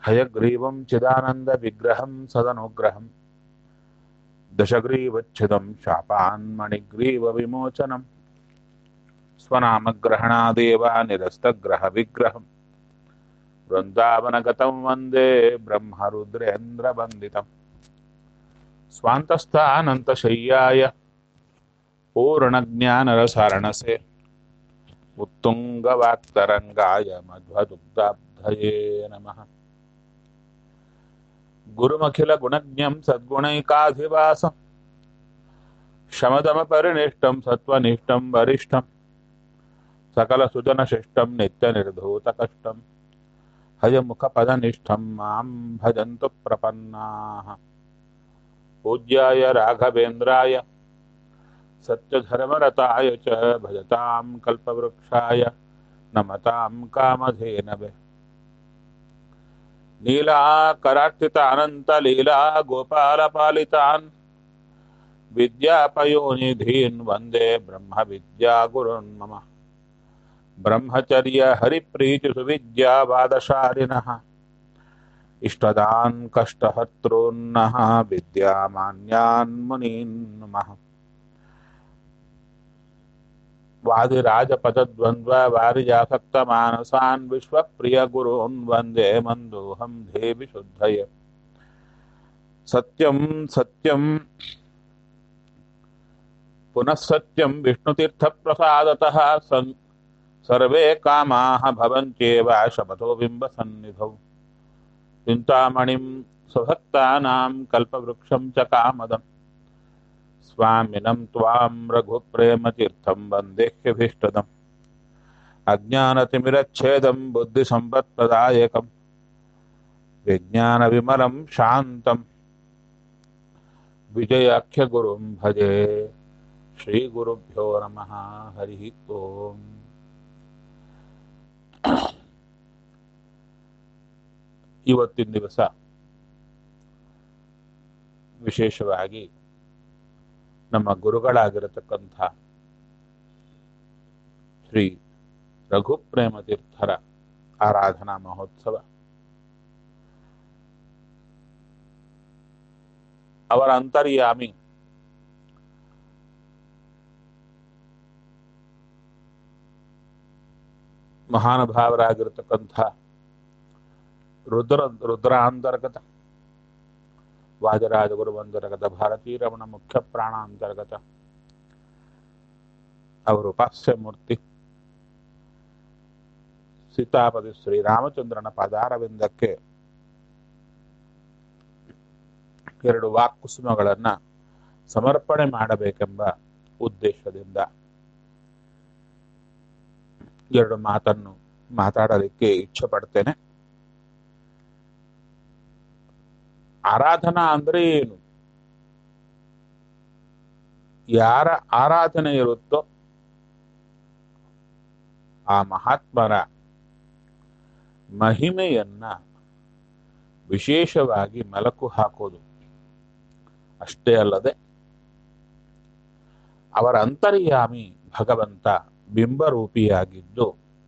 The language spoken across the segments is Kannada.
हयग्रीवं चिदानन्दविग्रहं सदनुग्रहं दशग्रीवच्छिदं शापान्मणिग्रीवविमोचनं स्वनामग्रहणादेव निरस्तग्रहविग्रहम् वृन्दावनगतं वन्दे ब्रह्मरुद्रेन्द्रवन्दितम् स्वान्तस्थानन्तशय्याय पूर्णज्ञानरसारणसे उत्तुङ्गवाक्तरङ्गाय मध्वदुग्धाब्धये नमः गुरुमखिलगुणज्ञं सद्गुणैकाधिवासं शमदमपरिनिष्टं सत्त्वनिष्ठं वरिष्ठं सकलसुजनशिष्टं नित्यनिर्धूतकष्टं हयमुखपदनिष्ठं मां भजन्तु प्रपन्नाः पूज्याय राघवेन्द्राय सत्यधर्मरताय च भजतां कल्पवृक्षाय नमतां कामधेनवे नीलाकरार्चितानन्तलीला गोपालपालितान् विद्यापयोनिधीन् वन्दे ब्रह्मविद्यागुरुन् मम ब्रह्मचर्यहरिप्रीतिसुविद्यावादशालिनः इष्टदान् कष्टहर्तॄन्नः विद्यामान्यान् मुनीन् नमः वादिराजपदद्वन्द्ववारिजासक्तमानसान् विश्वप्रियगुरून् वन्दे मन्दोऽहं देवि शुद्धये सत्यं सत्यं पुनः सत्यं विष्णुतीर्थप्रसादतः सन् सर्वे कामाः भवन्त्येव शपथो बिम्बसन्निधौ चिन्तामणिं स्वभक्तानां कल्पवृक्षं च कामदम् स्वामिनं त्वां रघुप्रेमतीर्थं वन्देह्यभीष्टदम् अज्ञानतिमिरच्छेदं बुद्धिसम्पत्प्रदायकं विज्ञानविमलं शान्तं विजयाख्यगुरुं भजे श्रीगुरुभ्यो नमः हरिः ओम् ಇವತ್ತಿನ ದಿವಸ ವಿಶೇಷವಾಗಿ ನಮ್ಮ ಗುರುಗಳಾಗಿರತಕ್ಕಂಥ ಶ್ರೀ ರಘುಪ್ರೇಮ ತೀರ್ಥರ ಆರಾಧನಾ ಮಹೋತ್ಸವ ಅವರ ಅಂತರ್ಯಾಮಿ ಮಹಾನುಭಾವರಾಗಿರತಕ್ಕಂಥ ರುದ್ರ ರುದ್ರಾಂತರ್ಗತ ವಾಜರಾಜ ಗುರುವಂತರ್ಗತ ಭಾರತೀ ರಮಣ ಮುಖ್ಯ ಪ್ರಾಣ ಅಂತರ್ಗತ ಅವರು ಉಪಾಸ್ಯ ಮೂರ್ತಿ ಸೀತಾಪತಿ ಶ್ರೀರಾಮಚಂದ್ರನ ಪದಾರವಿಂದಕ್ಕೆ ಎರಡು ವಾಕ್ಕುಸುಮಗಳನ್ನ ಸಮರ್ಪಣೆ ಮಾಡಬೇಕೆಂಬ ಉದ್ದೇಶದಿಂದ ಎರಡು ಮಾತನ್ನು ಮಾತಾಡಲಿಕ್ಕೆ ಇಚ್ಛೆ ಪಡ್ತೇನೆ ಆರಾಧನಾ ಅಂದ್ರೆ ಏನು ಯಾರ ಆರಾಧನೆ ಇರುತ್ತೋ ಆ ಮಹಾತ್ಮರ ಮಹಿಮೆಯನ್ನ ವಿಶೇಷವಾಗಿ ಮೆಲಕು ಹಾಕೋದು ಅಷ್ಟೇ ಅಲ್ಲದೆ ಅವರ ಅಂತರ್ಯಾಮಿ ಭಗವಂತ ಬಿಂಬರೂಪಿಯಾಗಿದ್ದು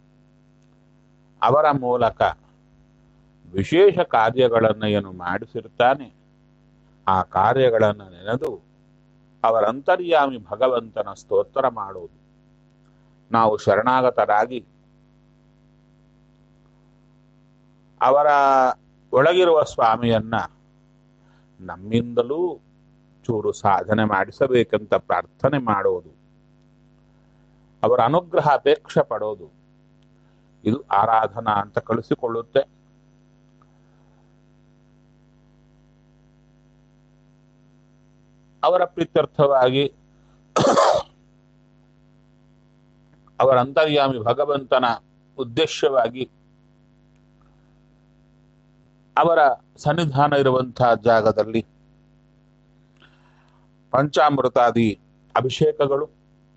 ಅವರ ಮೂಲಕ ವಿಶೇಷ ಕಾರ್ಯಗಳನ್ನು ಏನು ಮಾಡಿಸಿರ್ತಾನೆ ಆ ಕಾರ್ಯಗಳನ್ನು ನೆನೆದು ಅವರ ಅಂತರ್ಯಾಮಿ ಭಗವಂತನ ಸ್ತೋತ್ರ ಮಾಡುವುದು ನಾವು ಶರಣಾಗತರಾಗಿ ಅವರ ಒಳಗಿರುವ ಸ್ವಾಮಿಯನ್ನ ನಮ್ಮಿಂದಲೂ ಚೂರು ಸಾಧನೆ ಮಾಡಿಸಬೇಕಂತ ಪ್ರಾರ್ಥನೆ ಮಾಡೋದು ಅವರ ಅನುಗ್ರಹ ಅಪೇಕ್ಷೆ ಪಡೋದು ಇದು ಆರಾಧನಾ ಅಂತ ಕಳಿಸಿಕೊಳ್ಳುತ್ತೆ ಅವರ ಪ್ರೀತ್ಯರ್ಥವಾಗಿ ಅವರ ಅಂತರ್ಯಾಮಿ ಭಗವಂತನ ಉದ್ದೇಶವಾಗಿ ಅವರ ಸನ್ನಿಧಾನ ಇರುವಂತಹ ಜಾಗದಲ್ಲಿ ಪಂಚಾಮೃತಾದಿ ಅಭಿಷೇಕಗಳು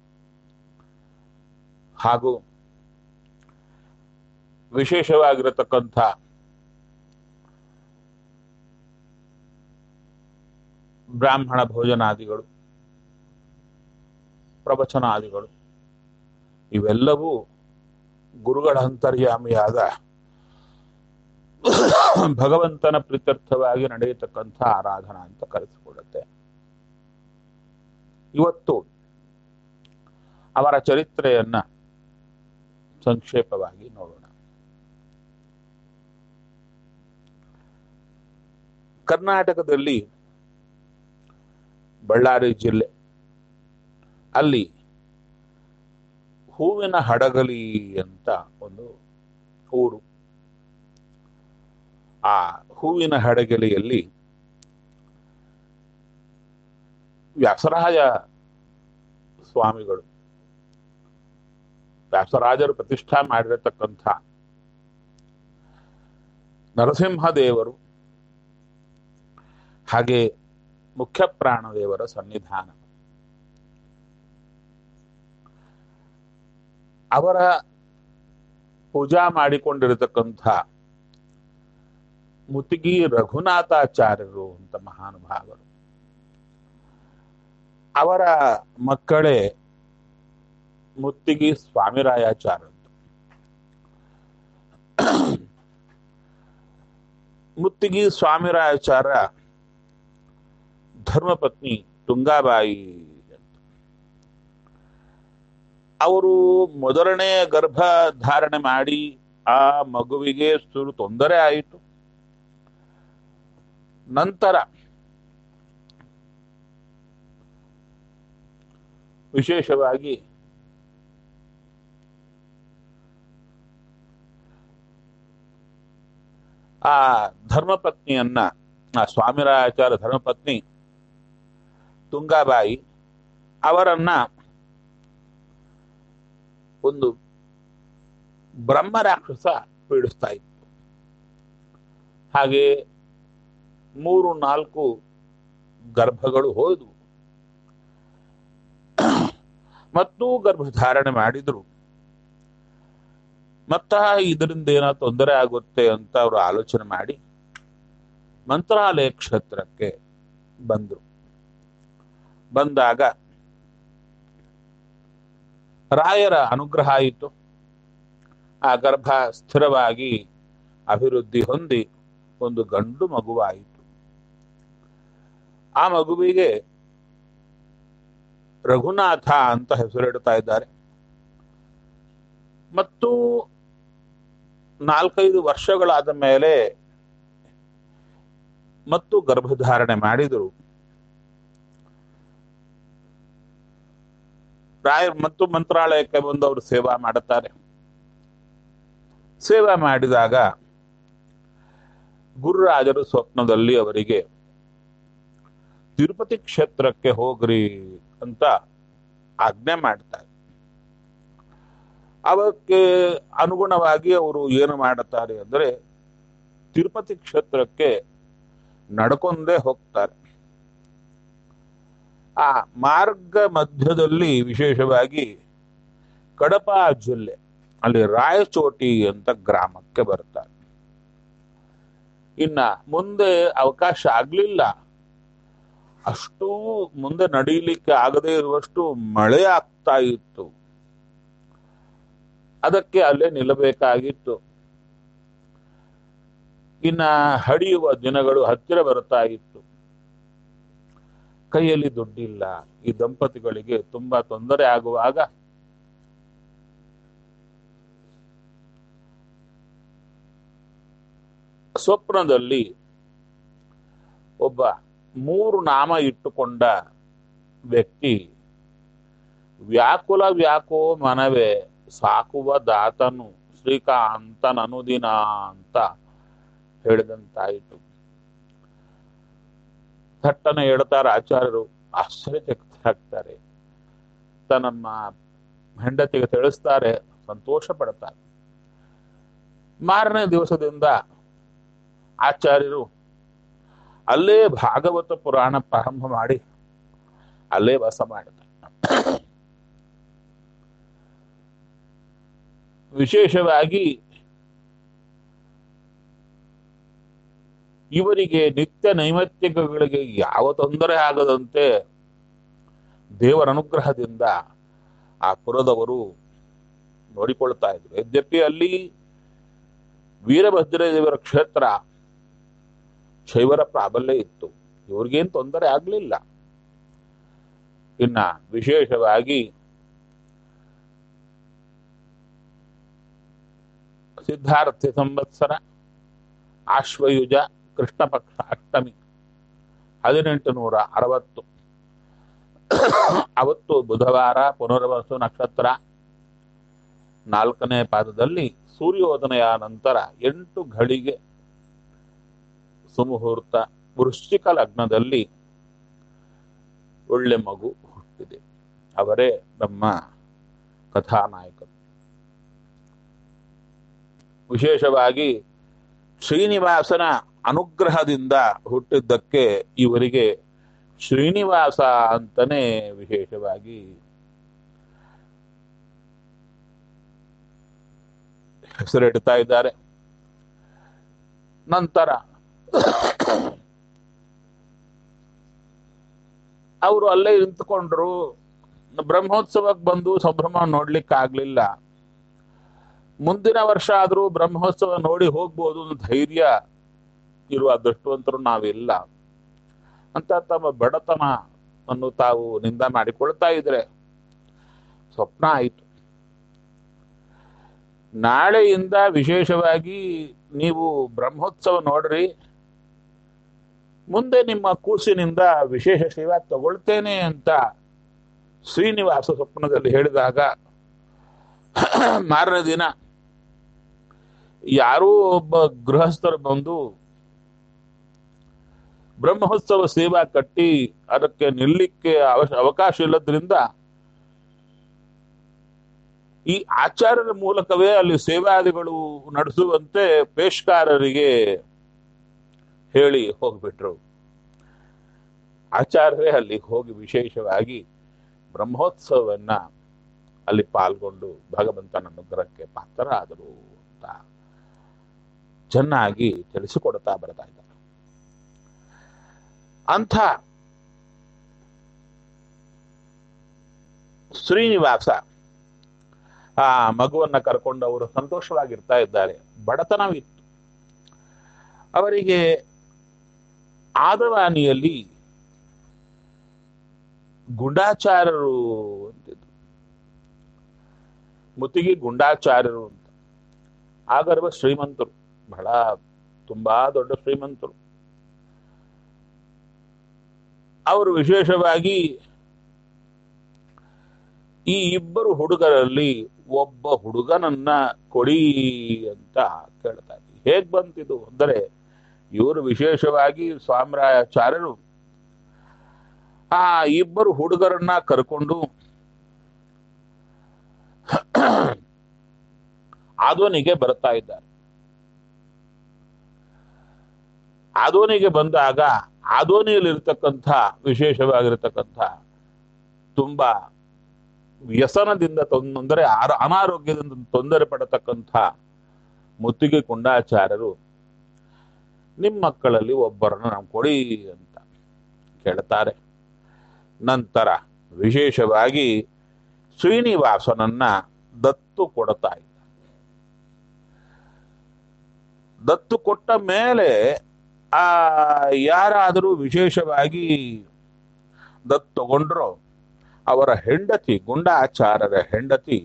ಹಾಗೂ ವಿಶೇಷವಾಗಿರತಕ್ಕಂಥ ಬ್ರಾಹ್ಮಣ ಭೋಜನಾದಿಗಳು ಪ್ರವಚನಾದಿಗಳು ಇವೆಲ್ಲವೂ ಗುರುಗಳ ಅಂತರ್ಯಾಮಿಯಾದ ಭಗವಂತನ ಪ್ರೀತ್ಯರ್ಥವಾಗಿ ನಡೆಯತಕ್ಕಂಥ ಆರಾಧನಾ ಅಂತ ಕರೆಸಿಕೊಳ್ಳುತ್ತೆ ಇವತ್ತು ಅವರ ಚರಿತ್ರೆಯನ್ನ ಸಂಕ್ಷೇಪವಾಗಿ ನೋಡೋಣ ಕರ್ನಾಟಕದಲ್ಲಿ ಬಳ್ಳಾರಿ ಜಿಲ್ಲೆ ಅಲ್ಲಿ ಹೂವಿನ ಹಡಗಲಿ ಅಂತ ಒಂದು ಊರು ಆ ಹೂವಿನ ಹಡಗಲಿಯಲ್ಲಿ ವ್ಯಾಸರಾಜ ಸ್ವಾಮಿಗಳು ವ್ಯಾಸರಾಜರು ಪ್ರತಿಷ್ಠಾ ಮಾಡಿರತಕ್ಕಂಥ ನರಸಿಂಹದೇವರು ಹಾಗೆ ಮುಖ್ಯ ಪ್ರಾಣದೇವರ ಸನ್ನಿಧಾನ ಅವರ ಪೂಜಾ ಮಾಡಿಕೊಂಡಿರತಕ್ಕಂಥ ಮುತಿಗಿ ರಘುನಾಥಾಚಾರ್ಯರು ಅಂತ ಮಹಾನುಭಾವರು ಅವರ ಮಕ್ಕಳೇ ಮುತ್ತಿಗಿ ಸ್ವಾಮಿರಾಯಾಚಾರ್ಯರು ಮುತ್ತಿಗಿ ಸ್ವಾಮಿರಾಯಾಚಾರ್ಯ ಧರ್ಮಪತ್ನಿ ತುಂಗಾಬಾಯಿ ಅಂತ ಅವರು ಮೊದಲನೇ ಗರ್ಭ ಧಾರಣೆ ಮಾಡಿ ಆ ಮಗುವಿಗೆ ಸುರು ತೊಂದರೆ ಆಯಿತು ನಂತರ ವಿಶೇಷವಾಗಿ ಆ ಧರ್ಮಪತ್ನಿಯನ್ನ ಆ ಸ್ವಾಮಿರಾಚಾರ್ಯ ಧರ್ಮಪತ್ನಿ ತುಂಗಾಬಾಯಿ ಅವರನ್ನ ಒಂದು ಬ್ರಹ್ಮ ರಾಕ್ಷಸ ಪೀಡಿಸ್ತಾ ಇತ್ತು ಹಾಗೆ ಮೂರು ನಾಲ್ಕು ಗರ್ಭಗಳು ಹೋದವು ಮತ್ತೂ ಗರ್ಭಧಾರಣೆ ಮಾಡಿದ್ರು ಮತ್ತ ಇದರಿಂದ ಏನೋ ತೊಂದರೆ ಆಗುತ್ತೆ ಅಂತ ಅವರು ಆಲೋಚನೆ ಮಾಡಿ ಮಂತ್ರಾಲಯ ಕ್ಷೇತ್ರಕ್ಕೆ ಬಂದರು ಬಂದಾಗ ರಾಯರ ಅನುಗ್ರಹ ಆಯಿತು ಆ ಗರ್ಭ ಸ್ಥಿರವಾಗಿ ಅಭಿವೃದ್ಧಿ ಹೊಂದಿ ಒಂದು ಗಂಡು ಮಗುವಾಯಿತು ಆ ಮಗುವಿಗೆ ರಘುನಾಥ ಅಂತ ಹೆಸರಿಡ್ತಾ ಇದ್ದಾರೆ ಮತ್ತು ನಾಲ್ಕೈದು ವರ್ಷಗಳಾದ ಮೇಲೆ ಮತ್ತು ಗರ್ಭಧಾರಣೆ ಮಾಡಿದರು ರಾಯ ಮತ್ತು ಮಂತ್ರಾಲಯಕ್ಕೆ ಬಂದು ಅವರು ಸೇವಾ ಮಾಡುತ್ತಾರೆ ಸೇವಾ ಮಾಡಿದಾಗ ಗುರುರಾಜರು ಸ್ವಪ್ನದಲ್ಲಿ ಅವರಿಗೆ ತಿರುಪತಿ ಕ್ಷೇತ್ರಕ್ಕೆ ಹೋಗ್ರಿ ಅಂತ ಆಜ್ಞೆ ಮಾಡ್ತಾರೆ ಅವಕ್ಕೆ ಅನುಗುಣವಾಗಿ ಅವರು ಏನು ಮಾಡುತ್ತಾರೆ ಅಂದ್ರೆ ತಿರುಪತಿ ಕ್ಷೇತ್ರಕ್ಕೆ ನಡ್ಕೊಂಡೇ ಹೋಗ್ತಾರೆ ಆ ಮಾರ್ಗ ಮಧ್ಯದಲ್ಲಿ ವಿಶೇಷವಾಗಿ ಕಡಪ ಜಿಲ್ಲೆ ಅಲ್ಲಿ ರಾಯಚೋಟಿ ಅಂತ ಗ್ರಾಮಕ್ಕೆ ಬರ್ತಾರೆ ಇನ್ನ ಮುಂದೆ ಅವಕಾಶ ಆಗ್ಲಿಲ್ಲ ಅಷ್ಟೂ ಮುಂದೆ ನಡೀಲಿಕ್ಕೆ ಆಗದೇ ಇರುವಷ್ಟು ಮಳೆ ಆಗ್ತಾ ಇತ್ತು ಅದಕ್ಕೆ ಅಲ್ಲೇ ನಿಲ್ಲಬೇಕಾಗಿತ್ತು ಇನ್ನ ಹಡಿಯುವ ದಿನಗಳು ಹತ್ತಿರ ಬರ್ತಾ ಇತ್ತು ಕೈಯಲ್ಲಿ ದುಡ್ಡಿಲ್ಲ ಈ ದಂಪತಿಗಳಿಗೆ ತುಂಬಾ ತೊಂದರೆ ಆಗುವಾಗ ಸ್ವಪ್ನದಲ್ಲಿ ಒಬ್ಬ ಮೂರು ನಾಮ ಇಟ್ಟುಕೊಂಡ ವ್ಯಕ್ತಿ ವ್ಯಾಕುಲ ವ್ಯಾಕೋ ಮನವೇ ಸಾಕುವ ದಾತನು ಶ್ರೀಕಾಂತನನುದಿನ ಅಂತ ಹೇಳಿದಂತಾಯಿತು ಥಟ್ಟನೆ ಹೇಳ್ತಾರೆ ಆಚಾರ್ಯರು ಆಶ್ಚರ್ಯಚಕಿತರಾಗ್ತಾರೆ ತನ್ನ ಹೆಂಡತಿಗೆ ತಿಳಿಸ್ತಾರೆ ಸಂತೋಷ ಪಡ್ತಾರೆ ಮಾರನೇ ದಿವಸದಿಂದ ಆಚಾರ್ಯರು ಅಲ್ಲೇ ಭಾಗವತ ಪುರಾಣ ಪ್ರಾರಂಭ ಮಾಡಿ ಅಲ್ಲೇ ವಾಸ ಮಾಡಿದ ವಿಶೇಷವಾಗಿ ಇವರಿಗೆ ನಿತ್ಯ ನೈಮಿತ್ತಿಕಗಳಿಗೆ ಯಾವ ತೊಂದರೆ ಆಗದಂತೆ ದೇವರ ಅನುಗ್ರಹದಿಂದ ಆ ಪುರದವರು ನೋಡಿಕೊಳ್ತಾ ಇದ್ರು ಯದ್ಯಪಿ ಅಲ್ಲಿ ವೀರಭದ್ರದೇವರ ಕ್ಷೇತ್ರ ಶೈವರ ಪ್ರಾಬಲ್ಯ ಇತ್ತು ಇವ್ರಿಗೇನು ತೊಂದರೆ ಆಗಲಿಲ್ಲ ಇನ್ನ ವಿಶೇಷವಾಗಿ ಸಿದ್ಧಾರ್ಥಿ ಸಂವತ್ಸರ ಆಶ್ವಯುಜ ಕೃಷ್ಣ ಪಕ್ಷ ಅಷ್ಟಮಿ ಹದಿನೆಂಟು ನೂರ ಅರವತ್ತು ಅವತ್ತು ಬುಧವಾರ ಪುನರ್ವಸು ನಕ್ಷತ್ರ ನಾಲ್ಕನೇ ಪಾದದಲ್ಲಿ ಸೂರ್ಯೋದನೆಯ ನಂತರ ಎಂಟು ಘಳಿಗೆ ಸುಮುಹೂರ್ತ ವೃಶ್ಚಿಕ ಲಗ್ನದಲ್ಲಿ ಒಳ್ಳೆ ಮಗು ಹುಟ್ಟಿದೆ ಅವರೇ ನಮ್ಮ ಕಥಾನಾಯಕರು ವಿಶೇಷವಾಗಿ ಶ್ರೀನಿವಾಸನ ಅನುಗ್ರಹದಿಂದ ಹುಟ್ಟಿದ್ದಕ್ಕೆ ಇವರಿಗೆ ಶ್ರೀನಿವಾಸ ಅಂತನೇ ವಿಶೇಷವಾಗಿ ಹೆಸರಿಡ್ತಾ ಇದ್ದಾರೆ ನಂತರ ಅವರು ಅಲ್ಲೇ ನಿಂತ್ಕೊಂಡ್ರು ಬ್ರಹ್ಮೋತ್ಸವಕ್ಕೆ ಬಂದು ಸಂಭ್ರಮ ನೋಡ್ಲಿಕ್ಕೆ ಆಗ್ಲಿಲ್ಲ ಮುಂದಿನ ವರ್ಷ ಆದ್ರೂ ಬ್ರಹ್ಮೋತ್ಸವ ನೋಡಿ ಹೋಗ್ಬೋದು ಅನ್ನೋ ಧೈರ್ಯ ಇರುವ ಅದೃಷ್ಟವಂತರು ನಾವಿಲ್ಲ ಅಂತ ತಮ್ಮ ಬಡತನ ಅನ್ನು ತಾವು ನಿಂದ ಮಾಡಿಕೊಳ್ತಾ ಇದ್ರೆ ಸ್ವಪ್ನ ಆಯಿತು ನಾಳೆಯಿಂದ ವಿಶೇಷವಾಗಿ ನೀವು ಬ್ರಹ್ಮೋತ್ಸವ ನೋಡ್ರಿ ಮುಂದೆ ನಿಮ್ಮ ಕೂಸಿನಿಂದ ವಿಶೇಷ ಸೇವಾ ತಗೊಳ್ತೇನೆ ಅಂತ ಶ್ರೀನಿವಾಸ ಸ್ವಪ್ನದಲ್ಲಿ ಹೇಳಿದಾಗ ಮಾರನೇ ದಿನ ಯಾರೋ ಒಬ್ಬ ಗೃಹಸ್ಥರು ಬಂದು ಬ್ರಹ್ಮೋತ್ಸವ ಸೇವಾ ಕಟ್ಟಿ ಅದಕ್ಕೆ ನಿಲ್ಲಿಕ್ಕೆ ಅವಶ ಅವಕಾಶ ಇಲ್ಲದ್ರಿಂದ ಈ ಆಚಾರ್ಯರ ಮೂಲಕವೇ ಅಲ್ಲಿ ಸೇವಾದಿಗಳು ನಡೆಸುವಂತೆ ಪೇಷ್ಕಾರರಿಗೆ ಹೇಳಿ ಹೋಗ್ಬಿಟ್ರು ಆಚಾರ್ಯರೇ ಅಲ್ಲಿ ಹೋಗಿ ವಿಶೇಷವಾಗಿ ಬ್ರಹ್ಮೋತ್ಸವವನ್ನ ಅಲ್ಲಿ ಪಾಲ್ಗೊಂಡು ಭಗವಂತನ ಅನುಗ್ರಹಕ್ಕೆ ಪಾತ್ರರಾದರು ಅಂತ ಚೆನ್ನಾಗಿ ತಿಳಿಸಿಕೊಡ್ತಾ ಬರ್ತಾ ಇದ್ದಾರೆ ಅಂಥ ಶ್ರೀನಿವಾಸ ಆ ಮಗುವನ್ನ ಕರ್ಕೊಂಡು ಅವರು ಸಂತೋಷವಾಗಿರ್ತಾ ಇದ್ದಾರೆ ಬಡತನವಿತ್ತು ಅವರಿಗೆ ಆದವಾನಿಯಲ್ಲಿ ಗುಂಡಾಚಾರರು ಅಂತಿದ್ರು ಮುತ್ತಿಗೆ ಗುಂಡಾಚಾರ್ಯರು ಅಂತ ಆಗರ್ವ ಶ್ರೀಮಂತರು ಬಹಳ ತುಂಬಾ ದೊಡ್ಡ ಶ್ರೀಮಂತರು ಅವರು ವಿಶೇಷವಾಗಿ ಈ ಇಬ್ಬರು ಹುಡುಗರಲ್ಲಿ ಒಬ್ಬ ಹುಡುಗನನ್ನ ಕೊಡಿ ಅಂತ ಕೇಳ್ತಾರೆ ಹೇಗ್ ಬಂತಿದು ಅಂದರೆ ಇವರು ವಿಶೇಷವಾಗಿ ಸ್ವಾಮರಾಚಾರ್ಯರು ಆ ಇಬ್ಬರು ಹುಡುಗರನ್ನ ಕರ್ಕೊಂಡು ಆದೋನಿಗೆ ಬರ್ತಾ ಇದ್ದಾರೆ ಆದೋನಿಗೆ ಬಂದಾಗ ಆದೋನಿಯಲ್ಲಿರ್ತಕ್ಕಂಥ ವಿಶೇಷವಾಗಿರ್ತಕ್ಕಂಥ ತುಂಬಾ ವ್ಯಸನದಿಂದ ತೊಂದರೆ ಅನಾರೋಗ್ಯದಿಂದ ತೊಂದರೆ ಪಡತಕ್ಕಂಥ ಮುತ್ತಿಗೆ ಕುಂಡಾಚಾರ್ಯರು ನಿಮ್ಮ ಮಕ್ಕಳಲ್ಲಿ ಒಬ್ಬರನ್ನು ನಾವು ಕೊಡಿ ಅಂತ ಕೇಳ್ತಾರೆ ನಂತರ ವಿಶೇಷವಾಗಿ ಶ್ರೀನಿವಾಸನನ್ನ ದತ್ತು ಕೊಡ್ತಾ ಇದ್ದ ದತ್ತು ಕೊಟ್ಟ ಮೇಲೆ ಆ ಯಾರಾದರೂ ವಿಶೇಷವಾಗಿ ದತ್ತು ತಗೊಂಡ್ರೋ ಅವರ ಹೆಂಡತಿ ಗುಂಡಾಚಾರ್ಯರ ಹೆಂಡತಿ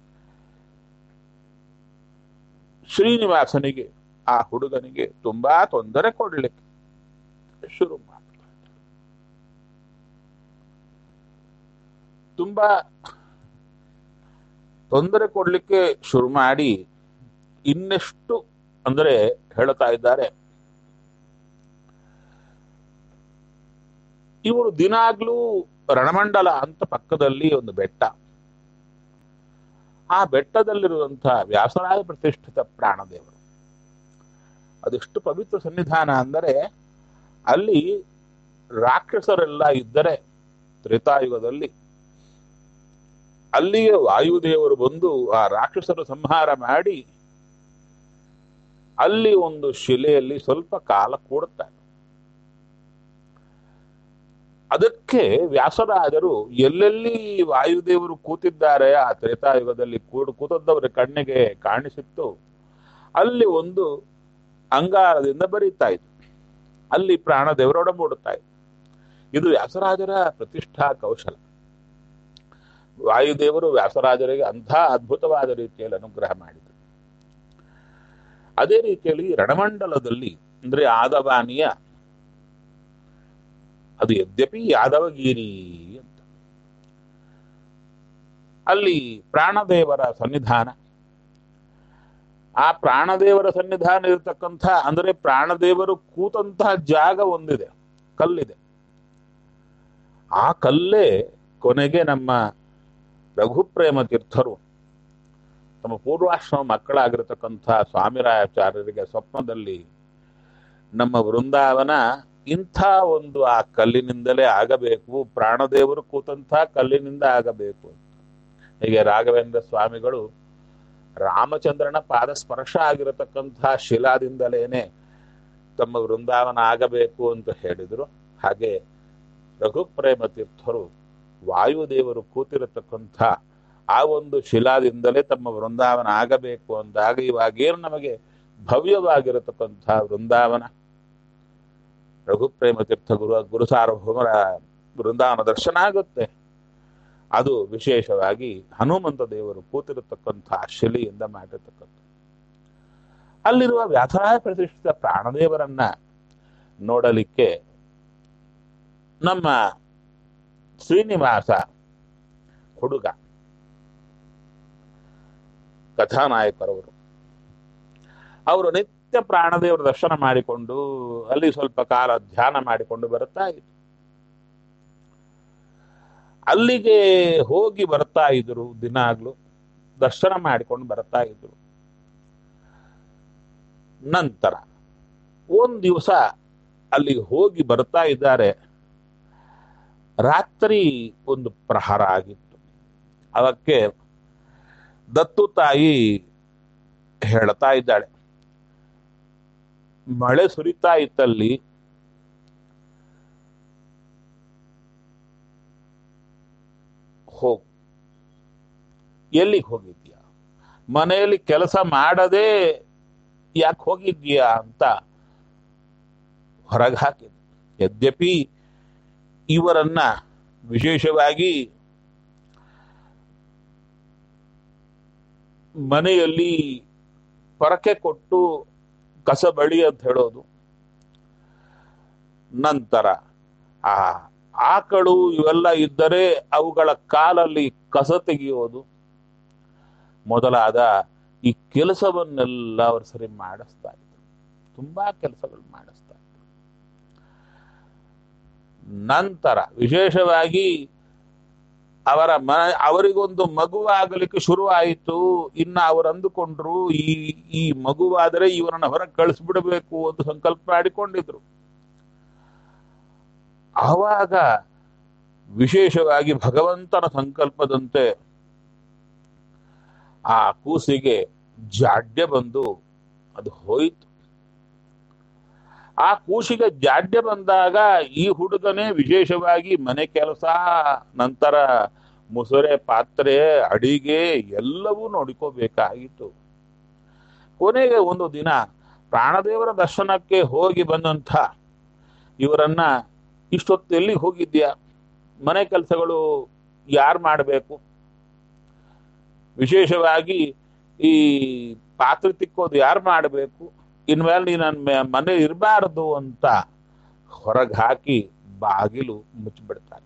ಶ್ರೀನಿವಾಸನಿಗೆ ಆ ಹುಡುಗನಿಗೆ ತುಂಬಾ ತೊಂದರೆ ಕೊಡ್ಲಿಕ್ಕೆ ಶುರು ಮಾಡ್ತಾರೆ ತುಂಬಾ ತೊಂದರೆ ಕೊಡ್ಲಿಕ್ಕೆ ಶುರು ಮಾಡಿ ಇನ್ನೆಷ್ಟು ಅಂದರೆ ಹೇಳ್ತಾ ಇದ್ದಾರೆ ಇವರು ದಿನಾಗ್ಲೂ ರಣಮಂಡಲ ಅಂತ ಪಕ್ಕದಲ್ಲಿ ಒಂದು ಬೆಟ್ಟ ಆ ಬೆಟ್ಟದಲ್ಲಿರುವಂತಹ ವ್ಯಾಸರಾಯ ಪ್ರತಿಷ್ಠಿತ ಪ್ರಾಣದೇವರು ಅದೆಷ್ಟು ಪವಿತ್ರ ಸನ್ನಿಧಾನ ಅಂದರೆ ಅಲ್ಲಿ ರಾಕ್ಷಸರೆಲ್ಲ ಇದ್ದರೆ ತ್ರೇತಾಯುಗದಲ್ಲಿ ಅಲ್ಲಿಗೆ ವಾಯುದೇವರು ಬಂದು ಆ ರಾಕ್ಷಸರು ಸಂಹಾರ ಮಾಡಿ ಅಲ್ಲಿ ಒಂದು ಶಿಲೆಯಲ್ಲಿ ಸ್ವಲ್ಪ ಕಾಲ ಕೂಡುತ್ತಾರೆ ಅದಕ್ಕೆ ವ್ಯಾಸರಾಜರು ಎಲ್ಲೆಲ್ಲಿ ವಾಯುದೇವರು ಕೂತಿದ್ದಾರೆ ಆ ತ್ರೇತಾಯುಗದಲ್ಲಿ ಕೂಡು ಕೂತದ್ದವರ ಕಣ್ಣಿಗೆ ಕಾಣಿಸಿತ್ತು ಅಲ್ಲಿ ಒಂದು ಅಂಗಾರದಿಂದ ಬರೀತಾ ಇತ್ತು ಅಲ್ಲಿ ಪ್ರಾಣ ದೇವರೊಡಂಬೂಡುತ್ತಾ ಇತ್ತು ಇದು ವ್ಯಾಸರಾಜರ ಪ್ರತಿಷ್ಠಾ ಕೌಶಲ ವಾಯುದೇವರು ವ್ಯಾಸರಾಜರಿಗೆ ಅಂಥ ಅದ್ಭುತವಾದ ರೀತಿಯಲ್ಲಿ ಅನುಗ್ರಹ ಮಾಡಿದರು ಅದೇ ರೀತಿಯಲ್ಲಿ ರಣಮಂಡಲದಲ್ಲಿ ಅಂದ್ರೆ ಆದವಾನಿಯ ಅದು ಯದ್ಯಪಿ ಯಾದವಗಿರಿ ಅಂತ ಅಲ್ಲಿ ಪ್ರಾಣದೇವರ ಸನ್ನಿಧಾನ ಆ ಪ್ರಾಣದೇವರ ಸನ್ನಿಧಾನ ಇರತಕ್ಕಂಥ ಅಂದ್ರೆ ಪ್ರಾಣದೇವರು ಕೂತಂತಹ ಜಾಗ ಒಂದಿದೆ ಕಲ್ಲಿದೆ ಆ ಕಲ್ಲೇ ಕೊನೆಗೆ ನಮ್ಮ ರಘುಪ್ರೇಮ ತೀರ್ಥರು ತಮ್ಮ ಪೂರ್ವಾಶ್ರಮ ಮಕ್ಕಳಾಗಿರತಕ್ಕಂಥ ಸ್ವಾಮಿರಾಯಾಚಾರ್ಯರಿಗೆ ಸ್ವಪ್ನದಲ್ಲಿ ನಮ್ಮ ವೃಂದಾವನ ಇಂಥ ಒಂದು ಆ ಕಲ್ಲಿನಿಂದಲೇ ಆಗಬೇಕು ಪ್ರಾಣದೇವರು ಕೂತಂಥ ಕಲ್ಲಿನಿಂದ ಆಗಬೇಕು ಅಂತ ಹೀಗೆ ರಾಘವೇಂದ್ರ ಸ್ವಾಮಿಗಳು ರಾಮಚಂದ್ರನ ಪಾದ ಸ್ಪರ್ಶ ಆಗಿರತಕ್ಕಂಥ ಶಿಲಾದಿಂದಲೇನೆ ತಮ್ಮ ವೃಂದಾವನ ಆಗಬೇಕು ಅಂತ ಹೇಳಿದರು ಹಾಗೆ ರಘುಪ್ರೇಮ ತೀರ್ಥರು ವಾಯುದೇವರು ಕೂತಿರತಕ್ಕಂಥ ಆ ಒಂದು ಶಿಲಾದಿಂದಲೇ ತಮ್ಮ ವೃಂದಾವನ ಆಗಬೇಕು ಅಂದಾಗ ಇವಾಗೇನು ನಮಗೆ ಭವ್ಯವಾಗಿರತಕ್ಕಂಥ ವೃಂದಾವನ ರಘುಪ್ರೇಮ ತೀರ್ಥ ಗುರು ಗುರು ಸಾರ್ವಭೌಮರ ವೃಂದಾವನ ದರ್ಶನ ಆಗುತ್ತೆ ಅದು ವಿಶೇಷವಾಗಿ ಹನುಮಂತ ದೇವರು ಕೂತಿರತಕ್ಕಂಥ ಶಿಲೆಯಿಂದ ಮಾಡಿರ್ತಕ್ಕಂಥ ಅಲ್ಲಿರುವ ವ್ಯಾಸರಾಯ ಪ್ರತಿಷ್ಠಿತ ಪ್ರಾಣದೇವರನ್ನ ನೋಡಲಿಕ್ಕೆ ನಮ್ಮ ಶ್ರೀನಿವಾಸ ಹುಡುಗ ಕಥಾನಾಯಕರವರು ಅವರು ನಿತ್ಯ ಪ್ರಾಣದೇವರ ದರ್ಶನ ಮಾಡಿಕೊಂಡು ಅಲ್ಲಿ ಸ್ವಲ್ಪ ಕಾಲ ಧ್ಯಾನ ಮಾಡಿಕೊಂಡು ಬರುತ್ತಾ ಇದ್ರು ಅಲ್ಲಿಗೆ ಹೋಗಿ ಬರ್ತಾ ಇದ್ರು ದಿನಾಗ್ಲು ದರ್ಶನ ಮಾಡಿಕೊಂಡು ಬರ್ತಾ ಇದ್ರು ನಂತರ ಒಂದ್ ದಿವಸ ಅಲ್ಲಿ ಹೋಗಿ ಬರ್ತಾ ಇದ್ದಾರೆ ರಾತ್ರಿ ಒಂದು ಪ್ರಹಾರ ಆಗಿತ್ತು ಅದಕ್ಕೆ ದತ್ತು ತಾಯಿ ಹೇಳ್ತಾ ಇದ್ದಾಳೆ ಮಳೆ ಸುರಿತಾ ಇತ್ತಲ್ಲಿ ಹೋಗು ಎಲ್ಲಿಗೆ ಹೋಗಿದ್ಯಾ ಮನೆಯಲ್ಲಿ ಕೆಲಸ ಮಾಡದೆ ಯಾಕೆ ಹೋಗಿದ್ಯಾ ಅಂತ ಹೊರಗೆ ಹಾಕಿದ್ರು ಯದ್ಯಪಿ ಇವರನ್ನ ವಿಶೇಷವಾಗಿ ಮನೆಯಲ್ಲಿ ಪರಕೆ ಕೊಟ್ಟು ಕಸ ಬಳಿ ಅಂತ ಹೇಳೋದು ನಂತರ ಆ ಆಕಳು ಇವೆಲ್ಲ ಇದ್ದರೆ ಅವುಗಳ ಕಾಲಲ್ಲಿ ಕಸ ತೆಗೆಯೋದು ಮೊದಲಾದ ಈ ಕೆಲಸವನ್ನೆಲ್ಲ ಅವರು ಸರಿ ಮಾಡಿಸ್ತಾ ಇದ್ರು ತುಂಬಾ ಕೆಲಸಗಳು ಮಾಡಿಸ್ತಾ ಇದ್ರು ನಂತರ ವಿಶೇಷವಾಗಿ ಅವರ ಮ ಅವರಿಗೊಂದು ಮಗುವಾಗಲಿಕ್ಕೆ ಶುರುವಾಯಿತು ಇನ್ನ ಅವರು ಅಂದುಕೊಂಡ್ರು ಈ ಈ ಮಗುವಾದರೆ ಇವರನ್ನ ಹೊರಗೆ ಕಳಿಸ್ಬಿಡಬೇಕು ಅಂತ ಸಂಕಲ್ಪ ಮಾಡಿಕೊಂಡಿದ್ರು ಆವಾಗ ವಿಶೇಷವಾಗಿ ಭಗವಂತನ ಸಂಕಲ್ಪದಂತೆ ಆ ಕೂಸಿಗೆ ಜಾಡ್ಯ ಬಂದು ಅದು ಹೋಯಿತು ಆ ಕೂಸಿಗೆ ಜಾಡ್ಯ ಬಂದಾಗ ಈ ಹುಡುಗನೇ ವಿಶೇಷವಾಗಿ ಮನೆ ಕೆಲಸ ನಂತರ ಮುಸುರೆ ಪಾತ್ರೆ ಅಡಿಗೆ ಎಲ್ಲವೂ ನೋಡಿಕೋಬೇಕಾಗಿತ್ತು ಕೊನೆಗೆ ಒಂದು ದಿನ ಪ್ರಾಣದೇವರ ದರ್ಶನಕ್ಕೆ ಹೋಗಿ ಬಂದಂಥ ಇವರನ್ನ ಇಷ್ಟೊತ್ತು ಎಲ್ಲಿಗೆ ಹೋಗಿದ್ಯಾ ಮನೆ ಕೆಲಸಗಳು ಯಾರು ಮಾಡಬೇಕು ವಿಶೇಷವಾಗಿ ಈ ಪಾತ್ರೆ ತಿಕ್ಕೋದು ಯಾರು ಮಾಡಬೇಕು ಇನ್ಮೇಲೆ ನೀ ನನ್ನ ಮನೆ ಇರಬಾರದು ಅಂತ ಹೊರಗೆ ಹಾಕಿ ಬಾಗಿಲು ಮುಚ್ಚಿಬಿಡ್ತಾರೆ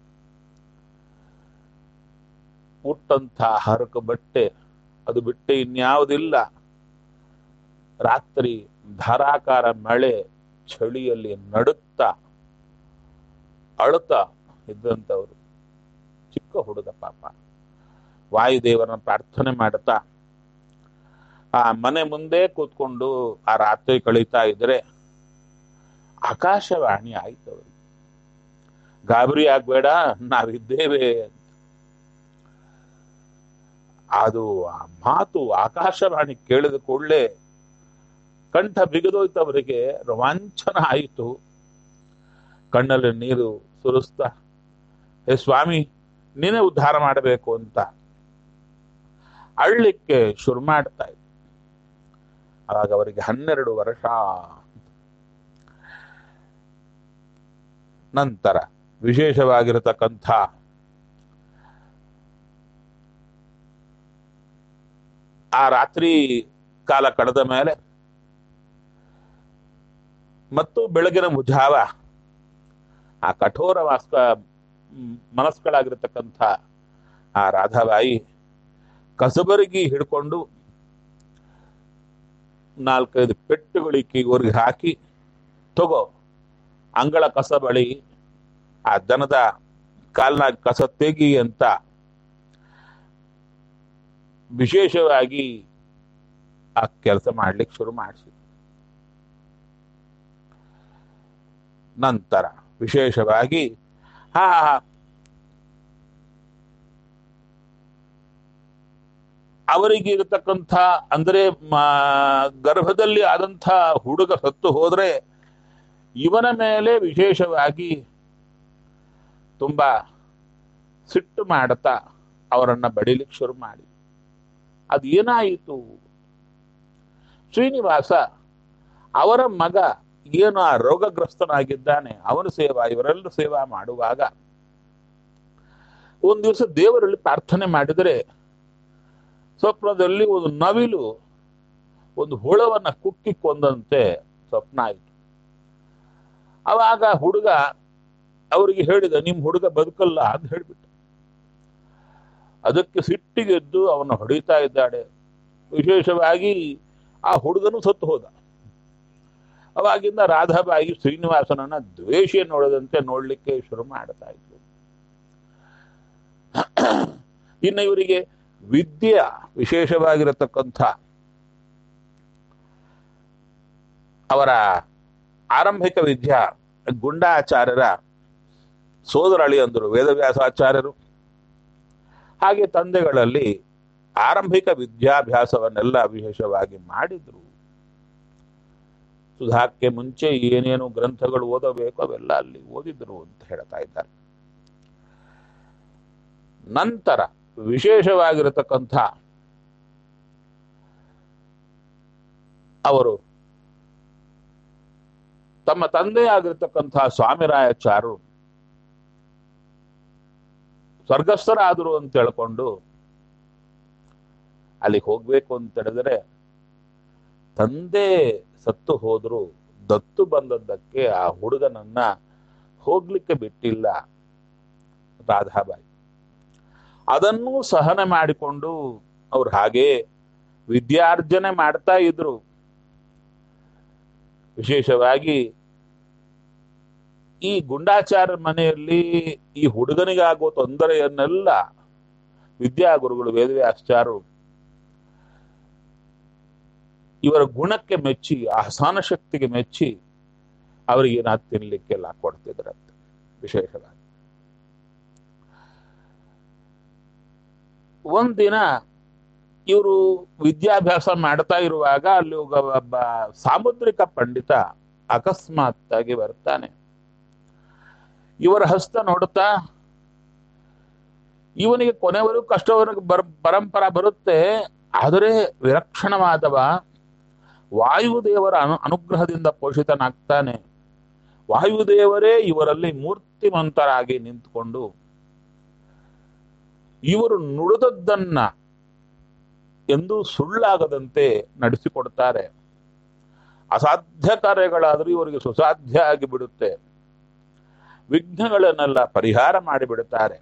ಉಟ್ಟಂಥ ಹರಕ ಬಟ್ಟೆ ಅದು ಬಿಟ್ಟೆ ಇನ್ಯಾವುದಿಲ್ಲ ರಾತ್ರಿ ಧಾರಾಕಾರ ಮಳೆ ಚಳಿಯಲ್ಲಿ ನಡುತ್ತಾ ಅಳುತ್ತಾ ಇದ್ದಂಥವ್ರು ಚಿಕ್ಕ ಹುಡುಗ ಪಾಪ ವಾಯುದೇವರನ್ನ ಪ್ರಾರ್ಥನೆ ಮಾಡುತ್ತಾ ಆ ಮನೆ ಮುಂದೆ ಕೂತ್ಕೊಂಡು ಆ ರಾತ್ರಿ ಕಳೀತಾ ಇದ್ರೆ ಆಕಾಶವಾಣಿ ಆಯ್ತು ಅವರಿಗೆ ಗಾಬರಿ ಆಗ್ಬೇಡ ನಾವಿದ್ದೇವೆ ಅಂತ ಅದು ಆ ಮಾತು ಆಕಾಶವಾಣಿ ಕೇಳಿದ ಕೂಡಲೇ ಕಂಠ ಬಿಗದೋಯ್ತು ಅವರಿಗೆ ರೋಮಾಂಚನ ಆಯಿತು ಕಣ್ಣಲ್ಲಿ ನೀರು ಸುರಿಸ್ತಾ ಹೇ ಸ್ವಾಮಿ ನೀನೇ ಉದ್ಧಾರ ಮಾಡಬೇಕು ಅಂತ ಅಳ್ಲಿಕ್ಕೆ ಶುರು ಮಾಡ್ತಾ ಇದ್ರು ಆಗ ಅವರಿಗೆ ಹನ್ನೆರಡು ವರ್ಷ ನಂತರ ವಿಶೇಷವಾಗಿರತಕ್ಕಂಥ ಆ ರಾತ್ರಿ ಕಾಲ ಕಳೆದ ಮೇಲೆ ಮತ್ತು ಬೆಳಗಿನ ಮುಜಾವ ಆ ಕಠೋರ ವಾಸ್ಕ ಮನಸ್ಸುಗಳಾಗಿರ್ತಕ್ಕಂಥ ಆ ರಾಧಾಬಾಯಿ ಕಸಬರಗಿ ಹಿಡ್ಕೊಂಡು ನಾಲ್ಕೈದು ಪೆಟ್ಟುಗಳಿಗೆ ಇವ್ರಿಗೆ ಹಾಕಿ ತಗೋ ಅಂಗಳ ಕಸ ಬಳಿ ಆ ದನದ ಕಾಲ್ನಾಗ ಕಸ ತೆಗಿ ಅಂತ ವಿಶೇಷವಾಗಿ ಆ ಕೆಲಸ ಮಾಡ್ಲಿಕ್ಕೆ ಶುರು ಮಾಡಿಸಿ ನಂತರ ವಿಶೇಷವಾಗಿ ಹಾ ಅವರಿಗೆ ಇರತಕ್ಕಂಥ ಅಂದ್ರೆ ಮ- ಗರ್ಭದಲ್ಲಿ ಆದಂಥ ಹುಡುಗ ಸತ್ತು ಹೋದ್ರೆ ಇವನ ಮೇಲೆ ವಿಶೇಷವಾಗಿ ತುಂಬಾ ಸಿಟ್ಟು ಮಾಡುತ್ತಾ ಅವರನ್ನ ಬಡಿಲಿಕ್ಕೆ ಶುರು ಮಾಡಿ ಅದೇನಾಯಿತು ಶ್ರೀನಿವಾಸ ಅವರ ಮಗ ಏನು ಆ ರೋಗಗ್ರಸ್ತನಾಗಿದ್ದಾನೆ ಅವನು ಸೇವಾ ಇವರೆಲ್ಲರೂ ಸೇವಾ ಮಾಡುವಾಗ ಒಂದು ದಿವಸ ದೇವರಲ್ಲಿ ಪ್ರಾರ್ಥನೆ ಮಾಡಿದರೆ ಸ್ವಪ್ನದಲ್ಲಿ ಒಂದು ನವಿಲು ಒಂದು ಹುಳವನ್ನ ಕುಕ್ಕಿ ಕೊಂದಂತೆ ಸ್ವಪ್ನ ಆಯಿತು ಅವಾಗ ಹುಡುಗ ಅವರಿಗೆ ಹೇಳಿದ ನಿಮ್ ಹುಡುಗ ಬದುಕಲ್ಲ ಅಂತ ಹೇಳ್ಬಿಟ್ಟು ಅದಕ್ಕೆ ಸಿಟ್ಟಿಗೆದ್ದು ಅವನ್ನ ಹೊಡಿತಾ ಇದ್ದಾಳೆ ವಿಶೇಷವಾಗಿ ಆ ಹುಡುಗನು ಸತ್ತು ಹೋದ ಅವಾಗಿಂದ ರಾಧಾಬಾಯಿ ಶ್ರೀನಿವಾಸನನ್ನ ದ್ವೇಷ ನೋಡದಂತೆ ನೋಡ್ಲಿಕ್ಕೆ ಶುರು ಮಾಡ್ತಾ ಇದ್ರು ಇನ್ನು ಇವರಿಗೆ ವಿದ್ಯೆ ವಿಶೇಷವಾಗಿರತಕ್ಕಂಥ ಅವರ ಆರಂಭಿಕ ವಿದ್ಯಾ ಗುಂಡಾಚಾರ್ಯರ ಸೋದರಳಿ ಅಂದರು ವೇದವ್ಯಾಸಾಚಾರ್ಯರು ಹಾಗೆ ತಂದೆಗಳಲ್ಲಿ ಆರಂಭಿಕ ವಿದ್ಯಾಭ್ಯಾಸವನ್ನೆಲ್ಲ ವಿಶೇಷವಾಗಿ ಮಾಡಿದ್ರು ಸುಧಾಕ್ಕೆ ಮುಂಚೆ ಏನೇನು ಗ್ರಂಥಗಳು ಓದಬೇಕು ಅವೆಲ್ಲ ಅಲ್ಲಿ ಓದಿದ್ರು ಅಂತ ಹೇಳ್ತಾ ಇದ್ದಾರೆ ನಂತರ ವಿಶೇಷವಾಗಿರತಕ್ಕಂಥ ಅವರು ತಮ್ಮ ತಂದೆಯಾಗಿರ್ತಕ್ಕಂಥ ಸ್ವಾಮಿರಾಯಾಚಾರ್ಯರು ಸ್ವರ್ಗಸ್ಥರಾದರು ಅಂತ ಹೇಳ್ಕೊಂಡು ಅಲ್ಲಿಗೆ ಹೋಗ್ಬೇಕು ಅಂತ ಹೇಳಿದ್ರೆ ತಂದೆ ಸತ್ತು ಹೋದ್ರು ದತ್ತು ಬಂದದ್ದಕ್ಕೆ ಆ ಹುಡುಗನನ್ನ ಹೋಗ್ಲಿಕ್ಕೆ ಬಿಟ್ಟಿಲ್ಲ ರಾಧಾಬಾಯಿ ಅದನ್ನೂ ಸಹನೆ ಮಾಡಿಕೊಂಡು ಅವ್ರು ಹಾಗೆ ವಿದ್ಯಾರ್ಜನೆ ಮಾಡ್ತಾ ಇದ್ರು ವಿಶೇಷವಾಗಿ ಈ ಗುಂಡಾಚಾರ ಮನೆಯಲ್ಲಿ ಈ ಹುಡುಗನಿಗಾಗುವ ತೊಂದರೆಯನ್ನೆಲ್ಲ ವಿದ್ಯಾಗುರುಗಳು ವೇದವ್ಯಾಸಚಾರು ಇವರ ಗುಣಕ್ಕೆ ಮೆಚ್ಚಿ ಆ ಸಹನ ಶಕ್ತಿಗೆ ಮೆಚ್ಚಿ ಅವರಿಗೆ ನಾ ತಿನ್ಲಿಕ್ಕೆಲ್ಲ ಕೊಡ್ತಿದ್ರಂತೆ ವಿಶೇಷವಾಗಿ ಒಂದಿನ ಇವರು ವಿದ್ಯಾಭ್ಯಾಸ ಮಾಡ್ತಾ ಇರುವಾಗ ಅಲ್ಲಿ ಒಬ್ಬ ಒಬ್ಬ ಸಾಮುದ್ರಿಕ ಪಂಡಿತ ಅಕಸ್ಮಾತ್ತಾಗಿ ಬರ್ತಾನೆ ಇವರ ಹಸ್ತ ನೋಡುತ್ತಾ ಇವನಿಗೆ ಕೊನೆವರೆಗೂ ಕಷ್ಟವರೆಗೂ ಬರ್ ಪರಂಪರ ಬರುತ್ತೆ ಆದರೆ ವಿಲಕ್ಷಣವಾದವ ವಾಯುದೇವರ ಅನು ಅನುಗ್ರಹದಿಂದ ಪೋಷಿತನಾಗ್ತಾನೆ ವಾಯುದೇವರೇ ಇವರಲ್ಲಿ ಮೂರ್ತಿಮಂತರಾಗಿ ನಿಂತುಕೊಂಡು ಇವರು ನುಡಿದದ್ದನ್ನ ಎಂದು ಸುಳ್ಳಾಗದಂತೆ ನಡೆಸಿಕೊಡ್ತಾರೆ ಅಸಾಧ್ಯ ಕಾರ್ಯಗಳಾದರೂ ಇವರಿಗೆ ಸುಸಾಧ್ಯ ಆಗಿ ಬಿಡುತ್ತೆ ವಿಘ್ನಗಳನ್ನೆಲ್ಲ ಪರಿಹಾರ ಮಾಡಿಬಿಡುತ್ತಾರೆ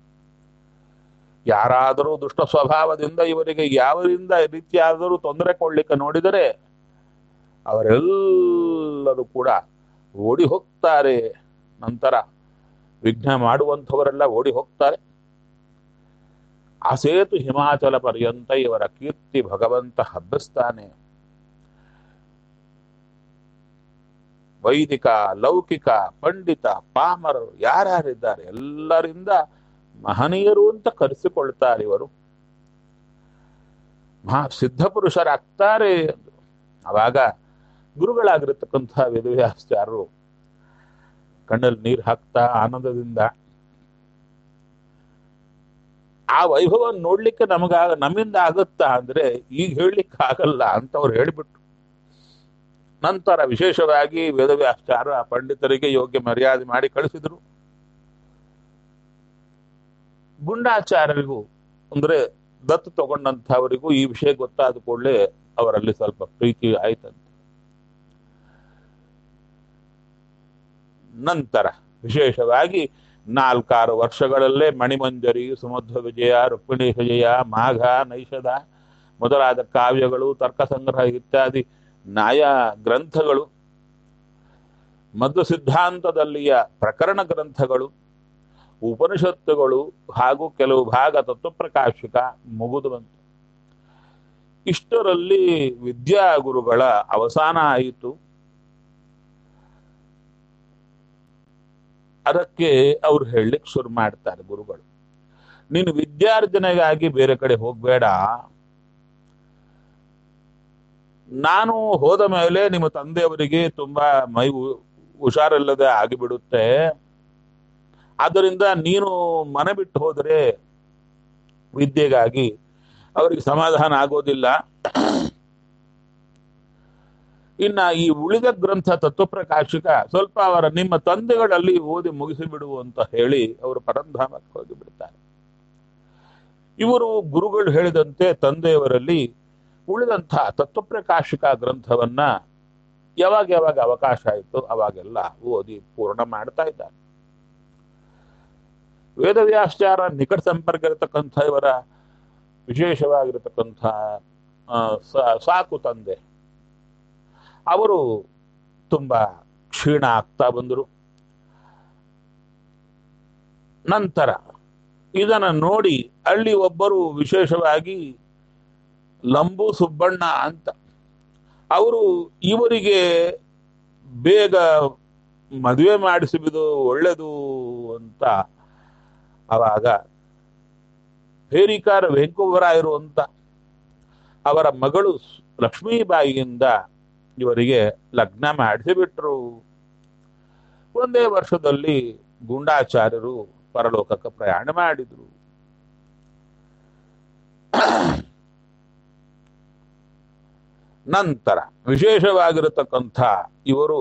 ಯಾರಾದರೂ ದುಷ್ಟ ಸ್ವಭಾವದಿಂದ ಇವರಿಗೆ ಯಾವರಿಂದ ರೀತಿಯಾದರೂ ತೊಂದರೆ ಕೊಡ್ಲಿಕ್ಕೆ ನೋಡಿದರೆ ಅವರೆಲ್ಲರೂ ಕೂಡ ಓಡಿ ಹೋಗ್ತಾರೆ ನಂತರ ವಿಘ್ನ ಮಾಡುವಂಥವರೆಲ್ಲ ಓಡಿ ಹೋಗ್ತಾರೆ ಅಸೇತು ಹಿಮಾಚಲ ಪರ್ಯಂತ ಇವರ ಕೀರ್ತಿ ಭಗವಂತ ಹಬ್ಬಿಸ್ತಾನೆ ವೈದಿಕ ಲೌಕಿಕ ಪಂಡಿತ ಪಾಮರರು ಯಾರ್ಯಾರಿದ್ದಾರೆ ಎಲ್ಲರಿಂದ ಮಹನೀಯರು ಅಂತ ಕರೆಸಿಕೊಳ್ತಾರೆ ಇವರು ಮಹಾ ಸಿದ್ಧ ಪುರುಷರಾಗ್ತಾರೆ ಅಂದ್ರು. ಅವಾಗ ಗುರುಗಳಾಗಿರತಕ್ಕಂಥ ವೇದವ್ಯಾಸಚಾರರು ಕಣ್ಣಲ್ಲಿ ನೀರು ಹಾಕ್ತಾ ಆನಂದದಿಂದ ಆ ವೈಭವ ನೋಡ್ಲಿಕ್ಕೆ ನಮಗ ನಮ್ಮಿಂದ ಆಗುತ್ತಾ ಅಂದ್ರೆ ಈಗ ಹೇಳಲಿಕ್ಕೆ ಆಗಲ್ಲ ಅಂತ ಅವ್ರು ಹೇಳಿಬಿಟ್ರು ನಂತರ ವಿಶೇಷವಾಗಿ ವೇದವ್ಯಾಚಾರ ಪಂಡಿತರಿಗೆ ಯೋಗ್ಯ ಮರ್ಯಾದೆ ಮಾಡಿ ಕಳಿಸಿದರು ಗುಂಡಾಚಾರ್ಯರಿಗೂ ಅಂದ್ರೆ ದತ್ತು ತಗೊಂಡಂಥವರಿಗೂ ಈ ವಿಷಯ ಗೊತ್ತಾದ ಕೂಡಲೇ ಅವರಲ್ಲಿ ಸ್ವಲ್ಪ ಪ್ರೀತಿ ಆಯ್ತಂತೆ ನಂತರ ವಿಶೇಷವಾಗಿ ನಾಲ್ಕಾರು ವರ್ಷಗಳಲ್ಲೇ ಮಣಿಮಂಜರಿ ಸುಮಧ್ವ ವಿಜಯ ರುಕ್ಮಿಣೀಶ ಜಯ ಮಾಘ ನೈಷಧ ಮೊದಲಾದ ಕಾವ್ಯಗಳು ತರ್ಕ ಸಂಗ್ರಹ ಇತ್ಯಾದಿ ನ್ಯಾಯ ಗ್ರಂಥಗಳು ಮಧ್ವ ಸಿದ್ಧಾಂತದಲ್ಲಿಯ ಪ್ರಕರಣ ಗ್ರಂಥಗಳು ಉಪನಿಷತ್ತುಗಳು ಹಾಗೂ ಕೆಲವು ಭಾಗ ತತ್ವಪ್ರಕಾಶಿಕ ಮುಗಿದು ಬಂತು ಇಷ್ಟರಲ್ಲಿ ವಿದ್ಯಾಗುರುಗಳ ಅವಸಾನ ಆಯಿತು ಅದಕ್ಕೆ ಅವ್ರು ಹೇಳಲಿಕ್ಕೆ ಶುರು ಮಾಡ್ತಾರೆ ಗುರುಗಳು ನೀನು ವಿದ್ಯಾರ್ಜನೆಗಾಗಿ ಬೇರೆ ಕಡೆ ಹೋಗ್ಬೇಡ ನಾನು ಹೋದ ಮೇಲೆ ನಿಮ್ಮ ತಂದೆಯವರಿಗೆ ತುಂಬಾ ಮೈ ಹು- ಹುಷಾರಿಲ್ಲದೆ ಆಗಿಬಿಡುತ್ತೆ ಆದ್ದರಿಂದ ನೀನು ಮನೆ ಬಿಟ್ಟು ಹೋದರೆ ವಿದ್ಯೆಗಾಗಿ ಅವರಿಗೆ ಸಮಾಧಾನ ಆಗೋದಿಲ್ಲ ಇನ್ನ ಈ ಉಳಿದ ಗ್ರಂಥ ತತ್ವಪ್ರಕಾಶಿಕ ಸ್ವಲ್ಪ ಅವರ ನಿಮ್ಮ ತಂದೆಗಳಲ್ಲಿ ಓದಿ ಮುಗಿಸಿಬಿಡು ಅಂತ ಹೇಳಿ ಅವರು ಪರಂಧಾಮಕ್ಕೆ ಹೋಗಿ ಬಿಡ್ತಾರೆ ಇವರು ಗುರುಗಳು ಹೇಳಿದಂತೆ ತಂದೆಯವರಲ್ಲಿ ಉಳಿದಂಥ ತತ್ವಪ್ರಕಾಶಿಕ ಗ್ರಂಥವನ್ನ ಯಾವಾಗ ಯಾವಾಗ ಅವಕಾಶ ಆಯಿತು ಅವಾಗೆಲ್ಲ ಓದಿ ಪೂರ್ಣ ಮಾಡ್ತಾ ಇದ್ದಾರೆ ವೇದವ್ಯಾಚಾರ ನಿಕಟ ಸಂಪರ್ಕ ಇರತಕ್ಕಂಥ ಇವರ ವಿಶೇಷವಾಗಿರತಕ್ಕಂಥ ಆ, ಸಾ- ಸಾಕು ತಂದೆ ಅವರು ತುಂಬಾ ಕ್ಷೀಣ ಆಗ್ತಾ ಬಂದರು ನಂತರ ಇದನ್ನ ನೋಡಿ ಅಲ್ಲಿ ಒಬ್ಬರು ವಿಶೇಷವಾಗಿ ಲಂಬು ಸುಬ್ಬಣ್ಣ ಅಂತ ಅವರು ಇವರಿಗೆ ಬೇಗ ಮದುವೆ ಮಾಡಿಸುವುದು ಒಳ್ಳೆಯದು ಅಂತ ಅವಾಗ ಹೇರಿಕಾರ ವೆಂಕುವರಾಯರು ಅಂತ ಅವರ ಮಗಳು ಲಕ್ಷ್ಮೀಬಾಯಿಯಿಂದ ಇವರಿಗೆ ಲಗ್ನ ಮಾಡಿಸಿಬಿಟ್ರು ಒಂದೇ ವರ್ಷದಲ್ಲಿ ಗುಂಡಾಚಾರ್ಯರು ಪರಲೋಕಕ್ಕೆ ಪ್ರಯಾಣ ಮಾಡಿದ್ರು ನಂತರ ವಿಶೇಷವಾಗಿರತಕ್ಕಂಥ ಇವರು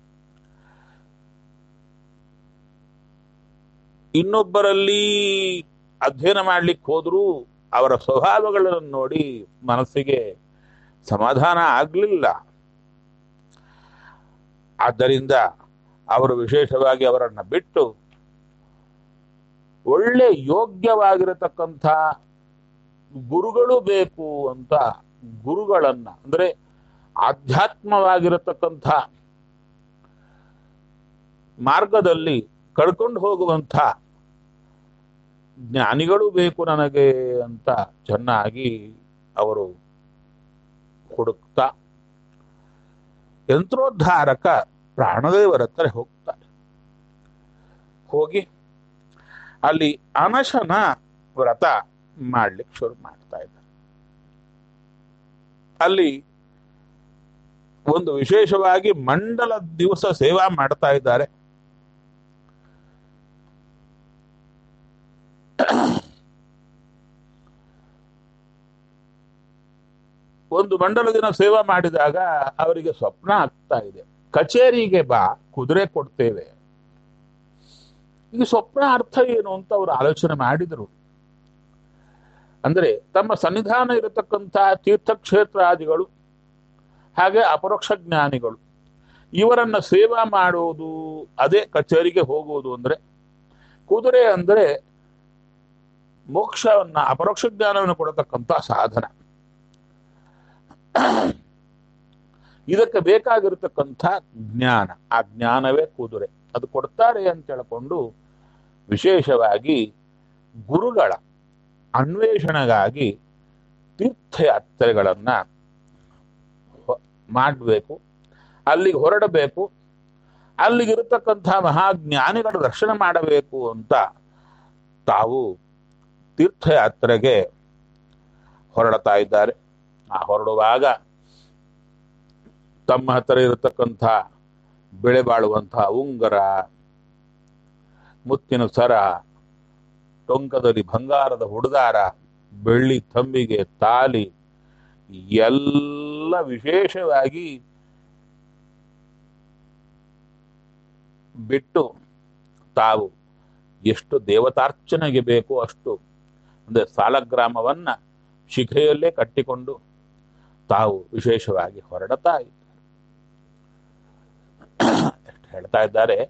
ಇನ್ನೊಬ್ಬರಲ್ಲಿ ಅಧ್ಯಯನ ಮಾಡ್ಲಿಕ್ಕೆ ಹೋದ್ರು ಅವರ ಸ್ವಭಾವಗಳನ್ನು ನೋಡಿ ಮನಸ್ಸಿಗೆ ಸಮಾಧಾನ ಆಗ್ಲಿಲ್ಲ ಆದ್ದರಿಂದ ಅವರು ವಿಶೇಷವಾಗಿ ಅವರನ್ನ ಬಿಟ್ಟು ಒಳ್ಳೆ ಯೋಗ್ಯವಾಗಿರತಕ್ಕಂಥ ಗುರುಗಳು ಬೇಕು ಅಂತ ಗುರುಗಳನ್ನ ಅಂದ್ರೆ ಆಧ್ಯಾತ್ಮವಾಗಿರತಕ್ಕಂಥ ಮಾರ್ಗದಲ್ಲಿ ಕಳ್ಕೊಂಡು ಹೋಗುವಂಥ ಜ್ಞಾನಿಗಳು ಬೇಕು ನನಗೆ ಅಂತ ಚೆನ್ನಾಗಿ ಅವರು ಹುಡುಕ್ತಾ ಯಂತ್ರೋದ್ಧಾರಕ ಪ್ರಾಣದೇವರ ಹತ್ರ ಹೋಗ್ತಾರೆ ಹೋಗಿ ಅಲ್ಲಿ ಅನಶನ ವ್ರತ ಮಾಡ್ಲಿಕ್ಕೆ ಶುರು ಮಾಡ್ತಾ ಇದ್ದಾರೆ ಅಲ್ಲಿ ಒಂದು ವಿಶೇಷವಾಗಿ ಮಂಡಲ ದಿವಸ ಸೇವಾ ಮಾಡ್ತಾ ಇದ್ದಾರೆ ಒಂದು ಮಂಡಲ ದಿನ ಸೇವಾ ಮಾಡಿದಾಗ ಅವರಿಗೆ ಸ್ವಪ್ನ ಆಗ್ತಾ ಇದೆ ಕಚೇರಿಗೆ ಬಾ ಕುದುರೆ ಕೊಡ್ತೇವೆ ಈ ಸ್ವಪ್ನ ಅರ್ಥ ಏನು ಅಂತ ಅವರು ಆಲೋಚನೆ ಮಾಡಿದರು ಅಂದ್ರೆ ತಮ್ಮ ಸನ್ನಿಧಾನ ಇರತಕ್ಕಂಥ ತೀರ್ಥಕ್ಷೇತ್ರಾದಿಗಳು ಹಾಗೆ ಅಪರೋಕ್ಷ ಜ್ಞಾನಿಗಳು ಇವರನ್ನ ಸೇವಾ ಮಾಡುವುದು ಅದೇ ಕಚೇರಿಗೆ ಹೋಗುವುದು ಅಂದ್ರೆ ಕುದುರೆ ಅಂದ್ರೆ ಮೋಕ್ಷವನ್ನ ಅಪರೋಕ್ಷ ಜ್ಞಾನವನ್ನು ಕೊಡತಕ್ಕಂಥ ಸಾಧನ ಇದಕ್ಕೆ ಬೇಕಾಗಿರತಕ್ಕಂಥ ಜ್ಞಾನ ಆ ಜ್ಞಾನವೇ ಕುದುರೆ ಅದು ಕೊಡ್ತಾರೆ ಅಂತ ಹೇಳ್ಕೊಂಡು ವಿಶೇಷವಾಗಿ ಗುರುಗಳ ಅನ್ವೇಷಣೆಗಾಗಿ ತೀರ್ಥಯಾತ್ರೆಗಳನ್ನ ಮಾಡಬೇಕು ಅಲ್ಲಿಗೆ ಹೊರಡಬೇಕು ಅಲ್ಲಿಗಿರತಕ್ಕಂಥ ಮಹಾಜ್ಞಾನಿಗಳ ದರ್ಶನ ಮಾಡಬೇಕು ಅಂತ ತಾವು ತೀರ್ಥಯಾತ್ರೆಗೆ ಹೊರಡ್ತಾ ಇದ್ದಾರೆ ಆ ಹೊರಡುವಾಗ ತಮ್ಮ ಹತ್ತಿರ ಇರತಕ್ಕಂಥ ಬೆಳೆ ಬಾಳುವಂತಹ ಉಂಗರ ಮುತ್ತಿನ ಸರ ಟೊಂಕದಲ್ಲಿ ಬಂಗಾರದ ಹುಡುದಾರ ಬೆಳ್ಳಿ ತಂಬಿಗೆ ತಾಲಿ ಎಲ್ಲ ವಿಶೇಷವಾಗಿ ಬಿಟ್ಟು ತಾವು ಎಷ್ಟು ದೇವತಾರ್ಚನೆಗೆ ಬೇಕು ಅಷ್ಟು ಅಂದರೆ ಸಾಲಗ್ರಾಮವನ್ನ ಶಿಖೆಯಲ್ಲೇ ಕಟ್ಟಿಕೊಂಡು ತಾವು ವಿಶೇಷವಾಗಿ ಹೊರಡತಾ ಇದ್ದಾರೆ ಎಷ್ಟು ಹೇಳ್ತಾ ಇದ್ದಾರೆ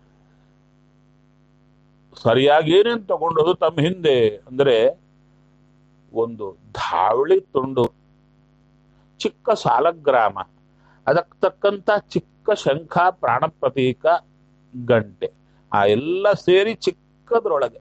ಸರಿಯಾಗಿ ಏನೇನು ತಗೊಂಡೋದು ತಮ್ಮ ಹಿಂದೆ ಅಂದ್ರೆ ಒಂದು ಧಾವಳಿ ತುಂಡು ಚಿಕ್ಕ ಸಾಲಗ್ರಾಮ ಅದಕ್ಕೆ ತಕ್ಕಂತ ಚಿಕ್ಕ ಶಂಖ ಪ್ರಾಣ ಪ್ರತೀಕ ಗಂಟೆ ಆ ಎಲ್ಲ ಸೇರಿ ಚಿಕ್ಕದ್ರೊಳಗೆ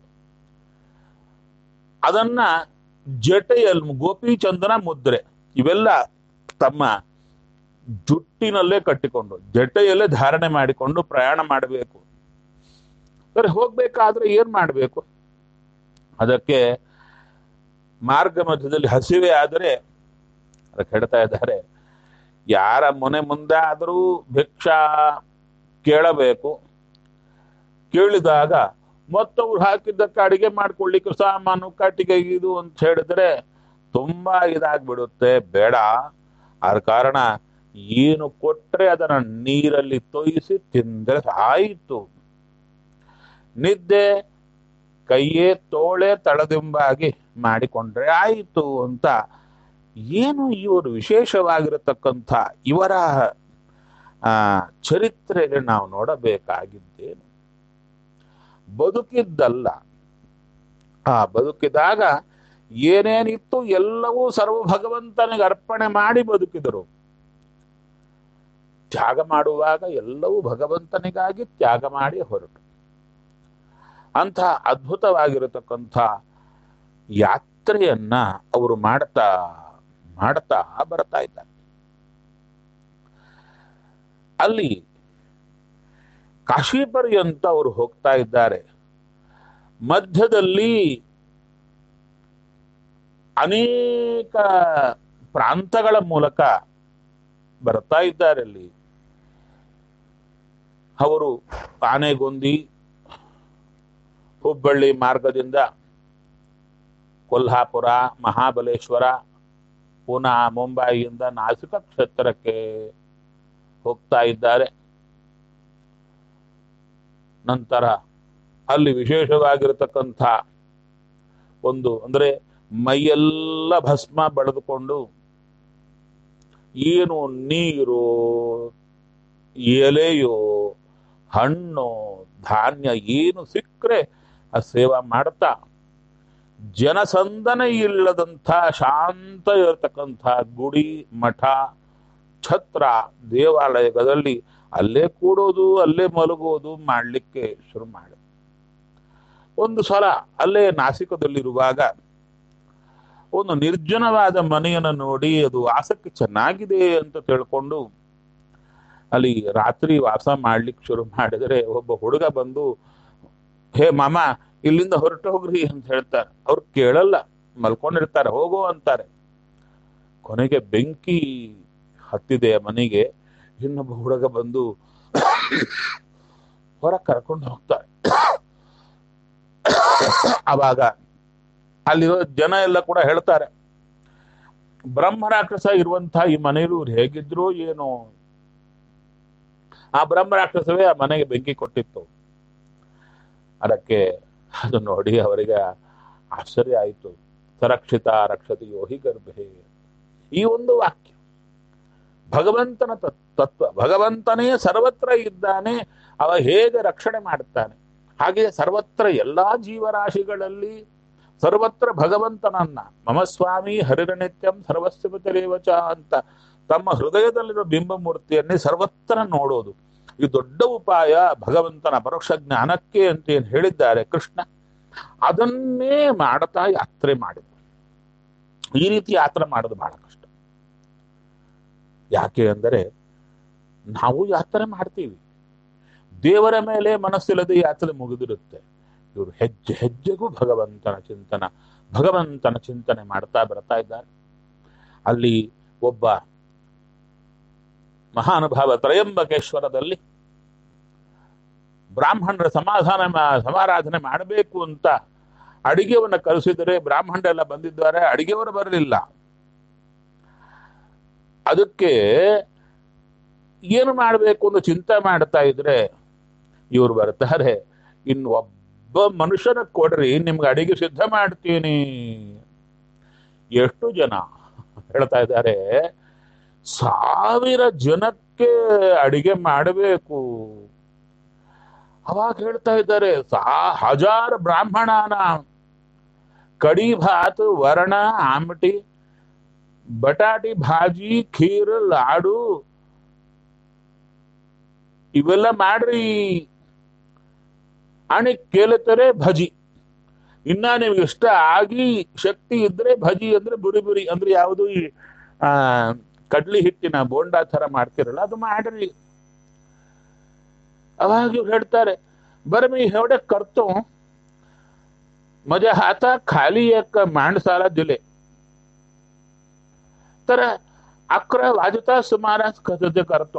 ಅದನ್ನ ಜಟೆಯಲ್ಲಿ ಗೋಪಿಚಂದನ ಮುದ್ರೆ ಇವೆಲ್ಲ ತಮ್ಮ ಜುಟ್ಟಿನಲ್ಲೇ ಕಟ್ಟಿಕೊಂಡು ಜಟೆಯಲ್ಲೇ ಧಾರಣೆ ಮಾಡಿಕೊಂಡು ಪ್ರಯಾಣ ಮಾಡಬೇಕು ಸರಿ ಹೋಗ್ಬೇಕಾದ್ರೆ ಏನ್ ಮಾಡಬೇಕು ಅದಕ್ಕೆ ಮಾರ್ಗ ಮಧ್ಯದಲ್ಲಿ ಹಸಿವೆ ಆದರೆ ಅದಕ್ಕೆ ಹೇಳ್ತಾ ಇದ್ದಾರೆ ಯಾರ ಮನೆ ಮುಂದೆ ಆದರೂ ಭಿಕ್ಷಾ ಕೇಳಬೇಕು ಕೇಳಿದಾಗ ಮತ್ತವ್ರು ಹಾಕಿದ್ದಕ್ಕೆ ಅಡಿಗೆ ಮಾಡ್ಕೊಳ್ಳಿಕ್ಕೆ ಸಾಮಾನು ಕಟ್ಟಿಗೆ ಇದು ಅಂತ ಹೇಳಿದ್ರೆ ತುಂಬಾ ಇದಾಗ್ಬಿಡುತ್ತೆ ಬೇಡ ಆದ ಕಾರಣ ಏನು ಕೊಟ್ರೆ ಅದನ್ನ ನೀರಲ್ಲಿ ತೊಯಿಸಿ ತಿಂದ್ರೆ ಆಯಿತು ನಿದ್ದೆ ಕೈಯೇ ತೋಳೆ ತಳದಿಂಬಾಗಿ ಮಾಡಿಕೊಂಡ್ರೆ ಆಯಿತು ಅಂತ ಏನು ಇವರು ವಿಶೇಷವಾಗಿರತಕ್ಕಂಥ ಇವರ ಆ ಚರಿತ್ರೆಗೆ ನಾವು ನೋಡಬೇಕಾಗಿದ್ದೇನು ಬದುಕಿದ್ದಲ್ಲ ಆ ಬದುಕಿದಾಗ ಏನೇನಿತ್ತು ಎಲ್ಲವೂ ಸರ್ವ ಭಗವಂತನಿಗೆ ಅರ್ಪಣೆ ಮಾಡಿ ಬದುಕಿದರು ತ್ಯಾಗ ಮಾಡುವಾಗ ಎಲ್ಲವೂ ಭಗವಂತನಿಗಾಗಿ ತ್ಯಾಗ ಮಾಡಿ ಹೊರಟು ಅಂಥ ಅದ್ಭುತವಾಗಿರತಕ್ಕಂಥ ಯಾತ್ರೆಯನ್ನ ಅವರು ಮಾಡ್ತಾ ಮಾಡ್ತಾ ಬರ್ತಾ ಇದ್ದಾರೆ ಅಲ್ಲಿ ಕಾಶಿ ಪರ್ಯಂತ ಅವರು ಹೋಗ್ತಾ ಇದ್ದಾರೆ ಮಧ್ಯದಲ್ಲಿ ಅನೇಕ ಪ್ರಾಂತಗಳ ಮೂಲಕ ಬರ್ತಾ ಇದ್ದಾರೆ ಅಲ್ಲಿ ಅವರು ಆನೆಗೊಂದಿ ಹುಬ್ಬಳ್ಳಿ ಮಾರ್ಗದಿಂದ ಕೊಲ್ಹಾಪುರ ಮಹಾಬಲೇಶ್ವರ ಪುನಃ ಮುಂಬೈಯಿಂದ ನಾಸಿಕ ಕ್ಷೇತ್ರಕ್ಕೆ ಹೋಗ್ತಾ ಇದ್ದಾರೆ ನಂತರ ಅಲ್ಲಿ ವಿಶೇಷವಾಗಿರತಕ್ಕಂಥ ಒಂದು ಅಂದ್ರೆ ಮೈಯೆಲ್ಲ ಭಸ್ಮ ಬೆಳೆದುಕೊಂಡು ಏನು ನೀರು ಎಲೆಯೋ ಹಣ್ಣು ಧಾನ್ಯ ಏನು ಸಿಕ್ಕರೆ ಆ ಸೇವಾ ಮಾಡ್ತಾ ಜನಸಂದನೆ ಇಲ್ಲದಂಥ ಶಾಂತ ಇರತಕ್ಕಂಥ ಗುಡಿ ಮಠ ಛತ್ರ ದೇವಾಲಯದಲ್ಲಿ ಅಲ್ಲೇ ಕೂಡೋದು ಅಲ್ಲೇ ಮಲಗೋದು ಮಾಡಲಿಕ್ಕೆ ಶುರು ಮಾಡಿ ಒಂದು ಸಲ ಅಲ್ಲೇ ನಾಸಿಕದಲ್ಲಿರುವಾಗ ಒಂದು ನಿರ್ಜನವಾದ ಮನೆಯನ್ನು ನೋಡಿ ಅದು ವಾಸಕ್ಕೆ ಚೆನ್ನಾಗಿದೆ ಅಂತ ತಿಳ್ಕೊಂಡು ಅಲ್ಲಿ ರಾತ್ರಿ ವಾಸ ಮಾಡ್ಲಿಕ್ಕೆ ಶುರು ಮಾಡಿದರೆ ಒಬ್ಬ ಹುಡುಗ ಬಂದು ಹೇ ಮಾಮ ಇಲ್ಲಿಂದ ಹೊರಟು ಹೋಗ್ರಿ ಅಂತ ಹೇಳ್ತಾರೆ ಅವ್ರು ಕೇಳಲ್ಲ ಮಲ್ಕೊಂಡಿರ್ತಾರೆ ಹೋಗೋ ಅಂತಾರೆ ಕೊನೆಗೆ ಬೆಂಕಿ ಹತ್ತಿದೆ ಮನೆಗೆ ಇನ್ನೊಬ್ಬ ಹುಡುಗ ಬಂದು ಹೊರ ಕರ್ಕೊಂಡು ಹೋಗ್ತಾರೆ ಅವಾಗ ಅಲ್ಲಿರೋ ಜನ ಎಲ್ಲ ಕೂಡ ಹೇಳ್ತಾರೆ ಬ್ರಹ್ಮರಾಕ್ಷಸ ಇರುವಂತಹ ಈ ಮನೆಯಲ್ಲೂ ಇವ್ರು ಹೇಗಿದ್ರು ಏನು ಆ ಬ್ರಹ್ಮರಾಕ್ಷಸವೇ ಆ ಮನೆಗೆ ಬೆಂಕಿ ಕೊಟ್ಟಿತ್ತು ಅದಕ್ಕೆ ಅದು ನೋಡಿ ಅವರಿಗೆ ಆಶ್ಚರ್ಯ ಆಯಿತು ಸರಕ್ಷಿತ ರಕ್ಷತಿ ಯೋಹಿ ಗರ್ಭೆ ಈ ಒಂದು ವಾಕ್ಯ ಭಗವಂತನ ತತ್- ತತ್ವ ಭಗವಂತನೇ ಸರ್ವತ್ರ ಇದ್ದಾನೆ ಅವ ಹೇಗೆ ರಕ್ಷಣೆ ಮಾಡುತ್ತಾನೆ ಹಾಗೆ ಸರ್ವತ್ರ ಎಲ್ಲಾ ಜೀವರಾಶಿಗಳಲ್ಲಿ ಸರ್ವತ್ರ ಭಗವಂತನನ್ನ ಮಮ ಸ್ವಾಮಿ ಹರಿರನಿತ್ಯಂ ಸರ್ವಸ್ವತರೇವಚ ಅಂತ ತಮ್ಮ ಹೃದಯದಲ್ಲಿರೋ ಬಿಂಬಮೂರ್ತಿಯನ್ನೇ ಸರ್ವತ್ರ ನೋಡೋದು ಇದು ದೊಡ್ಡ ಉಪಾಯ ಭಗವಂತನ ಪರೋಕ್ಷ ಜ್ಞಾನಕ್ಕೆ ಅಂತ ಏನ್ ಹೇಳಿದ್ದಾರೆ ಕೃಷ್ಣ ಅದನ್ನೇ ಮಾಡ್ತಾ ಯಾತ್ರೆ ಮಾಡಿದ್ರು ಈ ರೀತಿ ಯಾತ್ರೆ ಮಾಡೋದು ಬಹಳ ಕಷ್ಟ ಯಾಕೆ ಅಂದರೆ ನಾವು ಯಾತ್ರೆ ಮಾಡ್ತೀವಿ ದೇವರ ಮೇಲೆ ಮನಸ್ಸಿಲ್ಲದೆ ಯಾತ್ರೆ ಮುಗಿದಿರುತ್ತೆ ಇವರು ಹೆಜ್ಜೆ ಹೆಜ್ಜೆಗೂ ಭಗವಂತನ ಚಿಂತನ ಭಗವಂತನ ಚಿಂತನೆ ಮಾಡ್ತಾ ಬರ್ತಾ ಇದ್ದಾರೆ ಅಲ್ಲಿ ಒಬ್ಬ ಮಹಾನುಭಾವ ತ್ರಯಂಬಕೇಶ್ವರದಲ್ಲಿ ಬ್ರಾಹ್ಮಣರ ಸಮಾಧಾನ ಮಾ- ಸಮಾರಾಧನೆ ಮಾಡಬೇಕು ಅಂತ ಅಡಿಗೆವನ್ನ ಕಲಿಸಿದರೆ ಬ್ರಾಹ್ಮಣರೆಲ್ಲ ಬಂದಿದ್ದಾರೆ ಅಡಿಗೆವರು ಬರಲಿಲ್ಲ ಅದಕ್ಕೆ ಏನು ಮಾಡಬೇಕು ಅಂತ ಚಿಂತೆ ಮಾಡ್ತಾ ಇದ್ರೆ ಇವ್ರು ಬರ್ತಾರೆ ಇನ್ನು ಒಬ್ಬ ಮನುಷ್ಯನ ಕೊಡ್ರಿ ನಿಮ್ಗೆ ಅಡಿಗೆ ಸಿದ್ಧ ಮಾಡ್ತೀನಿ ಎಷ್ಟು ಜನ ಹೇಳ್ತಾ ಇದ್ದಾರೆ ಸಾವಿರ ಜನಕ್ಕೆ ಅಡಿಗೆ ಮಾಡಬೇಕು ಅವಾಗ ಹೇಳ್ತಾ ಇದ್ದಾರೆ ಸಾ ಹಜಾರ್ ಬ್ರಾಹ್ಮಣನ ಕಡಿ ಭಾತ್ ವರ್ಣ ಆಮಟಿ ಬಟಾಟಿ ಭಾಜಿ ಖೀರ್ ಲಾಡು ಇವೆಲ್ಲ ಮಾಡ್ರಿ आणि ಕೇಳುತ್ತಾರೆ ಭಜಿ ಇನ್ನ ನಿಮ್ಗೆ ಇಷ್ಟ ಆಗಿ ಶಕ್ತಿ ಇದ್ರೆ ಭಜಿ ಅಂದ್ರೆ ಬುರಿ ಬುರಿ ಅಂದ್ರೆ ಯಾವುದು ಈ ಆ ಕಡ್ಲಿ ಹಿಟ್ಟಿನ ಬೋಂಡಾ ತರ ಮಾಡ್ತಿರಲ್ಲ ಅದು ಮಾಡ್ರಿ ಅವಾಗ ಇವ್ರು ಹೇಳ್ತಾರೆ बरं मी एवढं करतो माझ्या हातात खाली एक माणसाला दिले तर अकरा वाजता सुमारास कसं ते करतो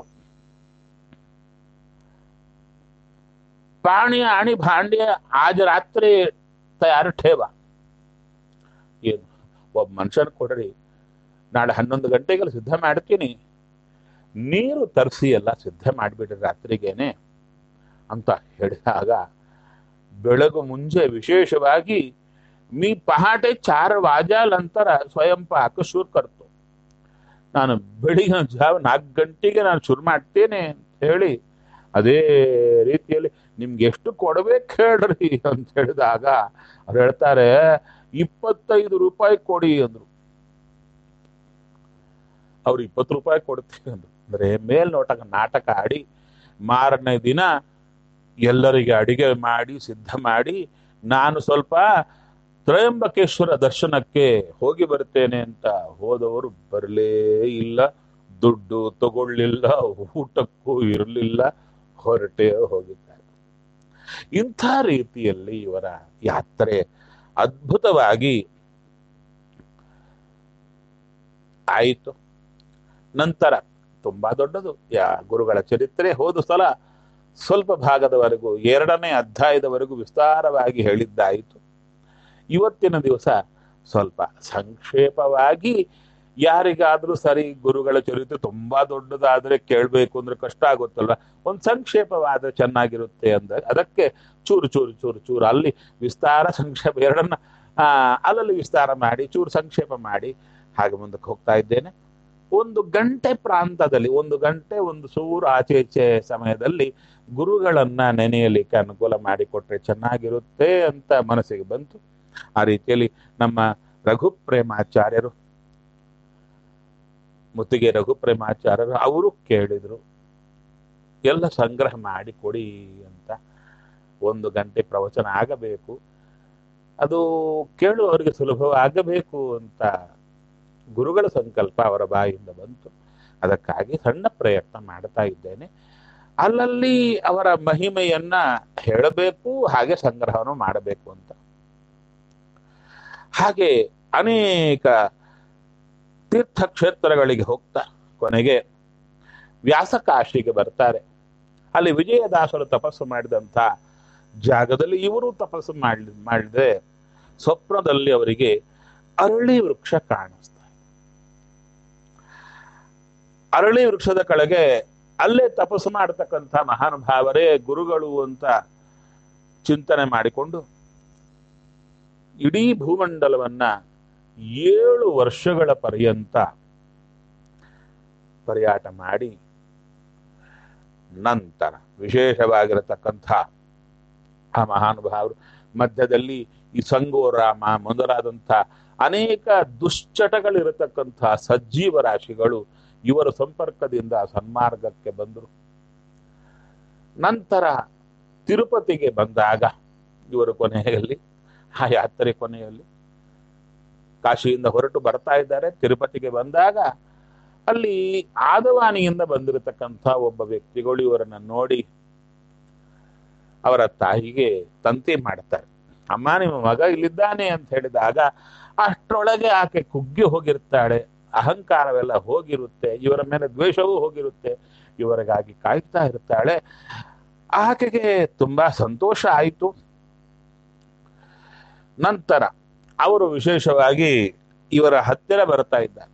पाणी आणि भांडी आज रात्री ತಯಾರು ಠೇವ ಏನು ಒಬ್ಬ ಮನುಷ್ಯನ ಕೊಡ್ರಿ ನಾಳೆ ಹನ್ನೊಂದು ಗಂಟೆಗೆಲ್ಲ ಸಿದ್ಧ ಮಾಡ್ತೀನಿ ನೀರು ತರಿಸಿ ಎಲ್ಲ ಸಿದ್ಧ ಮಾಡಿಬಿಡ್ರಿ ರಾತ್ರಿಗೇನೆ ಅಂತ ಹೇಳಿದಾಗ ಬೆಳಗು ಮುಂಜೆ ವಿಶೇಷವಾಗಿ मी पहाटे चार ವಾಜಾಲಂತರ ಸ್ವಯಂ ಪಾಕ ಶುರು ಕರ್ತು ನಾನು ಬೆಳಿಗ್ಗೆ ಜಾವ ನಾಲ್ಕು ಗಂಟೆಗೆ ನಾನು ಶುರು ಮಾಡ್ತೇನೆ ಅಂತ ಹೇಳಿ ಅದೇ ರೀತಿಯಲ್ಲಿ ನಿಮ್ಗೆ ಎಷ್ಟು ಕೊಡ್ಬೇಕು ಹೇಳ್ರಿ ಅಂತ ಹೇಳಿದಾಗ ಅವ್ರು ಹೇಳ್ತಾರೆ ಇಪ್ಪತ್ತೈದು ರೂಪಾಯಿ ಕೊಡಿ ಅಂದ್ರು ಅವ್ರು ಇಪ್ಪತ್ತು ರೂಪಾಯಿ ಕೊಡ್ತೀವಿ ಅಂದ್ರು ಅಂದ್ರೆ ಮೇಲ್ನೋಟ ನಾಟಕ ಆಡಿ ಮಾರನೇ ದಿನ ಎಲ್ಲರಿಗೆ ಅಡಿಗೆ ಮಾಡಿ ಸಿದ್ಧ ಮಾಡಿ ನಾನು ಸ್ವಲ್ಪ ತ್ರಯಂಬಕೇಶ್ವರ ದರ್ಶನಕ್ಕೆ ಹೋಗಿ ಬರ್ತೇನೆ ಅಂತ ಹೋದವರು ಬರಲೇ ಇಲ್ಲ ದುಡ್ಡು ತಗೊಳ್ಳಿಲ್ಲ ಊಟಕ್ಕೂ ಇರಲಿಲ್ಲ ಹೊರಟೇ ಹೋಗಿದ್ದಾರೆ ಇಂಥ ರೀತಿಯಲ್ಲಿ ಇವರ ಯಾತ್ರೆ ಅದ್ಭುತವಾಗಿ ಆಯಿತು ನಂತರ ತುಂಬಾ ದೊಡ್ಡದು ಯಾ ಗುರುಗಳ ಚರಿತ್ರೆ ಹೋದ ಸಲ ಸ್ವಲ್ಪ ಭಾಗದವರೆಗೂ ಎರಡನೇ ಅಧ್ಯಾಯದವರೆಗೂ ವಿಸ್ತಾರವಾಗಿ ಹೇಳಿದ್ದಾಯಿತು ಇವತ್ತಿನ ದಿವಸ ಸ್ವಲ್ಪ ಸಂಕ್ಷೇಪವಾಗಿ ಯಾರಿಗಾದ್ರೂ ಸರಿ ಗುರುಗಳ ಚರಿತ್ರೆ ತುಂಬಾ ದೊಡ್ಡದಾದ್ರೆ ಕೇಳಬೇಕು ಅಂದ್ರೆ ಕಷ್ಟ ಆಗುತ್ತಲ್ವ ಒಂದು ಸಂಕ್ಷೇಪವಾದ್ರೆ ಚೆನ್ನಾಗಿರುತ್ತೆ ಅಂದ್ರೆ ಅದಕ್ಕೆ ಚೂರು ಚೂರು ಚೂರು ಚೂರು ಅಲ್ಲಿ ವಿಸ್ತಾರ ಸಂಕ್ಷೇಪ ಎರಡನ್ನ ಆ ಅಲ್ಲಲ್ಲಿ ವಿಸ್ತಾರ ಮಾಡಿ ಚೂರು ಸಂಕ್ಷೇಪ ಮಾಡಿ ಹಾಗೆ ಮುಂದಕ್ಕೆ ಹೋಗ್ತಾ ಇದ್ದೇನೆ ಒಂದು ಗಂಟೆ ಪ್ರಾಂತದಲ್ಲಿ ಒಂದು ಗಂಟೆ ಒಂದು ಸೂರು ಆಚೆ ಈಚೆ ಸಮಯದಲ್ಲಿ ಗುರುಗಳನ್ನ ನೆನೆಯಲಿಕ್ಕೆ ಅನುಕೂಲ ಮಾಡಿಕೊಟ್ರೆ ಚೆನ್ನಾಗಿರುತ್ತೆ ಅಂತ ಮನಸ್ಸಿಗೆ ಬಂತು ಆ ರೀತಿಯಲ್ಲಿ ನಮ್ಮ ರಘುಪ್ರೇಮಾಚಾರ್ಯರು ಮುತ್ತಿಗೆ ರಘುಪ್ರೇಮಾಚಾರ್ಯರು ಅವರು ಕೇಳಿದ್ರು ಎಲ್ಲ ಸಂಗ್ರಹ ಮಾಡಿ ಕೊಡಿ ಅಂತ ಒಂದು ಗಂಟೆ ಪ್ರವಚನ ಆಗಬೇಕು ಅದು ಕೇಳುವವರಿಗೆ ಸುಲಭವಾಗಬೇಕು ಅಂತ ಗುರುಗಳ ಸಂಕಲ್ಪ ಅವರ ಬಾಯಿಂದ ಬಂತು ಅದಕ್ಕಾಗಿ ಸಣ್ಣ ಪ್ರಯತ್ನ ಮಾಡ್ತಾ ಇದ್ದೇನೆ ಅಲ್ಲಲ್ಲಿ ಅವರ ಮಹಿಮೆಯನ್ನ ಹೇಳಬೇಕು ಹಾಗೆ ಸಂಗ್ರಹವನ್ನು ಮಾಡಬೇಕು ಅಂತ ಹಾಗೆ ಅನೇಕ ತೀರ್ಥಕ್ಷೇತ್ರಗಳಿಗೆ ಹೋಗ್ತಾ ಕೊನೆಗೆ ವ್ಯಾಸಕಾಶಿಗೆ ಬರ್ತಾರೆ ಅಲ್ಲಿ ವಿಜಯದಾಸರು ತಪಸ್ಸು ಮಾಡಿದಂಥ ಜಾಗದಲ್ಲಿ ಇವರು ತಪಸ್ಸು ಮಾಡಿ ಮಾಡಿದ್ರೆ ಸ್ವಪ್ನದಲ್ಲಿ ಅವರಿಗೆ ಅರಳಿ ವೃಕ್ಷ ಕಾಣಿಸ್ತಾ ಅರಳಿ ವೃಕ್ಷದ ಕೆಳಗೆ ಅಲ್ಲೇ ತಪಸ್ಸು ಮಾಡತಕ್ಕಂಥ ಮಹಾನುಭಾವರೇ ಗುರುಗಳು ಅಂತ ಚಿಂತನೆ ಮಾಡಿಕೊಂಡು ಇಡೀ ಭೂಮಂಡಲವನ್ನ ಏಳು ವರ್ಷಗಳ ಪರ್ಯಂತ ಪರ್ಯಾಟ ಮಾಡಿ ನಂತರ ವಿಶೇಷವಾಗಿರತಕ್ಕಂಥ ಆ ಮಹಾನುಭಾವರು ಮಧ್ಯದಲ್ಲಿ ಈ ಸಂಗೋರಾಮ ಮೊದಲಾದಂಥ ಅನೇಕ ದುಶ್ಚಟಗಳಿರತಕ್ಕಂಥ ಸಜ್ಜೀವ ರಾಶಿಗಳು ಇವರ ಸಂಪರ್ಕದಿಂದ ಸನ್ಮಾರ್ಗಕ್ಕೆ ಬಂದರು ನಂತರ ತಿರುಪತಿಗೆ ಬಂದಾಗ ಇವರು ಕೊನೆಯಲ್ಲಿ ಆ ಯಾತ್ರೆ ಕೊನೆಯಲ್ಲಿ ಕಾಶಿಯಿಂದ ಹೊರಟು ಬರ್ತಾ ಇದ್ದಾರೆ ತಿರುಪತಿಗೆ ಬಂದಾಗ ಅಲ್ಲಿ ಆದವಾನಿಯಿಂದ ಬಂದಿರತಕ್ಕಂಥ ಒಬ್ಬ ವ್ಯಕ್ತಿಗಳು ಇವರನ್ನ ನೋಡಿ ಅವರ ತಾಯಿಗೆ ತಂತಿ ಮಾಡ್ತಾರೆ ಅಮ್ಮ ನಿಮ್ಮ ಮಗ ಇಲ್ಲಿದ್ದಾನೆ ಅಂತ ಹೇಳಿದಾಗ ಅಷ್ಟರೊಳಗೆ ಆಕೆ ಕುಗ್ಗಿ ಹೋಗಿರ್ತಾಳೆ ಅಹಂಕಾರವೆಲ್ಲ ಹೋಗಿರುತ್ತೆ ಇವರ ಮೇಲೆ ದ್ವೇಷವೂ ಹೋಗಿರುತ್ತೆ ಇವರಿಗಾಗಿ ಕಾಯ್ತಾ ಇರ್ತಾಳೆ ಆಕೆಗೆ ತುಂಬಾ ಸಂತೋಷ ಆಯಿತು ನಂತರ ಅವರು ವಿಶೇಷವಾಗಿ ಇವರ ಹತ್ತಿರ ಬರ್ತಾ ಇದ್ದಾರೆ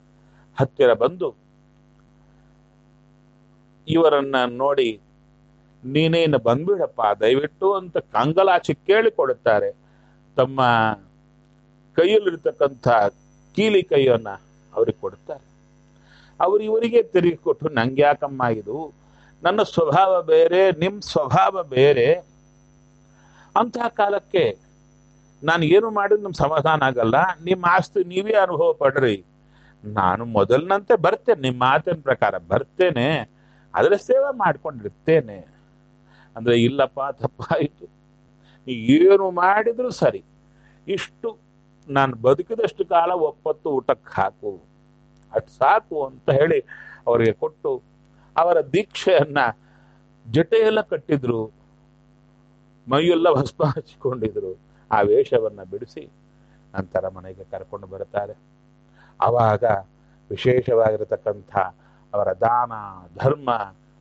ಹತ್ತಿರ ಬಂದು ಇವರನ್ನ ನೋಡಿ ನೀನೇನು ಬಂದ್ಬಿಡಪ್ಪ ದಯವಿಟ್ಟು ಅಂತ ಕಂಗಲಾಚಿ ಕೇಳಿಕೊಡುತ್ತಾರೆ ತಮ್ಮ ಕೈಯಲ್ಲಿರ್ತಕ್ಕಂಥ ಕೀಲಿ ಕೈಯನ್ನ ಅವ್ರಿಗೆ ಕೊಡ್ತಾರೆ ಅವರು ಇವರಿಗೆ ತಿರುಗಿ ಕೊಟ್ಟು ನಂಗೆ ಯಾಕಮ್ಮ ಇದು ನನ್ನ ಸ್ವಭಾವ ಬೇರೆ ನಿಮ್ಮ ಸ್ವಭಾವ ಬೇರೆ ಅಂತಹ ಕಾಲಕ್ಕೆ ನಾನು ಏನು ಮಾಡಿದ್ರು ನಮ್ಮ ಸಮಾಧಾನ ಆಗಲ್ಲ ನಿಮ್ಮ ಆಸ್ತಿ ನೀವೇ ಅನುಭವ ಪಡ್ರಿ ನಾನು ಮೊದಲಿನಂತೆ ಬರ್ತೇನೆ ನಿಮ್ಮ ಮಾತಿನ ಪ್ರಕಾರ ಬರ್ತೇನೆ ಅದರ ಸೇವೆ ಮಾಡ್ಕೊಂಡಿರ್ತೇನೆ ಅಂದ್ರೆ ಇಲ್ಲಪ್ಪ ತಪ್ಪಾಯಿತು ನೀ ಏನು ಮಾಡಿದ್ರು ಸರಿ ಇಷ್ಟು ನಾನು ಬದುಕಿದಷ್ಟು ಕಾಲ ಒಪ್ಪತ್ತು ಊಟಕ್ಕೆ ಹಾಕು ಅಷ್ಟು ಸಾಕು ಅಂತ ಹೇಳಿ ಅವರಿಗೆ ಕೊಟ್ಟು ಅವರ ದೀಕ್ಷೆಯನ್ನ ಜಟೆಯೆಲ್ಲ ಕಟ್ಟಿದ್ರು ಮೈಯೆಲ್ಲ ಭಸ್ಮ ಹಚ್ಚಿಕೊಂಡಿದ್ರು ಆ ವೇಷವನ್ನ ಬಿಡಿಸಿ ನಂತರ ಮನೆಗೆ ಕರ್ಕೊಂಡು ಬರ್ತಾರೆ ಆವಾಗ ವಿಶೇಷವಾಗಿರತಕ್ಕಂಥ ಅವರ ದಾನ ಧರ್ಮ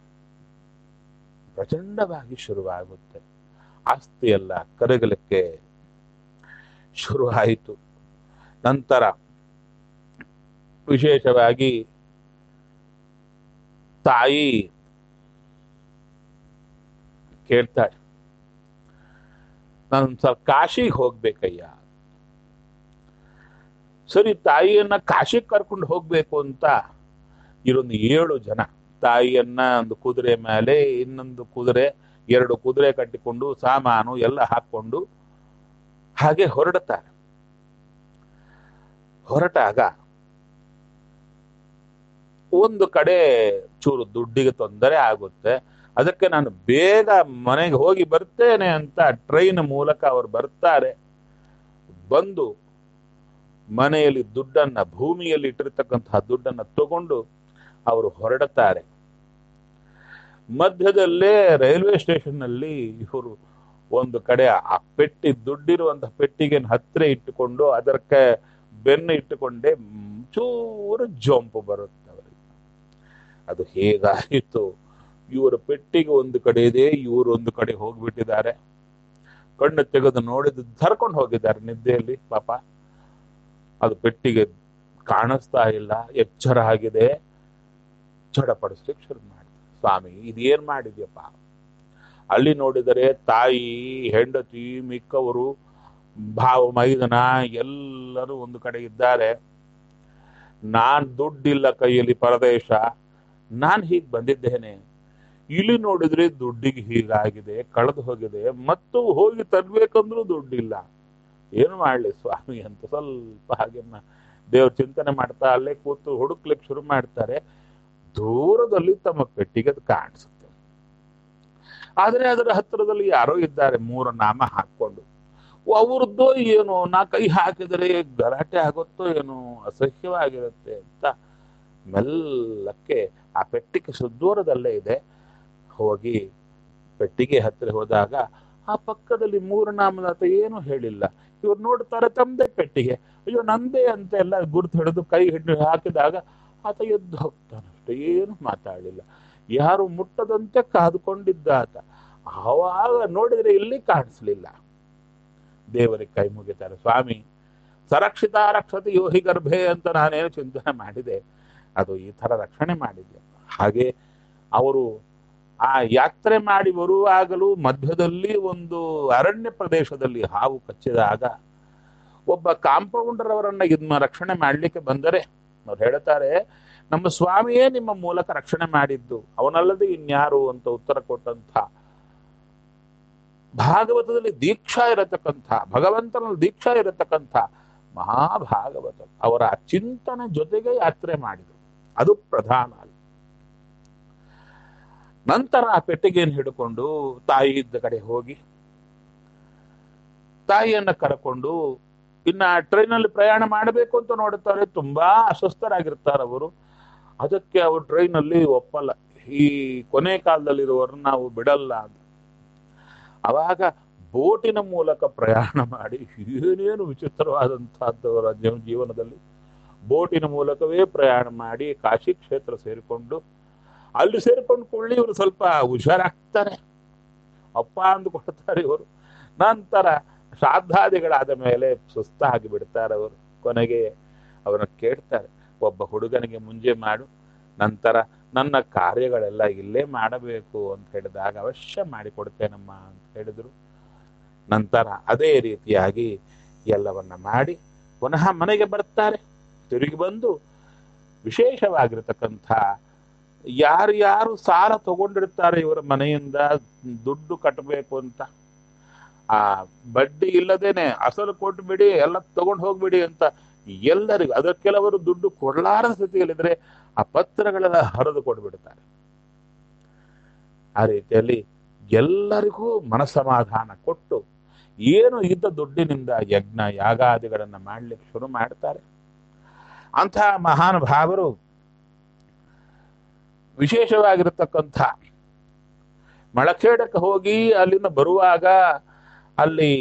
ಪ್ರಚಂಡವಾಗಿ ಶುರುವಾಗುತ್ತೆ ಆಸ್ತಿ ಎಲ್ಲ ಕರಗಲಿಕ್ಕೆ ಶುರುವಾಯಿತು ನಂತರ ವಿಶೇಷವಾಗಿ ತಾಯಿ ಕೇಳ್ತಾಳೆ ನಾನು ಸ್ವಲ್ಪ ಕಾಶಿಗೆ ಹೋಗ್ಬೇಕಯ್ಯ ಸರಿ ತಾಯಿಯನ್ನ ಕಾಶಿಗೆ ಕರ್ಕೊಂಡು ಹೋಗ್ಬೇಕು ಅಂತ ಇರೊಂದು ಏಳು ಜನ ತಾಯಿಯನ್ನ ಒಂದು ಕುದುರೆ ಮೇಲೆ ಇನ್ನೊಂದು ಕುದುರೆ ಎರಡು ಕುದುರೆ ಕಟ್ಟಿಕೊಂಡು ಸಾಮಾನು ಎಲ್ಲ ಹಾಕೊಂಡು ಹಾಗೆ ಹೊರಡುತ್ತಾರೆ ಹೊರಟಾಗ ಒಂದು ಕಡೆ ಚೂರು ದುಡ್ಡಿಗೆ ತೊಂದರೆ ಆಗುತ್ತೆ ಅದಕ್ಕೆ ನಾನು ಬೇಗ ಮನೆಗೆ ಹೋಗಿ ಬರ್ತೇನೆ ಅಂತ ಟ್ರೈನ್ ಮೂಲಕ ಅವ್ರು ಬರ್ತಾರೆ ಬಂದು ಮನೆಯಲ್ಲಿ ದುಡ್ಡನ್ನ ಭೂಮಿಯಲ್ಲಿ ಇಟ್ಟಿರ್ತಕ್ಕಂತಹ ದುಡ್ಡನ್ನ ತಗೊಂಡು ಅವರು ಹೊರಡುತ್ತಾರೆ ಮಧ್ಯದಲ್ಲೇ ರೈಲ್ವೆ ಸ್ಟೇಷನ್ ನಲ್ಲಿ ಇವರು ಒಂದು ಕಡೆ ಆ ಪೆಟ್ಟಿ ದುಡ್ಡಿರುವಂತಹ ಪೆಟ್ಟಿಗೆ ಹತ್ತಿರ ಇಟ್ಟುಕೊಂಡು ಅದಕ್ಕೆ ಬೆನ್ನು ಇಟ್ಟುಕೊಂಡೇ ಚೂರು ಜಂಪು ಬರುತ್ತೆ ಅವರಿಗೆ ಅದು ಹೇಗಾಯಿತು ಇವರ ಪೆಟ್ಟಿಗೆ ಒಂದು ಕಡೆ ಇದೆ ಇವರು ಒಂದು ಕಡೆ ಹೋಗ್ಬಿಟ್ಟಿದ್ದಾರೆ ಕಣ್ಣು ತೆಗೆದು ನೋಡಿದ್ದು ಧರ್ಕೊಂಡು ಹೋಗಿದ್ದಾರೆ ನಿದ್ದೆಯಲ್ಲಿ ಪಾಪ ಅದು ಪೆಟ್ಟಿಗೆ ಕಾಣಿಸ್ತಾ ಇಲ್ಲ ಎಚ್ಚರ ಆಗಿದೆ ಚಡಪಡಿಸ್ಲಿಕ್ಕೆ ಶುರು ಮಾಡಿ ಸ್ವಾಮಿ ಇದೇನ್ ಮಾಡಿದ್ಯಪ್ಪ ಅಲ್ಲಿ ನೋಡಿದರೆ ತಾಯಿ ಹೆಂಡತಿ ಮಿಕ್ಕವರು ಭಾವ ಮೈದನ ಎಲ್ಲರೂ ಒಂದು ಕಡೆ ಇದ್ದಾರೆ ನಾನ್ ದುಡ್ಡಿಲ್ಲ ಕೈಯಲ್ಲಿ ಪರದೇಶ ನಾನ್ ಹೀಗ್ ಬಂದಿದ್ದೇನೆ ಇಲ್ಲಿ ನೋಡಿದ್ರೆ ದುಡ್ಡಿಗೆ ಹೀಗಾಗಿದೆ ಕಳೆದು ಹೋಗಿದೆ ಮತ್ತು ಹೋಗಿ ತರ್ಬೇಕಂದ್ರೂ ದುಡ್ಡಿಲ್ಲ ಏನು ಮಾಡ್ಲಿ ಸ್ವಾಮಿ ಅಂತ ಸ್ವಲ್ಪ ಹಾಗೆ ದೇವ್ರ ಚಿಂತನೆ ಮಾಡ್ತಾ ಅಲ್ಲೇ ಕೂತು ಹುಡುಕ್ಲಿಕ್ಕೆ ಶುರು ಮಾಡ್ತಾರೆ ದೂರದಲ್ಲಿ ತಮ್ಮ ಪೆಟ್ಟಿಗೆ ಅದು ಕಾಣಿಸುತ್ತೆ ಆದ್ರೆ ಅದರ ಹತ್ತಿರದಲ್ಲಿ ಯಾರೋ ಇದ್ದಾರೆ ಮೂರು ನಾಮ ಹಾಕೊಂಡು ಅವ್ರದ್ದೋ ಏನೋ ನಾ ಕೈ ಹಾಕಿದರೆ ಗಲಾಟೆ ಆಗುತ್ತೋ ಏನೋ ಅಸಹ್ಯವಾಗಿರುತ್ತೆ ಅಂತ ಮೆಲ್ಲಕ್ಕೆ ಆ ಪೆಟ್ಟಿಗೆ ಸುದೂರದಲ್ಲೇ ಇದೆ ಹೋಗಿ ಪೆಟ್ಟಿಗೆ ಹತ್ತಿರ ಹೋದಾಗ ಆ ಪಕ್ಕದಲ್ಲಿ ಮೂರು ನಾಮದಾತ ಏನು ಹೇಳಿಲ್ಲ ಇವ್ರು ನೋಡ್ತಾರೆ ತಮ್ಮದೇ ಪೆಟ್ಟಿಗೆ ಅಯ್ಯೋ ನಂದೇ ಅಂತ ಎಲ್ಲ ಗುರುತು ಹಿಡಿದು ಕೈ ಹಿಡಿದು ಹಾಕಿದಾಗ ಆತ ಎದ್ದು ಹೋಗ್ತಾನಷ್ಟೆ ಏನು ಮಾತಾಡಲಿಲ್ಲ ಯಾರು ಮುಟ್ಟದಂತೆ ಕಾದುಕೊಂಡಿದ್ದ ಆತ ಆವಾಗ ನೋಡಿದ್ರೆ ಇಲ್ಲಿ ಕಾಣಿಸ್ಲಿಲ್ಲ ದೇವರಿಗೆ ಕೈ ಮುಗಿತಾರೆ ಸ್ವಾಮಿ ಸರಕ್ಷಿತ ರಕ್ಷತೆ ಯೋಹಿ ಗರ್ಭೆ ಅಂತ ನಾನೇನು ಚಿಂತನೆ ಮಾಡಿದೆ ಅದು ಈ ತರ ರಕ್ಷಣೆ ಮಾಡಿದ್ದೆ ಹಾಗೆ ಅವರು ಆ ಯಾತ್ರೆ ಮಾಡಿ ಬರುವಾಗಲೂ ಮಧ್ಯದಲ್ಲಿ ಒಂದು ಅರಣ್ಯ ಪ್ರದೇಶದಲ್ಲಿ ಹಾವು ಕಚ್ಚಿದಾಗ ಒಬ್ಬ ಕಾಂಪೌಂಡರ್ ಅವರನ್ನ ಇದನ್ನ ರಕ್ಷಣೆ ಮಾಡ್ಲಿಕ್ಕೆ ಬಂದರೆ ಅವ್ರು ಹೇಳ್ತಾರೆ ನಮ್ಮ ಸ್ವಾಮಿಯೇ ನಿಮ್ಮ ಮೂಲಕ ರಕ್ಷಣೆ ಮಾಡಿದ್ದು ಅವನಲ್ಲದೆ ಇನ್ಯಾರು ಅಂತ ಉತ್ತರ ಕೊಟ್ಟಂತ ಭಾಗವತದಲ್ಲಿ ದೀಕ್ಷಾ ಇರತಕ್ಕಂಥ ಭಗವಂತನಲ್ಲಿ ದೀಕ್ಷಾ ಇರತಕ್ಕಂಥ ಮಹಾಭಾಗವತ ಅವರ ಚಿಂತನೆ ಜೊತೆಗೆ ಯಾತ್ರೆ ಮಾಡಿದರು ಅದು ಪ್ರಧಾನ ಅಲ್ಲಿ ನಂತರ ಆ ಪೆಟ್ಟಿಗೆಯನ್ನು ಹಿಡ್ಕೊಂಡು ತಾಯಿ ಇದ್ದ ಕಡೆ ಹೋಗಿ ತಾಯಿಯನ್ನ ಕರ್ಕೊಂಡು ಇನ್ನ ಟ್ರೈನಲ್ಲಿ ಪ್ರಯಾಣ ಮಾಡಬೇಕು ಅಂತ ನೋಡುತ್ತಾರೆ ತುಂಬಾ ಅಸ್ವಸ್ಥರಾಗಿರ್ತಾರೆ ಅವರು ಅದಕ್ಕೆ ಅವರು ಟ್ರೈನಲ್ಲಿ ಒಪ್ಪಲ್ಲ ಈ ಕೊನೆ ಕಾಲದಲ್ಲಿರುವವರು ನಾವು ಬಿಡಲ್ಲ ಅಂತ ಅವಾಗ ಬೋಟಿನ ಮೂಲಕ ಪ್ರಯಾಣ ಮಾಡಿ ಏನೇನು ವಿಚಿತ್ರವಾದಂತಹದ್ದವರ ಜೀವ- ಜೀವನದಲ್ಲಿ ಬೋಟಿನ ಮೂಲಕವೇ ಪ್ರಯಾಣ ಮಾಡಿ ಕಾಶಿ ಕ್ಷೇತ್ರ ಸೇರಿಕೊಂಡು ಅಲ್ಲಿ ಸೇರ್ಕೊಂಡು ಕೊಳ್ಳಿ ಇವರು ಸ್ವಲ್ಪ ಹುಷಾರಾಗ್ತಾರೆ ಅಪ್ಪ ಅಂದು ಕೊಡ್ತಾರೆ ಇವರು ನಂತರ ಶ್ರಾದ್ದಾದಿಗಳಾದ ಮೇಲೆ ಸುಸ್ತಾಗಿ ಬಿಡ್ತಾರೆ ಅವರು ಕೊನೆಗೆ ಅವರನ್ನು ಕೇಳ್ತಾರೆ ಒಬ್ಬ ಹುಡುಗನಿಗೆ ಮುಂಜೆ ಮಾಡು ನಂತರ ನನ್ನ ಕಾರ್ಯಗಳೆಲ್ಲ ಇಲ್ಲೇ ಮಾಡಬೇಕು ಅಂತ ಹೇಳಿದಾಗ ಅವಶ್ಯ ಮಾಡಿಕೊಡ್ತೇನಮ್ಮ ಅಂತ ಹೇಳಿದರು ನಂತರ ಅದೇ ರೀತಿಯಾಗಿ ಎಲ್ಲವನ್ನ ಮಾಡಿ ಪುನಃ ಮನೆಗೆ ಬರ್ತಾರೆ ತಿರುಗಿ ಬಂದು ವಿಶೇಷವಾಗಿರತಕ್ಕಂಥ ಯಾರ್ಯಾರು ಸಾಲ ತಗೊಂಡಿರ್ತಾರೆ ಇವರ ಮನೆಯಿಂದ ದುಡ್ಡು ಕಟ್ಟಬೇಕು ಅಂತ ಆ ಬಡ್ಡಿ ಇಲ್ಲದೇನೆ ಅಸಲು ಕೊಟ್ಟು ಬಿಡಿ ಎಲ್ಲ ತಗೊಂಡು ಹೋಗ್ಬಿಡಿ ಅಂತ ಎಲ್ಲರಿಗೂ ಅದರ ಕೆಲವರು ದುಡ್ಡು ಕೊಡಲಾರದ ಸ್ಥಿತಿಯಲ್ಲಿದ್ರೆ ಆ ಪತ್ರಗಳೆಲ್ಲ ಹರಿದು ಕೊಟ್ಬಿಡ್ತಾರೆ ಆ ರೀತಿಯಲ್ಲಿ ಎಲ್ಲರಿಗೂ ಮನಸಮಾಧಾನ ಕೊಟ್ಟು ಏನು ಇದ್ದ ದುಡ್ಡಿನಿಂದ ಯಜ್ಞ ಯಾಗಾದಿಗಳನ್ನ ಮಾಡ್ಲಿಕ್ಕೆ ಶುರು ಮಾಡ್ತಾರೆ ಅಂತಹ ಮಹಾನ್ ಭಾವರು ವಿಶೇಷವಾಗಿರತಕ್ಕಂಥ ಮಳಖೇಡಕ್ಕೆ ಹೋಗಿ ಅಲ್ಲಿಂದ ಬರುವಾಗ ಅಲ್ಲಿ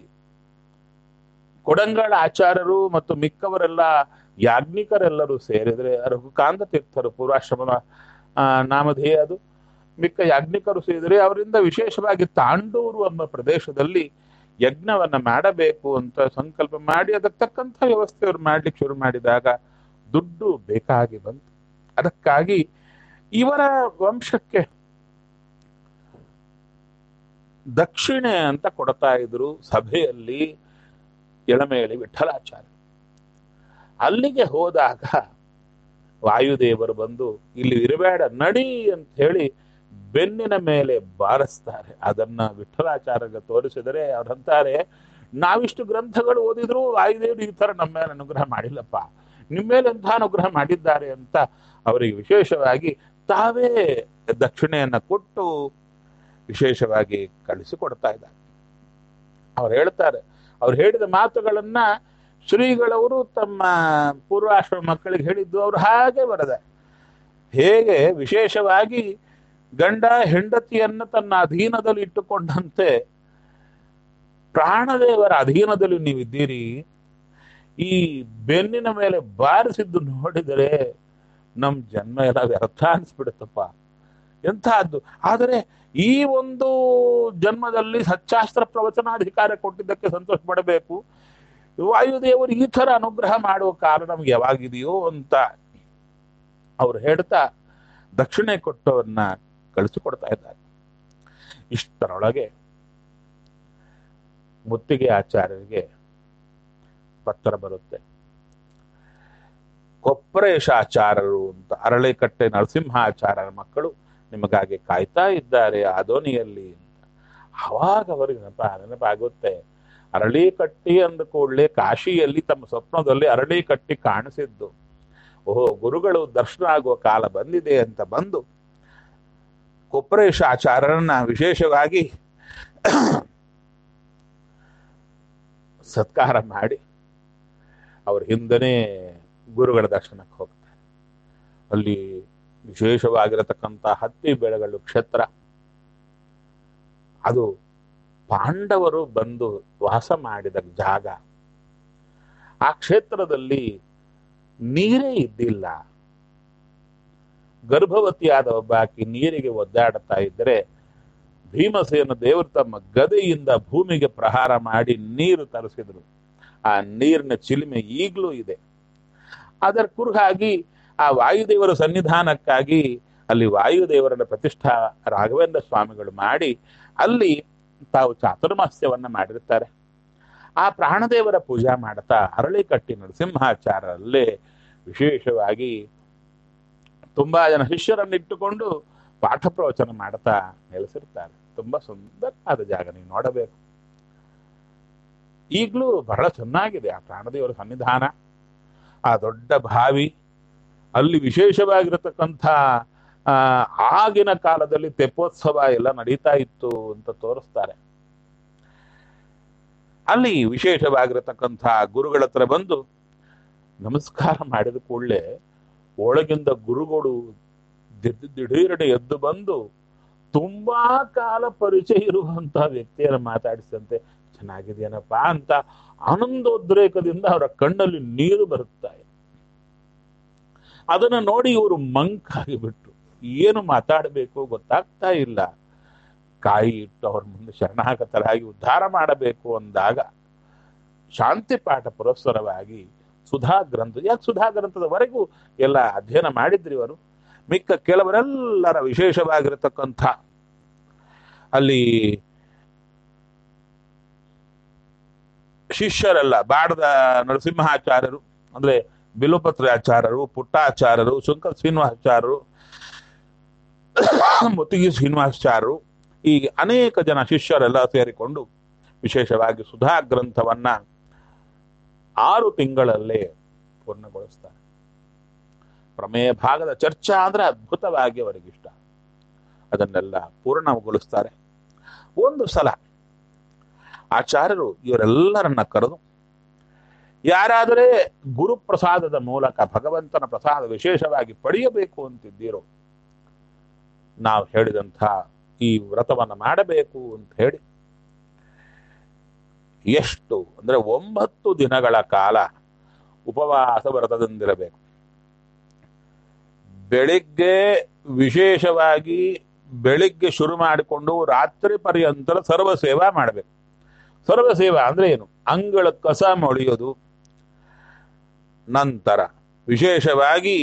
ಕೊಡಂಗಳ ಆಚಾರ್ಯರು ಮತ್ತು ಮಿಕ್ಕವರೆಲ್ಲ ಯಾಜ್ಞಿಕರೆಲ್ಲರೂ ಸೇರಿದ್ರೆ ರಘುಕಾಂತ ತೀರ್ಥರು ಪೂರ್ವಾಶ್ರಮದ ಆ, ನಾಮಧೇಯ ಅದು ಮಿಕ್ಕ ಯಾಜ್ಞಿಕರು ಸೇರಿದ್ರೆ ಅವರಿಂದ ವಿಶೇಷವಾಗಿ ತಾಂಡೂರು ಎಂಬ ಪ್ರದೇಶದಲ್ಲಿ ಯಜ್ಞವನ್ನ ಮಾಡಬೇಕು ಅಂತ ಸಂಕಲ್ಪ ಮಾಡಿ ಅದಕ್ಕೆ ತಕ್ಕಂಥ ವ್ಯವಸ್ಥೆ ಅವರು ಮಾಡ್ಲಿಕ್ಕೆ ಶುರು ಮಾಡಿದಾಗ ದುಡ್ಡು ಬೇಕಾಗಿ ಬಂತು ಅದಕ್ಕಾಗಿ ಇವರ ವಂಶಕ್ಕೆ ದಕ್ಷಿಣೆ ಅಂತ ಕೊಡ್ತಾ ಇದ್ರು ಸಭೆಯಲ್ಲಿ ಎಳಮೇಳಿ ವಿಠಲಾಚಾರ್ಯ ಅಲ್ಲಿಗೆ ಹೋದಾಗ ವಾಯುದೇವರು ಬಂದು ಇಲ್ಲಿ ಇರಬೇಡ ನಡಿ ಅಂತ ಹೇಳಿ ಬೆನ್ನಿನ ಮೇಲೆ ಬಾರಿಸ್ತಾರೆ ಅದನ್ನ ವಿಠಲಾಚಾರ್ಯಗೆ ತೋರಿಸಿದರೆ ಅವ್ರಂತಾರೆ ನಾವಿಷ್ಟು ಗ್ರಂಥಗಳು ಓದಿದ್ರು ವಾಯುದೇವರು ಈ ತರ ನಮ್ಮ ಮೇಲೆ ಅನುಗ್ರಹ ಮಾಡಿಲ್ಲಪ್ಪ ನಿಮ್ಮ ಮೇಲೆ ಎಂಥ ಅನುಗ್ರಹ ಮಾಡಿದ್ದಾರೆ ಅಂತ ಅವರಿಗೆ ವಿಶೇಷವಾಗಿ ತಾವೇ ದಕ್ಷಿಣೆಯನ್ನ ಕೊಟ್ಟು ವಿಶೇಷವಾಗಿ ಕಳಿಸಿಕೊಡ್ತಾ ಇದ್ದಾರೆ ಅವ್ರು ಹೇಳ್ತಾರೆ ಅವ್ರು ಹೇಳಿದ ಮಾತುಗಳನ್ನ ಶ್ರೀಗಳವರು ತಮ್ಮ ಪೂರ್ವಾಶ್ರಮ ಮಕ್ಕಳಿಗೆ ಹೇಳಿದ್ದು ಅವ್ರು ಹಾಗೆ ಬರದ ಹೇಗೆ ವಿಶೇಷವಾಗಿ ಗಂಡ ಹೆಂಡತಿಯನ್ನು ತನ್ನ ಅಧೀನದಲ್ಲಿ ಇಟ್ಟುಕೊಂಡಂತೆ ಪ್ರಾಣದೇವರ ಅಧೀನದಲ್ಲಿ ನೀವಿದ್ದೀರಿ ಈ ಬೆನ್ನಿನ ಮೇಲೆ ಬಾರಿಸಿದ್ದು ನೋಡಿದರೆ ನಮ್ ಜನ್ಮ ಎಲ್ಲ ವ್ಯರ್ಥ ಅನ್ಸ್ಬಿಡುತ್ತಪ್ಪ ಎಂತಹದ್ದು ಆದರೆ ಈ ಒಂದು ಜನ್ಮದಲ್ಲಿ ಸಚ್ಚಾಸ್ತ್ರ ಪ್ರವಚನಾಧಿಕಾರ ಕೊಟ್ಟಿದ್ದಕ್ಕೆ ಸಂತೋಷ ಪಡಬೇಕು ವಾಯುದೇವರು ಈ ತರ ಅನುಗ್ರಹ ಮಾಡುವ ಕಾರಣ ನಮ್ಗೆ ಯಾವಾಗಿದೆಯೋ ಅಂತ ಅವ್ರು ಹೇಳ್ತಾ ದಕ್ಷಿಣೆ ಕೊಟ್ಟವನ್ನ ಕಳಿಸಿಕೊಡ್ತಾ ಇದ್ದಾರೆ ಇಷ್ಟರೊಳಗೆ ಮುತ್ತಿಗೆ ಆಚಾರ್ಯರಿಗೆ ಪತ್ರ ಬರುತ್ತೆ ಕೊಪ್ಪರೇಶಾಚಾರ್ಯರು ಅಂತ ಅರಳಿಕಟ್ಟೆ ನರಸಿಂಹಾಚಾರ್ಯರ ಮಕ್ಕಳು ನಿಮಗಾಗಿ ಕಾಯ್ತಾ ಇದ್ದಾರೆ ಆದೋನಿಯಲ್ಲಿ ಅಂತ ಅವಾಗ ಅವರಿಗೆ ನೆನಪ ನೆನಪಾಗುತ್ತೆ ಅರಳಿ ಕಟ್ಟಿ ಅಂದ ಕೂಡಲೇ ಕಾಶಿಯಲ್ಲಿ ತಮ್ಮ ಸ್ವಪ್ನದಲ್ಲಿ ಅರಳಿ ಕಟ್ಟಿ ಕಾಣಿಸಿದ್ದು ಓಹೋ ಗುರುಗಳು ದರ್ಶನ ಆಗುವ ಕಾಲ ಬಂದಿದೆ ಅಂತ ಬಂದು ಕೊಪ್ಪರೇಶ ಆಚಾರ್ಯರನ್ನ ವಿಶೇಷವಾಗಿ ಸತ್ಕಾರ ಮಾಡಿ ಅವ್ರ ಹಿಂದನೇ ಗುರುಗಳ ದರ್ಶನಕ್ಕೆ ಹೋಗ್ತಾರೆ ಅಲ್ಲಿ ವಿಶೇಷವಾಗಿರತಕ್ಕಂಥ ಹತ್ತಿ ಬೆಳೆಗಳು ಕ್ಷೇತ್ರ ಅದು ಪಾಂಡವರು ಬಂದು ವಾಸ ಮಾಡಿದ ಜಾಗ ಆ ಕ್ಷೇತ್ರದಲ್ಲಿ ನೀರೇ ಇದ್ದಿಲ್ಲ ಗರ್ಭವತಿಯಾದ ಒಬ್ಬಾಕಿ ನೀರಿಗೆ ಒದ್ದಾಡ್ತಾ ಇದ್ದರೆ ಭೀಮಸೇನ ದೇವರು ತಮ್ಮ ಗದೆಯಿಂದ ಭೂಮಿಗೆ ಪ್ರಹಾರ ಮಾಡಿ ನೀರು ತರಿಸಿದ್ರು ಆ ನೀರಿನ ಚಿಲುಮೆ ಈಗಲೂ ಇದೆ ಅದರ ಕುರುಹಾಗಿ ಆ ವಾಯುದೇವರ ಸನ್ನಿಧಾನಕ್ಕಾಗಿ ಅಲ್ಲಿ ವಾಯುದೇವರನ್ನ ಪ್ರತಿಷ್ಠಾ ರಾಘವೇಂದ್ರ ಸ್ವಾಮಿಗಳು ಮಾಡಿ ಅಲ್ಲಿ ತಾವು ಚಾತುರ್ಮಾಸ್ಯವನ್ನ ಮಾಡಿರ್ತಾರೆ ಆ ಪ್ರಾಣದೇವರ ಪೂಜಾ ಮಾಡ್ತಾ ಅರಳಿಕಟ್ಟಿ ನರಸಿಂಹಾಚಾರ್ಯರಲ್ಲೇ ವಿಶೇಷವಾಗಿ ತುಂಬಾ ಜನ ಶಿಷ್ಯರನ್ನು ಇಟ್ಟುಕೊಂಡು ಪಾಠ ಪ್ರವಚನ ಮಾಡ್ತಾ ನೆಲೆಸಿರ್ತಾರೆ ತುಂಬಾ ಸುಂದರವಾದ ಜಾಗ ನೀವು ನೋಡಬೇಕು ಈಗಲೂ ಬಹಳ ಚೆನ್ನಾಗಿದೆ ಆ ಪ್ರಾಣದೇವರ ಸನ್ನಿಧಾನ ಆ ದೊಡ್ಡ ಬಾವಿ ಅಲ್ಲಿ ವಿಶೇಷವಾಗಿರತಕ್ಕಂಥ ಆ ಆಗಿನ ಕಾಲದಲ್ಲಿ ತೆಪ್ಪೋತ್ಸವ ಎಲ್ಲ ನಡೀತಾ ಇತ್ತು ಅಂತ ತೋರಿಸ್ತಾರೆ ಅಲ್ಲಿ ವಿಶೇಷವಾಗಿರತಕ್ಕಂಥ ಗುರುಗಳ ಹತ್ರ ಬಂದು ನಮಸ್ಕಾರ ಮಾಡಿದ ಕೂಡಲೇ ಒಳಗಿಂದ ಗುರುಗಳು ದಿಡ್ ದಿಢೀರನೆ ಎದ್ದು ಬಂದು ತುಂಬಾ ಕಾಲ ಪರಿಚಯ ಇರುವಂತ ವ್ಯಕ್ತಿಯನ್ನು ಮಾತಾಡಿಸಿದಂತೆ ಚೆನ್ನಾಗಿದೆಯೇನಪ್ಪ ಅಂತ ಆನಂದೋದ್ರೇಕದಿಂದ ಅವರ ಕಣ್ಣಲ್ಲಿ ನೀರು ಬರುತ್ತಾ ಇದೆ ಅದನ್ನ ನೋಡಿ ಇವರು ಮಂಕಾಗಿ ಬಿಟ್ರು ಏನು ಮಾತಾಡಬೇಕು ಗೊತ್ತಾಗ್ತಾ ಇಲ್ಲ ಕಾಯಿ ಇಟ್ಟು ಅವ್ರ ಮುಂದೆ ಶರಣಾಗತರಾಗಿ ಉದ್ಧಾರ ಮಾಡಬೇಕು ಅಂದಾಗ ಶಾಂತಿ ಪಾಠ ಪುರಸ್ಸರವಾಗಿ ಸುಧಾ ಗ್ರಂಥ ಯಾಕೆ ಸುಧಾ ಗ್ರಂಥದವರೆಗೂ ಎಲ್ಲ ಅಧ್ಯಯನ ಮಾಡಿದ್ರಿ ಇವರು ಮಿಕ್ಕ ಕೆಲವರೆಲ್ಲರ ವಿಶೇಷವಾಗಿರತಕ್ಕಂಥ ಅಲ್ಲಿ ಶಿಷ್ಯರೆಲ್ಲ ಬಾಡದ ನರಸಿಂಹಾಚಾರ್ಯರು ಅಂದ್ರೆ ಬಿಲುಪತ್ರಾಚಾರ್ಯರು ಪುಟ್ಟಾಚಾರ್ಯರು ಶಂಕರ ಶ್ರೀನಿವಾಸಾಚಾರ್ಯರು ಮುತ್ತಿಗೆ ಶ್ರೀನಿವಾಸಾಚಾರ್ಯರು ಈ ಅನೇಕ ಜನ ಶಿಷ್ಯರೆಲ್ಲ ಸೇರಿಕೊಂಡು ವಿಶೇಷವಾಗಿ ಸುಧಾ ಗ್ರಂಥವನ್ನ ಆರು ತಿಂಗಳಲ್ಲೇ ಪೂರ್ಣಗೊಳಿಸ್ತಾರೆ ಪ್ರಮೇಯ ಭಾಗದ ಚರ್ಚಾ ಅಂದ್ರೆ ಅದ್ಭುತವಾಗಿ ಅವರಿಗಿಷ್ಟ ಅದನ್ನೆಲ್ಲ ಪೂರ್ಣಗೊಳಿಸ್ತಾರೆ ಒಂದು ಸಲ ಆಚಾರ್ಯರು ಇವರೆಲ್ಲರನ್ನ ಕರೆದು ಯಾರಾದರೆ ಗುರುಪ್ರಸಾದದ ಮೂಲಕ ಭಗವಂತನ ಪ್ರಸಾದ ವಿಶೇಷವಾಗಿ ಪಡೆಯಬೇಕು ಅಂತಿದ್ದೀರೋ ನಾವು ಹೇಳಿದಂಥ ಈ ವ್ರತವನ್ನು ಮಾಡಬೇಕು ಅಂತ ಹೇಳಿ ಎಷ್ಟು ಅಂದ್ರೆ ಒಂಬತ್ತು ದಿನಗಳ ಕಾಲ ಉಪವಾಸ ವ್ರತದಿಂದಿರಬೇಕು ಬೆಳಿಗ್ಗೆ ವಿಶೇಷವಾಗಿ ಬೆಳಿಗ್ಗೆ ಶುರು ಮಾಡಿಕೊಂಡು ರಾತ್ರಿ ಪರ್ಯಂತರ ಸರ್ವ ಸೇವಾ ಮಾಡಬೇಕು ಸರ್ವ ಸೇವಾ ಅಂದ್ರೆ ಏನು ಅಂಗಳ ಕಸ ಮೊಳೆಯೋದು ನಂತರ ವಿಶೇಷವಾಗಿ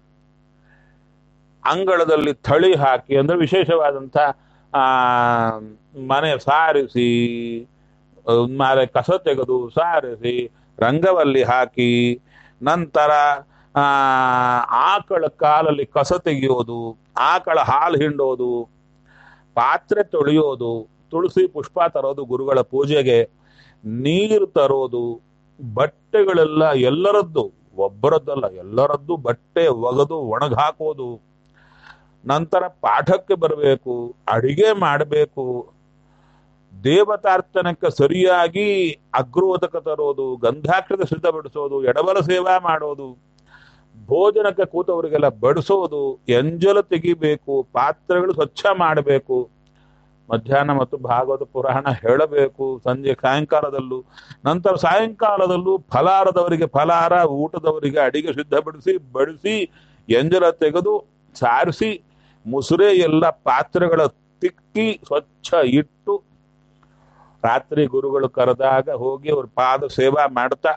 ಅಂಗಳದಲ್ಲಿ ಥಳಿ ಹಾಕಿ ಅಂದ್ರೆ ವಿಶೇಷವಾದಂಥ ಆ ಮನೆ ಸಾರಿಸಿ ಮಾರೆ ಕಸ ತೆಗೆದು ಸಾರಿಸಿ ರಂಗವಲ್ಲಿ ಹಾಕಿ ನಂತರ ಆ ಆಕಳ ಕಾಲಲ್ಲಿ ಕಸ ತೆಗೆಯೋದು ಆಕಳ ಹಾಲು ಹಿಂಡೋದು ಪಾತ್ರೆ ತೊಳೆಯೋದು ತುಳಸಿ ಪುಷ್ಪ ತರೋದು ಗುರುಗಳ ಪೂಜೆಗೆ ನೀರು ತರೋದು ಬಟ್ಟೆಗಳೆಲ್ಲ ಎಲ್ಲರದ್ದು ಒಬ್ಬರದ್ದಲ್ಲ ಎಲ್ಲರದ್ದು ಬಟ್ಟೆ ಒಗೆದು ಒಣಗಾಕೋದು ನಂತರ ಪಾಠಕ್ಕೆ ಬರಬೇಕು ಅಡಿಗೆ ಮಾಡಬೇಕು ದೇವತಾರ್ತನಕ್ಕೆ ಸರಿಯಾಗಿ ಅಗ್ರೋದಕ ತರೋದು ಗಂಧಾಕ್ಷತೆ ಸಿದ್ಧಪಡಿಸೋದು ಎಡಬಲ ಸೇವಾ ಮಾಡೋದು ಭೋಜನಕ್ಕೆ ಕೂತವರಿಗೆಲ್ಲ ಬಡಿಸೋದು ಎಂಜಲು ತೆಗಿಬೇಕು ಪಾತ್ರೆಗಳು ಸ್ವಚ್ಛ ಮಾಡಬೇಕು ಮಧ್ಯಾಹ್ನ ಮತ್ತು ಭಾಗವತ ಪುರಾಣ ಹೇಳಬೇಕು ಸಂಜೆ ಸಾಯಂಕಾಲದಲ್ಲೂ ನಂತರ ಸಾಯಂಕಾಲದಲ್ಲೂ ಫಲಾರದವರಿಗೆ ಫಲಾರ ಊಟದವರಿಗೆ ಅಡಿಗೆ ಸಿದ್ಧಪಡಿಸಿ ಬಡಿಸಿ ಎಂಜಲ ತೆಗೆದು ಸಾರಿಸಿ ಮುಸುರೆ ಎಲ್ಲ ಪಾತ್ರೆಗಳ ತಿಕ್ಕಿ ಸ್ವಚ್ಛ ಇಟ್ಟು ರಾತ್ರಿ ಗುರುಗಳು ಕರೆದಾಗ ಹೋಗಿ ಅವ್ರ ಪಾದ ಸೇವಾ ಮಾಡ್ತಾ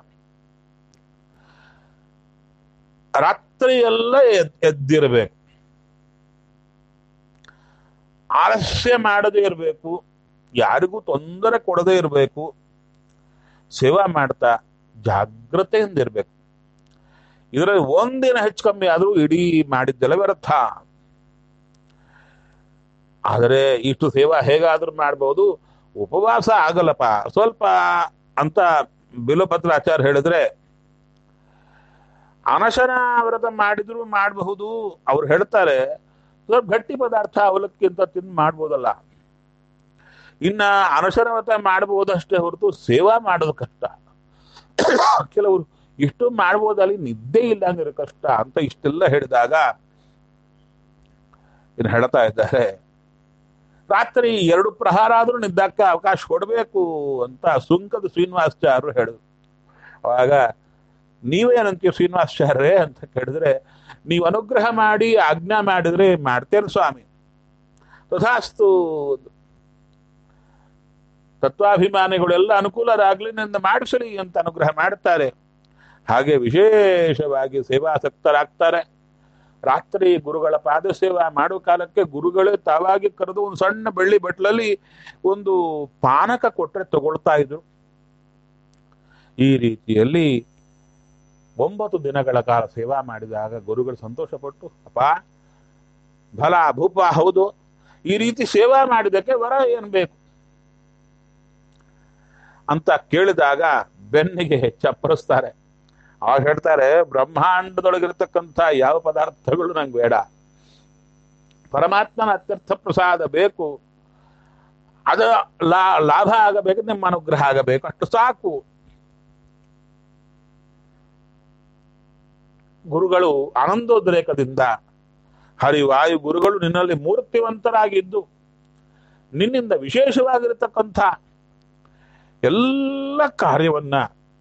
ರಾತ್ರಿ ಎಲ್ಲ ಎದ್ ಎದ್ದಿರಬೇಕು ಆಲಸ್ಯ ಮಾಡದೇ ಇರಬೇಕು ಯಾರಿಗೂ ತೊಂದರೆ ಕೊಡದೇ ಇರಬೇಕು ಸೇವಾ ಮಾಡ್ತಾ ಜಾಗ್ರತೆಯಿಂದ ಇರಬೇಕು ಇದರಲ್ಲಿ ಒಂದಿನ ಹೆಚ್ಚು ಕಮ್ಮಿ ಆದ್ರೂ ಇಡೀ ಮಾಡಿದ್ದೆಲ್ಲ ವ್ಯರ್ಥ ಆದರೆ ಇಷ್ಟು ಸೇವಾ ಹೇಗಾದ್ರೂ ಮಾಡ್ಬೋದು ಉಪವಾಸ ಆಗಲ್ಲಪ್ಪ ಸ್ವಲ್ಪ ಅಂತ ಬಿಲೋಪತ್ರಾಚಾರ್ಯ ಹೇಳಿದ್ರೆ ಅನಶನ ವ್ರತ ಮಾಡಿದ್ರು ಮಾಡಬಹುದು ಅವ್ರು ಹೇಳ್ತಾರೆ ಸ್ವಲ್ಪ ಗಟ್ಟಿ ಪದಾರ್ಥ ಅವಲಕ್ಕಿಂತ ತಿಂದು ಮಾಡ್ಬೋದಲ್ಲ ಇನ್ನ ಅನಶನ ವ್ರತ ಮಾಡಬಹುದಷ್ಟೇ ಹೊರತು ಸೇವಾ ಮಾಡೋದು ಕಷ್ಟ ಕೆಲವರು ಇಷ್ಟು ಮಾಡ್ಬೋದಲ್ಲಿ ನಿದ್ದೆ ಇಲ್ಲ ಅಂದ್ರೆ ಕಷ್ಟ ಅಂತ ಇಷ್ಟೆಲ್ಲ ಹೇಳಿದಾಗ ಇನ್ನು ಹೇಳ್ತಾ ಇದ್ದಾರೆ ರಾತ್ರಿ ಎರಡು ಪ್ರಹಾರ ಆದ್ರೂ ನಿದ್ದಕ್ಕೆ ಅವಕಾಶ ಕೊಡಬೇಕು ಅಂತ ಸುಂಕದ ಶ್ರೀನಿವಾಸಾಚಾರ್ಯರು ಹೇಳಿದ್ರು ಅವಾಗ ನೀವೇನಂತೀವಿ ಶ್ರೀನಿವಾಸಾಚಾರ್ಯರೇ ಅಂತ ಕೇಳಿದ್ರೆ ನೀವು ಅನುಗ್ರಹ ಮಾಡಿ ಆಜ್ಞಾ ಮಾಡಿದ್ರೆ ಮಾಡ್ತೇನೆ ಸ್ವಾಮಿ ತಥಾಸ್ತು ತತ್ವಾಭಿಮಾನಿಗಳೆಲ್ಲ ಅನುಕೂಲರಾಗ್ಲಿ ನಿಂದ ಮಾಡಿಸಲಿ ಅಂತ ಅನುಗ್ರಹ ಮಾಡ್ತಾರೆ ಹಾಗೆ ವಿಶೇಷವಾಗಿ ಸೇವಾಸಕ್ತರಾಗ್ತಾರೆ ರಾತ್ರಿ ಗುರುಗಳ ಪಾದ ಸೇವಾ ಮಾಡೋ ಕಾಲಕ್ಕೆ ಗುರುಗಳೇ ತಾವಾಗಿ ಕರೆದು ಒಂದು ಸಣ್ಣ ಬೆಳ್ಳಿ ಬಟ್ಲಲ್ಲಿ ಒಂದು ಪಾನಕ ಕೊಟ್ರೆ ತಗೊಳ್ತಾ ಇದ್ರು ಈ ರೀತಿಯಲ್ಲಿ ಒಂಬತ್ತು ದಿನಗಳ ಕಾಲ ಸೇವಾ ಮಾಡಿದಾಗ ಗುರುಗಳು ಸಂತೋಷಪಟ್ಟು ಅಪ್ಪ ಫಲ ಭೂಪ ಹೌದು ಈ ರೀತಿ ಸೇವಾ ಮಾಡಿದಕ್ಕೆ ವರ ಏನ್ ಬೇಕು ಅಂತ ಕೇಳಿದಾಗ ಬೆನ್ನಿಗೆ ಚಪ್ಪರಿಸ್ತಾರೆ ಅವಾಗ ಹೇಳ್ತಾರೆ ಬ್ರಹ್ಮಾಂಡದೊಳಗಿರ್ತಕ್ಕಂಥ ಯಾವ ಪದಾರ್ಥಗಳು ನಂಗೆ ಬೇಡ ಪರಮಾತ್ಮನ ಅತ್ಯರ್ಥ ಪ್ರಸಾದ ಬೇಕು ಅದ ಲಾ ಲಾಭ ಆಗಬೇಕು ನಿಮ್ಮ ಅನುಗ್ರಹ ಆಗಬೇಕು ಅಷ್ಟು ಸಾಕು ಗುರುಗಳು ಆನಂದೋದ್ರೇಕದಿಂದ ಹರಿವಾಯು ಗುರುಗಳು ನಿನ್ನಲ್ಲಿ ಮೂರ್ತಿವಂತರಾಗಿದ್ದು ನಿನ್ನಿಂದ ವಿಶೇಷವಾಗಿರತಕ್ಕಂಥ ಎಲ್ಲ ಕಾರ್ಯವನ್ನ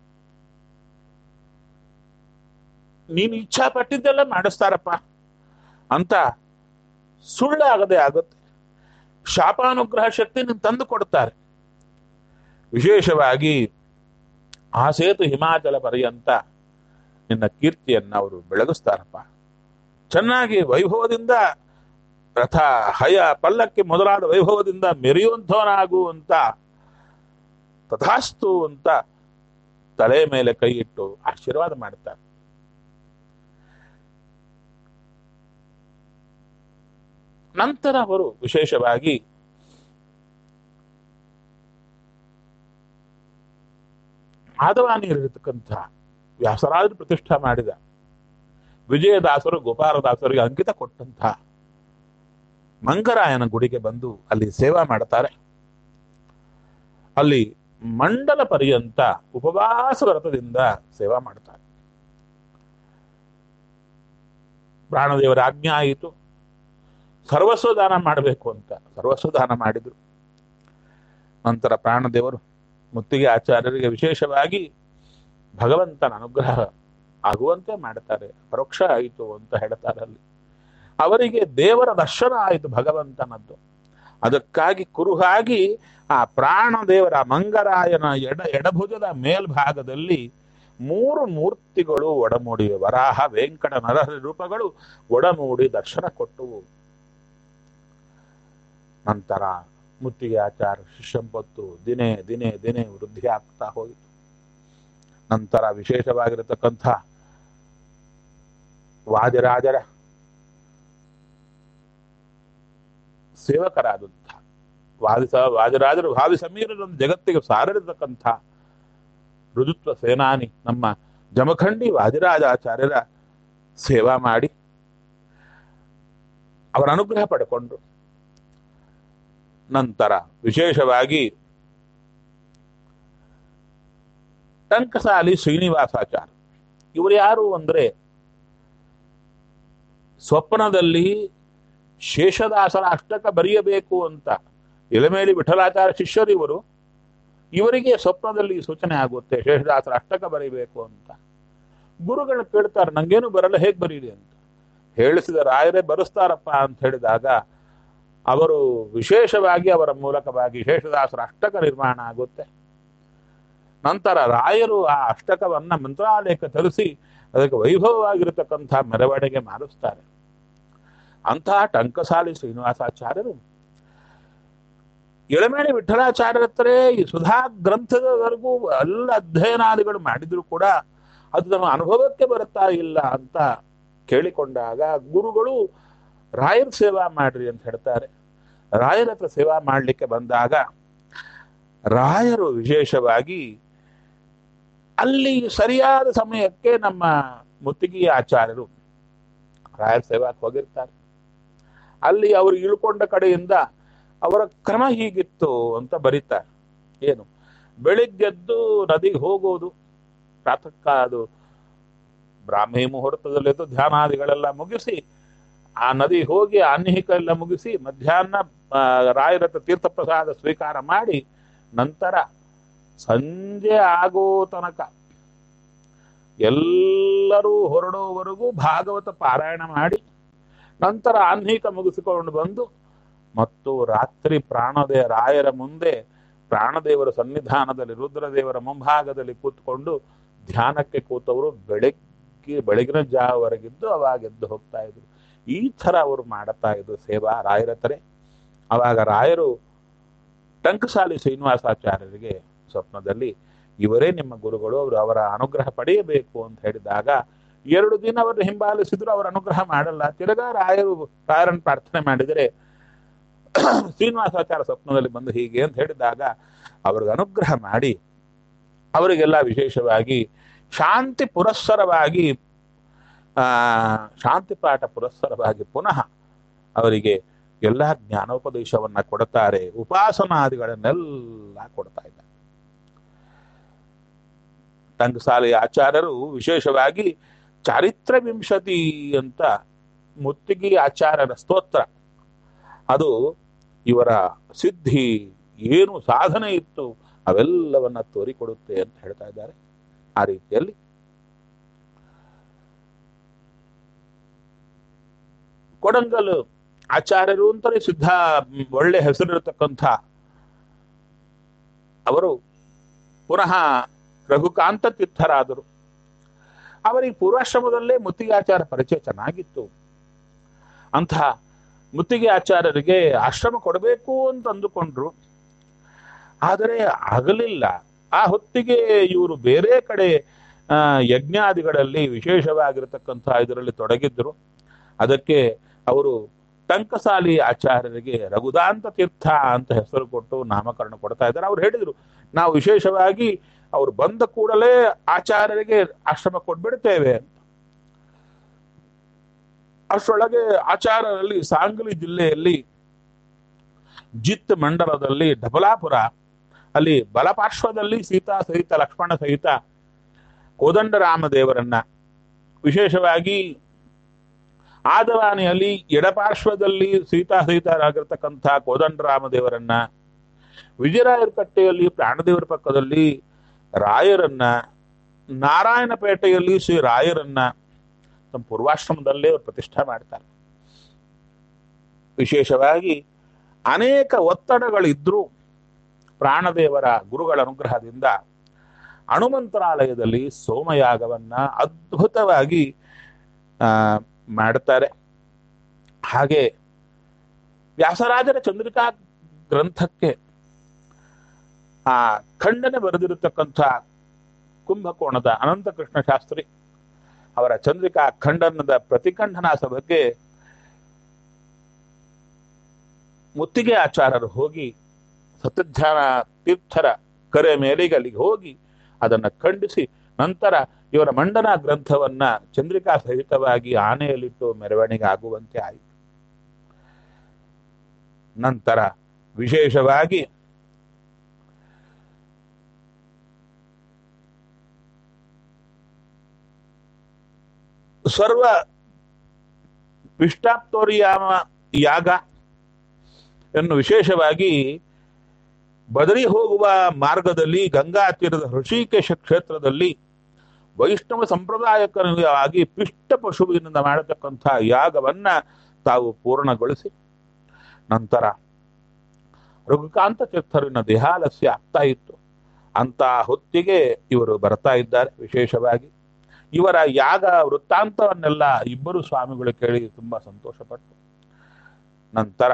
ನೀನು ಇಚ್ಛಾ ಪಟ್ಟಿದ್ದೆಲ್ಲ ಮಾಡಿಸ್ತಾರಪ್ಪ ಅಂತ ಸುಳ್ಳಾಗದೆ ಆಗುತ್ತೆ ಶಾಪಾನುಗ್ರಹ ಶಕ್ತಿ ನೀನು ತಂದು ಕೊಡ್ತಾರೆ ವಿಶೇಷವಾಗಿ ಆ ಸೇತು ಹಿಮಾಚಲ ಪರ್ಯಂತ ನಿನ್ನ ಕೀರ್ತಿಯನ್ನ ಅವರು ಬೆಳಗಿಸ್ತಾರಪ್ಪ ಚೆನ್ನಾಗಿ ವೈಭವದಿಂದ ರಥ ಹಯ ಪಲ್ಲಕ್ಕಿ ಮೊದಲಾದ ವೈಭವದಿಂದ ಮೆರೆಯುವಂಥವನಾಗು ಅಂತ ತಥಾಸ್ತು ಅಂತ ತಲೆ ಮೇಲೆ ಕೈ ಇಟ್ಟು ಆಶೀರ್ವಾದ ಮಾಡ್ತಾರೆ ನಂತರ ಅವರು ವಿಶೇಷವಾಗಿ ಮಾಧವಾನಿಯಲ್ಲಿರತಕ್ಕಂಥ ವ್ಯಾಸರಾಜರು ಪ್ರತಿಷ್ಠಾ ಮಾಡಿದ ವಿಜಯದಾಸರು ಗೋಪಾಲದಾಸರಿಗೆ ಅಂಕಿತ ಕೊಟ್ಟಂಥ ಮಂಗರಾಯನ ಗುಡಿಗೆ ಬಂದು ಅಲ್ಲಿ ಸೇವಾ ಮಾಡ್ತಾರೆ ಅಲ್ಲಿ ಮಂಡಲ ಪರ್ಯಂತ ಉಪವಾಸ ವ್ರತದಿಂದ ಸೇವಾ ಮಾಡ್ತಾರೆ ಪ್ರಾಣದೇವರ ಆಜ್ಞೆ ಆಯಿತು ಸರ್ವಸ್ವ ದಾನ ಮಾಡಬೇಕು ಅಂತ ಸರ್ವಸ್ವ ದಾನ ಮಾಡಿದ್ರು ನಂತರ ಪ್ರಾಣದೇವರು ಮುತ್ತಿಗೆ ಆಚಾರ್ಯರಿಗೆ ವಿಶೇಷವಾಗಿ ಭಗವಂತನ ಅನುಗ್ರಹ ಆಗುವಂತೆ ಮಾಡ್ತಾರೆ ಪರೋಕ್ಷ ಆಯಿತು ಅಂತ ಹೇಳ್ತಾರೆ ಅಲ್ಲಿ ಅವರಿಗೆ ದೇವರ ದರ್ಶನ ಆಯಿತು ಭಗವಂತನದ್ದು ಅದಕ್ಕಾಗಿ ಕುರುಹಾಗಿ ಆ ಪ್ರಾಣದೇವರ ಮಂಗರಾಯನ ಎಡ ಎಡಭುಜದ ಮೇಲ್ಭಾಗದಲ್ಲಿ ಮೂರು ಮೂರ್ತಿಗಳು ಒಡಮೂಡಿವೆ ವರಾಹ ವೆಂಕಟ ನರಹರಿ ರೂಪಗಳು ಒಡಮೂಡಿ ದರ್ಶನ ಕೊಟ್ಟವು ನಂತರ ಮುತ್ತಿಗೆ ಆಚಾರ ಶಿಷ್ಯಂಪತ್ತು ದಿನೇ ದಿನೇ ದಿನೇ ವೃದ್ಧಿ ಆಗ್ತಾ ಹೋಯಿತು ನಂತರ ವಿಶೇಷವಾಗಿರತಕ್ಕಂಥ ವಾದಿರಾಜರ ಸೇವಕರಾದಂಥ ವಾದಿ ಸ ವಾದಿರಾಜರು ಭಾವಿ ಸಮೀರರನ್ನು ಜಗತ್ತಿಗೆ ಸಾರಿರತಕ್ಕಂಥ ಋಜುತ್ವ ಸೇನಾನಿ ನಮ್ಮ ಜಮಖಂಡಿ ವಾದಿರಾಜಾಚಾರ್ಯರ ಸೇವಾ ಮಾಡಿ ಅವರ ಅನುಗ್ರಹ ಪಡ್ಕೊಂಡ್ರು ನಂತರ ವಿಶೇಷವಾಗಿ ಟಂಕಸಾಲಿ ಶ್ರೀನಿವಾಸಾಚಾರ್ಯ ಇವರು ಯಾರು ಅಂದ್ರೆ ಸ್ವಪ್ನದಲ್ಲಿ ಶೇಷದಾಸರ ಅಷ್ಟಕ ಬರೆಯಬೇಕು ಅಂತ ಎಲೆಮೇಲಿ ವಿಠಲಾಚಾರ್ಯ ಶಿಷ್ಯರು ಇವರು ಇವರಿಗೆ ಸ್ವಪ್ನದಲ್ಲಿ ಸೂಚನೆ ಆಗುತ್ತೆ ಶೇಷದಾಸರ ಅಷ್ಟಕ ಬರೀಬೇಕು ಅಂತ ಗುರುಗಳು ಕೇಳ್ತಾರೆ ನಂಗೇನು ಬರಲ್ಲ ಹೇಗೆ ಬರೀರಿ ಅಂತ ಹೇಳಿಸಿದ ರಾಯರೇ ಬರೆಸ್ತಾರಪ್ಪ ಅಂತ ಹೇಳಿದಾಗ ಅವರು ವಿಶೇಷವಾಗಿ ಅವರ ಮೂಲಕವಾಗಿ ಶೇಷದಾಸರ ಅಷ್ಟಕ ನಿರ್ಮಾಣ ಆಗುತ್ತೆ ನಂತರ ರಾಯರು ಆ ಅಷ್ಟಕವನ್ನ ಮಂತ್ರಾಲಯಕ್ಕೆ ತರಿಸಿ ಅದಕ್ಕೆ ವೈಭವವಾಗಿರತಕ್ಕಂಥ ಮೆರವಣಿಗೆ ಮಾಡಿಸ್ತಾರೆ ಅಂತಹ ಟಂಕಸಾಲಿ ಶ್ರೀನಿವಾಸಾಚಾರ್ಯರು ಎಳಮೇಣಿ ವಿಠಲಾಚಾರ್ಯರ ಹತ್ರ ಈ ಸುಧಾ ಗ್ರಂಥದವರೆಗೂ ಎಲ್ಲ ಅಧ್ಯಯನಾದಿಗಳು ಮಾಡಿದ್ರು ಕೂಡ ಅದು ನಮ್ಮ ಅನುಭವಕ್ಕೆ ಬರುತ್ತಾ ಇಲ್ಲ ಅಂತ ಕೇಳಿಕೊಂಡಾಗ ಗುರುಗಳು ರಾಯರ ಸೇವಾ ಮಾಡ್ರಿ ಅಂತ ಹೇಳ್ತಾರೆ ರಾಯರ ಹತ್ರ ಸೇವಾ ಮಾಡಲಿಕ್ಕೆ ಬಂದಾಗ ರಾಯರು ವಿಶೇಷವಾಗಿ ಅಲ್ಲಿ ಸರಿಯಾದ ಸಮಯಕ್ಕೆ ನಮ್ಮ ಮುತ್ತಿಗೆ ಆಚಾರ್ಯರು ರಾಯರ ಸೇವಾಕ್ಕೆ ಹೋಗಿರ್ತಾರೆ ಅಲ್ಲಿ ಅವರು ಇಳ್ಕೊಂಡ ಕಡೆಯಿಂದ ಅವರ ಕ್ರಮ ಹೀಗಿತ್ತು ಅಂತ ಬರೀತಾರೆ ಏನು ಬೆಳಿಗ್ಗೆದ್ದು ನದಿಗೆ ಹೋಗೋದು ಪ್ರಾತಃ ಕಾಲ ಅದು ಬ್ರಾಹ್ಮಿ ಮುಹೂರ್ತದಲ್ಲಿದ್ದು ಧ್ಯಾನಾದಿಗಳೆಲ್ಲ ಮುಗಿಸಿ ಆ ನದಿ ಹೋಗಿ ಆನ್ಹಿಕ ಎಲ್ಲ ಮುಗಿಸಿ ಮಧ್ಯಾಹ್ನ ಆ, ರಾಯರ ಹತ್ರ ತೀರ್ಥ ಪ್ರಸಾದ ಸ್ವೀಕಾರ ಮಾಡಿ ನಂತರ ಸಂಜೆ ಆಗೋ ತನಕ ಎಲ್ಲರೂ ಹೊರಡೋವರೆಗೂ ಭಾಗವತ ಪಾರಾಯಣ ಮಾಡಿ ನಂತರ ಆನ್ಹಿಕ ಮುಗಿಸಿಕೊಂಡು ಬಂದು ಮತ್ತು ರಾತ್ರಿ ಪ್ರಾಣದೇ ರಾಯರ ಮುಂದೆ ಪ್ರಾಣದೇವರ ಸನ್ನಿಧಾನದಲ್ಲಿ ರುದ್ರದೇವರ ಮುಂಭಾಗದಲ್ಲಿ ಕೂತ್ಕೊಂಡು ಧ್ಯಾನಕ್ಕೆ ಕೂತವರು ಬೆಳಗ್ಗೆ ಬೆಳಗಿನ ಜಾವವರೆಗಿದ್ದು ಅವಾಗೆದ್ದು ಹೋಗ್ತಾ ಇದ್ರು ಈ ತರ ಅವರು ಮಾಡುತ್ತಾ ಇದ್ರು ಸೇವಾ ರಾಯರ ಹತ್ರ ಅವಾಗ ರಾಯರು ಟಂಕಸಾಲಿ ಶ್ರೀನಿವಾಸಾಚಾರ್ಯರಿಗೆ ಸ್ವಪ್ನದಲ್ಲಿ ಇವರೇ ನಿಮ್ಮ ಗುರುಗಳು ಅವರು ಅವರ ಅನುಗ್ರಹ ಪಡೆಯಬೇಕು ಅಂತ ಹೇಳಿದಾಗ ಎರಡು ದಿನ ಅವರು ಹಿಂಬಾಲಿಸಿದ್ರು ಅವರ ಅನುಗ್ರಹ ಮಾಡಲ್ಲ ತಿರುಗಾ ರಾಯರು ರಾಯರನ್ನು ಪ್ರಾರ್ಥನೆ ಮಾಡಿದರೆ ಶ್ರೀನಿವಾಸಾಚಾರ್ಯ ಸ್ವಪ್ನದಲ್ಲಿ ಬಂದು ಹೀಗೆ ಅಂತ ಹೇಳಿದಾಗ ಅವ್ರಿಗೆ ಅನುಗ್ರಹ ಮಾಡಿ ಅವರಿಗೆಲ್ಲ ವಿಶೇಷವಾಗಿ ಶಾಂತಿ ಪುರಸ್ಸರವಾಗಿ ಆ ಶಾಂತಿ ಪಾಠ ಪುರಸ್ಸರವಾಗಿ ಪುನಃ ಅವರಿಗೆ ಎಲ್ಲ ಜ್ಞಾನೋಪದೇಶವನ್ನ ಕೊಡ್ತಾರೆ ಉಪಾಸನಾದಿಗಳನ್ನೆಲ್ಲ ಕೊಡ್ತಾ ಇದ್ದಾರೆ ಟಂಕಸಾಲಿ ಆಚಾರ್ಯರು ವಿಶೇಷವಾಗಿ ಚಾರಿತ್ರ ವಿಂಶತಿ ಅಂತ ಮುತ್ತಿಗೆ ಆಚಾರ್ಯರ ಸ್ತೋತ್ರ ಅದು ಇವರ ಸಿದ್ಧಿ ಏನು ಸಾಧನೆ ಇತ್ತು ಅವೆಲ್ಲವನ್ನ ತೋರಿಕೊಡುತ್ತೆ ಅಂತ ಹೇಳ್ತಾ ಇದ್ದಾರೆ ಆ ರೀತಿಯಲ್ಲಿ ಕೊಡಂಗಲ್ ಆಚಾರ್ಯರು ಅಂತಲೇ ಸಿದ್ಧ ಮ್, ಒಳ್ಳೆ ಹೆಸರಿರತಕ್ಕಂಥ ಅವರು ಪುನಃ ರಘುಕಾಂತ ತೀರ್ಥರಾದರು ಅವರಿಗೆ ಪೂರ್ವಾಶ್ರಮದಲ್ಲೇ ಮುತ್ತಿಗಾಚಾರ ಪರಿಚಯ ಚೆನ್ನಾಗಿತ್ತು ಅಂಥ ಮುತ್ತಿಗೆ ಆಚಾರ್ಯರಿಗೆ ಆಶ್ರಮ ಕೊಡಬೇಕು ಅಂತ ಅಂದುಕೊಂಡ್ರು ಆದರೆ ಆಗಲಿಲ್ಲ ಆ ಹೊತ್ತಿಗೆ ಇವರು ಬೇರೆ ಕಡೆ ಆ, ಯಜ್ಞಾದಿಗಳಲ್ಲಿ ವಿಶೇಷವಾಗಿರತಕ್ಕಂಥ ಇದರಲ್ಲಿ ತೊಡಗಿದ್ರು ಅದಕ್ಕೆ ಅವರು ಟಂಕಸಾಲಿ ಆಚಾರ್ಯರಿಗೆ ರಘುದಾಂತ ತೀರ್ಥ ಅಂತ ಹೆಸರು ಕೊಟ್ಟು ನಾಮಕರಣ ಕೊಡ್ತಾ ಇದ್ದಾರೆ ಅವ್ರು ಹೇಳಿದ್ರು ನಾವು ವಿಶೇಷವಾಗಿ ಅವ್ರು ಬಂದ ಕೂಡಲೇ ಆಚಾರ್ಯರಿಗೆ ಆಶ್ರಮ ಕೊಟ್ಬಿಡ್ತೇವೆ ಅಂತ ಅಷ್ಟರೊಳಗೆ ಆಚಾರ್ಯರಲ್ಲಿ ಸಾಂಗ್ಲಿ ಜಿಲ್ಲೆಯಲ್ಲಿ ಜಿತ್ ಮಂಡಲದಲ್ಲಿ ಡಬಲಾಪುರ ಅಲ್ಲಿ ಬಲಪಾರ್ಶ್ವದಲ್ಲಿ ಸೀತಾ ಸಹಿತ ಲಕ್ಷ್ಮಣ ಸಹಿತ ಕೋದಂಡರಾಮದೇವರನ್ನ ವಿಶೇಷವಾಗಿ ಆದವಾನಿಯಲ್ಲಿ ಎಡಪಾರ್ಶ್ವದಲ್ಲಿ ಸೀತಾ ಸಹಿತರಾಗಿರ್ತಕ್ಕಂಥ ಕೋದಂಡರಾಮದೇವರನ್ನ ವಿಜಯರಾಯರ ಕಟ್ಟೆಯಲ್ಲಿ ಪ್ರಾಣದೇವರ ಪಕ್ಕದಲ್ಲಿ ರಾಯರನ್ನ ನಾರಾಯಣಪೇಟೆಯಲ್ಲಿ ಶ್ರೀ ರಾಯರನ್ನ ತಮ್ಮ ಪೂರ್ವಾಶ್ರಮದಲ್ಲೇ ಅವರು ಪ್ರತಿಷ್ಠೆ ಮಾಡ್ತಾರೆ ವಿಶೇಷವಾಗಿ ಅನೇಕ ಒತ್ತಡಗಳಿದ್ರೂ ಪ್ರಾಣದೇವರ ಗುರುಗಳ ಅನುಗ್ರಹದಿಂದ ಹನುಮಂತರಾಲಯದಲ್ಲಿ ಸೋಮಯಾಗವನ್ನ ಅದ್ಭುತವಾಗಿ ಆ, ಮಾಡ್ತಾರೆ ಹಾಗೆ ವ್ಯಾಸರಾಜರ ಚಂದ್ರಿಕಾ ಗ್ರಂಥಕ್ಕೆ ಆ ಖಂಡನೆ ಬರೆದಿರತಕ್ಕಂಥ ಕುಂಭಕೋಣದ ಅನಂತಕೃಷ್ಣ ಶಾಸ್ತ್ರಿ ಅವರ ಚಂದ್ರಿಕಾ ಖಂಡನದ ಪ್ರತಿಖಂಡನಾಸ ಬಗ್ಗೆ ಮುತ್ತಿಗೆ ಆಚಾರ್ಯರು ಹೋಗಿ ಸತ್ಯಧ್ಯಾನ ತೀರ್ಥರ ಕರೆ ಮೇಲೆಗೆ ಅಲ್ಲಿಗೆ ಹೋಗಿ ಅದನ್ನು ಖಂಡಿಸಿ ನಂತರ ಇವರ ಮಂಡನ ಗ್ರಂಥವನ್ನ ಚಂದ್ರಿಕಾ ಸಹಿತವಾಗಿ ಆನೆಯಲ್ಲಿಟ್ಟು ಮೆರವಣಿಗೆ ಆಗುವಂತೆ ಆಯಿತು ನಂತರ ವಿಶೇಷವಾಗಿ ಸರ್ವ ವಿಷ್ಟಾಪ್ತೋರಿಯಾಮ ಯಾಗ ಎನ್ನು ವಿಶೇಷವಾಗಿ ಬದರಿ ಹೋಗುವ ಮಾರ್ಗದಲ್ಲಿ ಗಂಗಾ ತೀರದ ಋಷಿಕೇಶ ಕ್ಷೇತ್ರದಲ್ಲಿ ವೈಷ್ಣವ ಸಂಪ್ರದಾಯಕರಾಗಿ ಪಿಷ್ಟ ಪಶುವಿನಿಂದ ಮಾಡತಕ್ಕಂಥ ಯಾಗವನ್ನ ತಾವು ಪೂರ್ಣಗೊಳಿಸಿ ನಂತರ ರಘುಕಾಂತ ತೀರ್ಥರಿನ ದೇಹಾಲಸ್ಯ ಆಗ್ತಾ ಇತ್ತು ಅಂತ ಹೊತ್ತಿಗೆ ಇವರು ಬರ್ತಾ ಇದ್ದಾರೆ ವಿಶೇಷವಾಗಿ ಇವರ ಯಾಗ ವೃತ್ತಾಂತವನ್ನೆಲ್ಲ ಇಬ್ಬರು ಸ್ವಾಮಿಗಳು ಕೇಳಿ ತುಂಬಾ ಸಂತೋಷಪಟ್ಟು ನಂತರ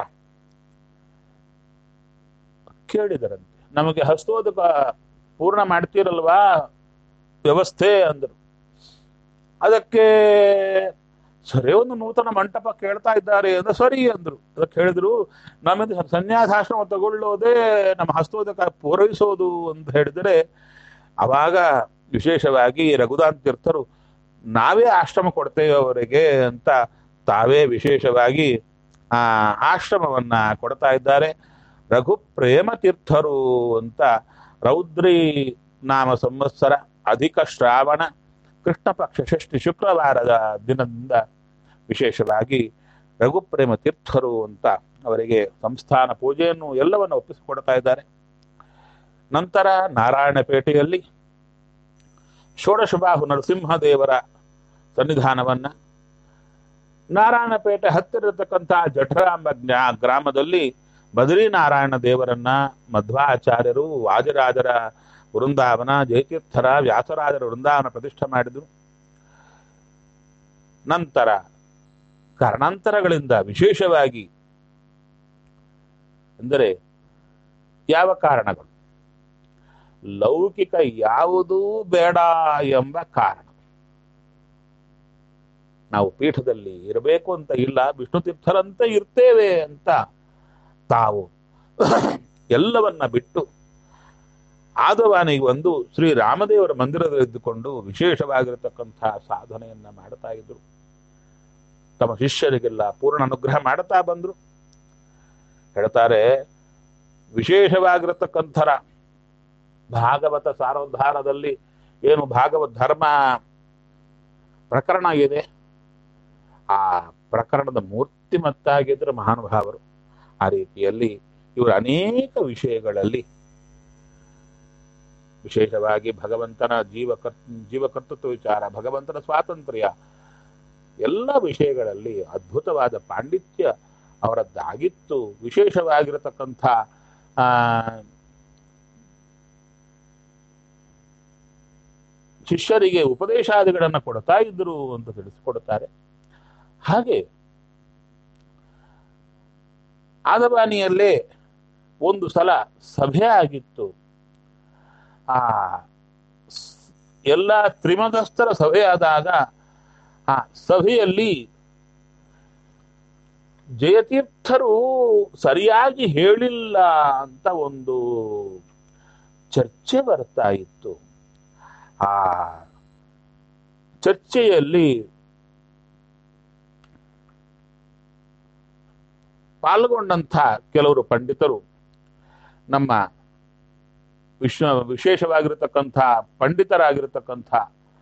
ಕೇಳಿದರಂತೆ ನಮಗೆ ಹಸ್ತೋದಕ ಪೂರ್ಣ ಮಾಡ್ತೀರಲ್ವಾ ವ್ಯವಸ್ಥೆ ಅಂದರು ಅದಕ್ಕೆ ಸರಿ ಒಂದು ನೂತನ ಮಂಟಪ ಕೇಳ್ತಾ ಇದ್ದಾರೆ ಅಂದ್ರೆ ಸರಿ ಅಂದ್ರು ಅದಕ್ಕೆ ಹೇಳಿದ್ರು ನಮ್ಮಿಂದ ಸನ್ಯಾಸಾಶ್ರಮ ತಗೊಳ್ಳೋದೇ ನಮ್ಮ ಹಸ್ತೋದಕ ಪೂರೈಸೋದು ಅಂತ ಹೇಳಿದರೆ ಅವಾಗ ವಿಶೇಷವಾಗಿ ರಘುದಾಂತ ತೀರ್ಥರು ನಾವೇ ಆಶ್ರಮ ಕೊಡ್ತೇವೆ ಅವರಿಗೆ ಅಂತ ತಾವೇ ವಿಶೇಷವಾಗಿ ಆ ಆಶ್ರಮವನ್ನ ಕೊಡ್ತಾ ಇದ್ದಾರೆ ರಘು ಪ್ರೇಮ ತೀರ್ಥರು ಅಂತ ರೌದ್ರಿ ನಾಮ ಸಂವತ್ಸರ ಅಧಿಕ ಶ್ರಾವಣ ಕೃಷ್ಣ ಪಕ್ಷ ಷಷ್ಠಿ ಶುಕ್ರವಾರದ ದಿನದಿಂದ ವಿಶೇಷವಾಗಿ ರಘುಪ್ರೇಮ ತೀರ್ಥರು ಅಂತ ಅವರಿಗೆ ಸಂಸ್ಥಾನ ಪೂಜೆಯನ್ನು ಎಲ್ಲವನ್ನು ಒಪ್ಪಿಸಿಕೊಡ್ತಾ ಇದ್ದಾರೆ ನಂತರ ನಾರಾಯಣಪೇಟೆಯಲ್ಲಿ ಷೋಡಶಬಾಹು ನರಸಿಂಹದೇವರ ಸನ್ನಿಧಾನವನ್ನ ನಾರಾಯಣಪೇಟೆ ಹತ್ತಿರ ಇರತಕ್ಕಂಥ ಜಠರಾಂಬ ಜ್ಞಾ- ಗ್ರಾಮದಲ್ಲಿ ಬದ್ರಿನಾರಾಯಣ ದೇವರನ್ನ ಮಧ್ವಾಚಾರ್ಯರು ವಾಜರಾಜರ ವೃಂದಾವನ ಜಯತೀರ್ಥರ ವ್ಯಾಸರಾಜರ ವೃಂದಾವನ ಪ್ರತಿಷ್ಠೆ ಮಾಡಿದರು ನಂತರ ಕಾರಣಾಂತರಗಳಿಂದ ವಿಶೇಷವಾಗಿ ಅಂದರೆ ಯಾವ ಕಾರಣಗಳು ಲೌಕಿಕ ಯಾವುದೂ ಬೇಡ ಎಂಬ ಕಾರಣ ನಾವು ಪೀಠದಲ್ಲಿ ಇರಬೇಕು ಅಂತ ಇಲ್ಲ ವಿಷ್ಣು ತೀರ್ಥರಂತೆ ಇರ್ತೇವೆ ಅಂತ ತಾವು ಎಲ್ಲವನ್ನ ಬಿಟ್ಟು ಆದವಾನಿಗೆ ಒಂದು ಶ್ರೀ ರಾಮದೇವರ ಮಂದಿರದಲ್ಲಿದ್ದುಕೊಂಡು ವಿಶೇಷವಾಗಿರತಕ್ಕಂಥ ಸಾಧನೆಯನ್ನ ಮಾಡ್ತಾ ಇದ್ರು ತಮ್ಮ ಶಿಷ್ಯರಿಗೆಲ್ಲ ಪೂರ್ಣ ಅನುಗ್ರಹ ಮಾಡ್ತಾ ಬಂದ್ರು ಹೇಳ್ತಾರೆ ವಿಶೇಷವಾಗಿರತಕ್ಕಂಥರ ಭಾಗವತ ಸಾರೋದ್ಧಾರದಲ್ಲಿ ಏನು ಭಾಗವತ ಧರ್ಮ ಪ್ರಕರಣ ಇದೆ ಆ ಪ್ರಕರಣದ ಮೂರ್ತಿಮತ್ತಾಗಿದ್ರು ಮಹಾನುಭಾವರು ಆ ರೀತಿಯಲ್ಲಿ ಇವರು ಅನೇಕ ವಿಷಯಗಳಲ್ಲಿ ವಿಶೇಷವಾಗಿ ಭಗವಂತನ ಜೀವಕರ್ ಜೀವಕರ್ತೃತ್ವ ವಿಚಾರ ಭಗವಂತನ ಸ್ವಾತಂತ್ರ್ಯ ಎಲ್ಲ ವಿಷಯಗಳಲ್ಲಿ ಅದ್ಭುತವಾದ ಪಾಂಡಿತ್ಯ ಅವರದ್ದಾಗಿತ್ತು ವಿಶೇಷವಾಗಿರತಕ್ಕಂಥ ಆ ಶಿಷ್ಯರಿಗೆ ಉಪದೇಶಾದಿಗಳನ್ನು ಕೊಡ್ತಾ ಇದ್ರು ಅಂತ ತಿಳಿಸಿಕೊಡ್ತಾರೆ ಹಾಗೆ ಆದವಾನಿಯಲ್ಲೇ ಒಂದು ಸಲ ಸಭೆ ಆಗಿತ್ತು ಆ ಸ್- ಎಲ್ಲ ತ್ರಿಮದಸ್ಥರ ಸಭೆ ಆದಾಗ ಆ ಸಭೆಯಲ್ಲಿ ಜಯತೀರ್ಥರು ಸರಿಯಾಗಿ ಹೇಳಿಲ್ಲ ಅಂತ ಒಂದು ಚರ್ಚೆ ಬರ್ತಾ ಇತ್ತು ಆ ಚರ್ಚೆಯಲ್ಲಿ ಪಾಲ್ಗೊಂಡಂಥ ಕೆಲವರು ಪಂಡಿತರು ನಮ್ಮ ವಿಶ್ವ ವಿಶೇಷವಾಗಿರತಕ್ಕಂಥ ಪಂಡಿತರಾಗಿರತಕ್ಕಂಥ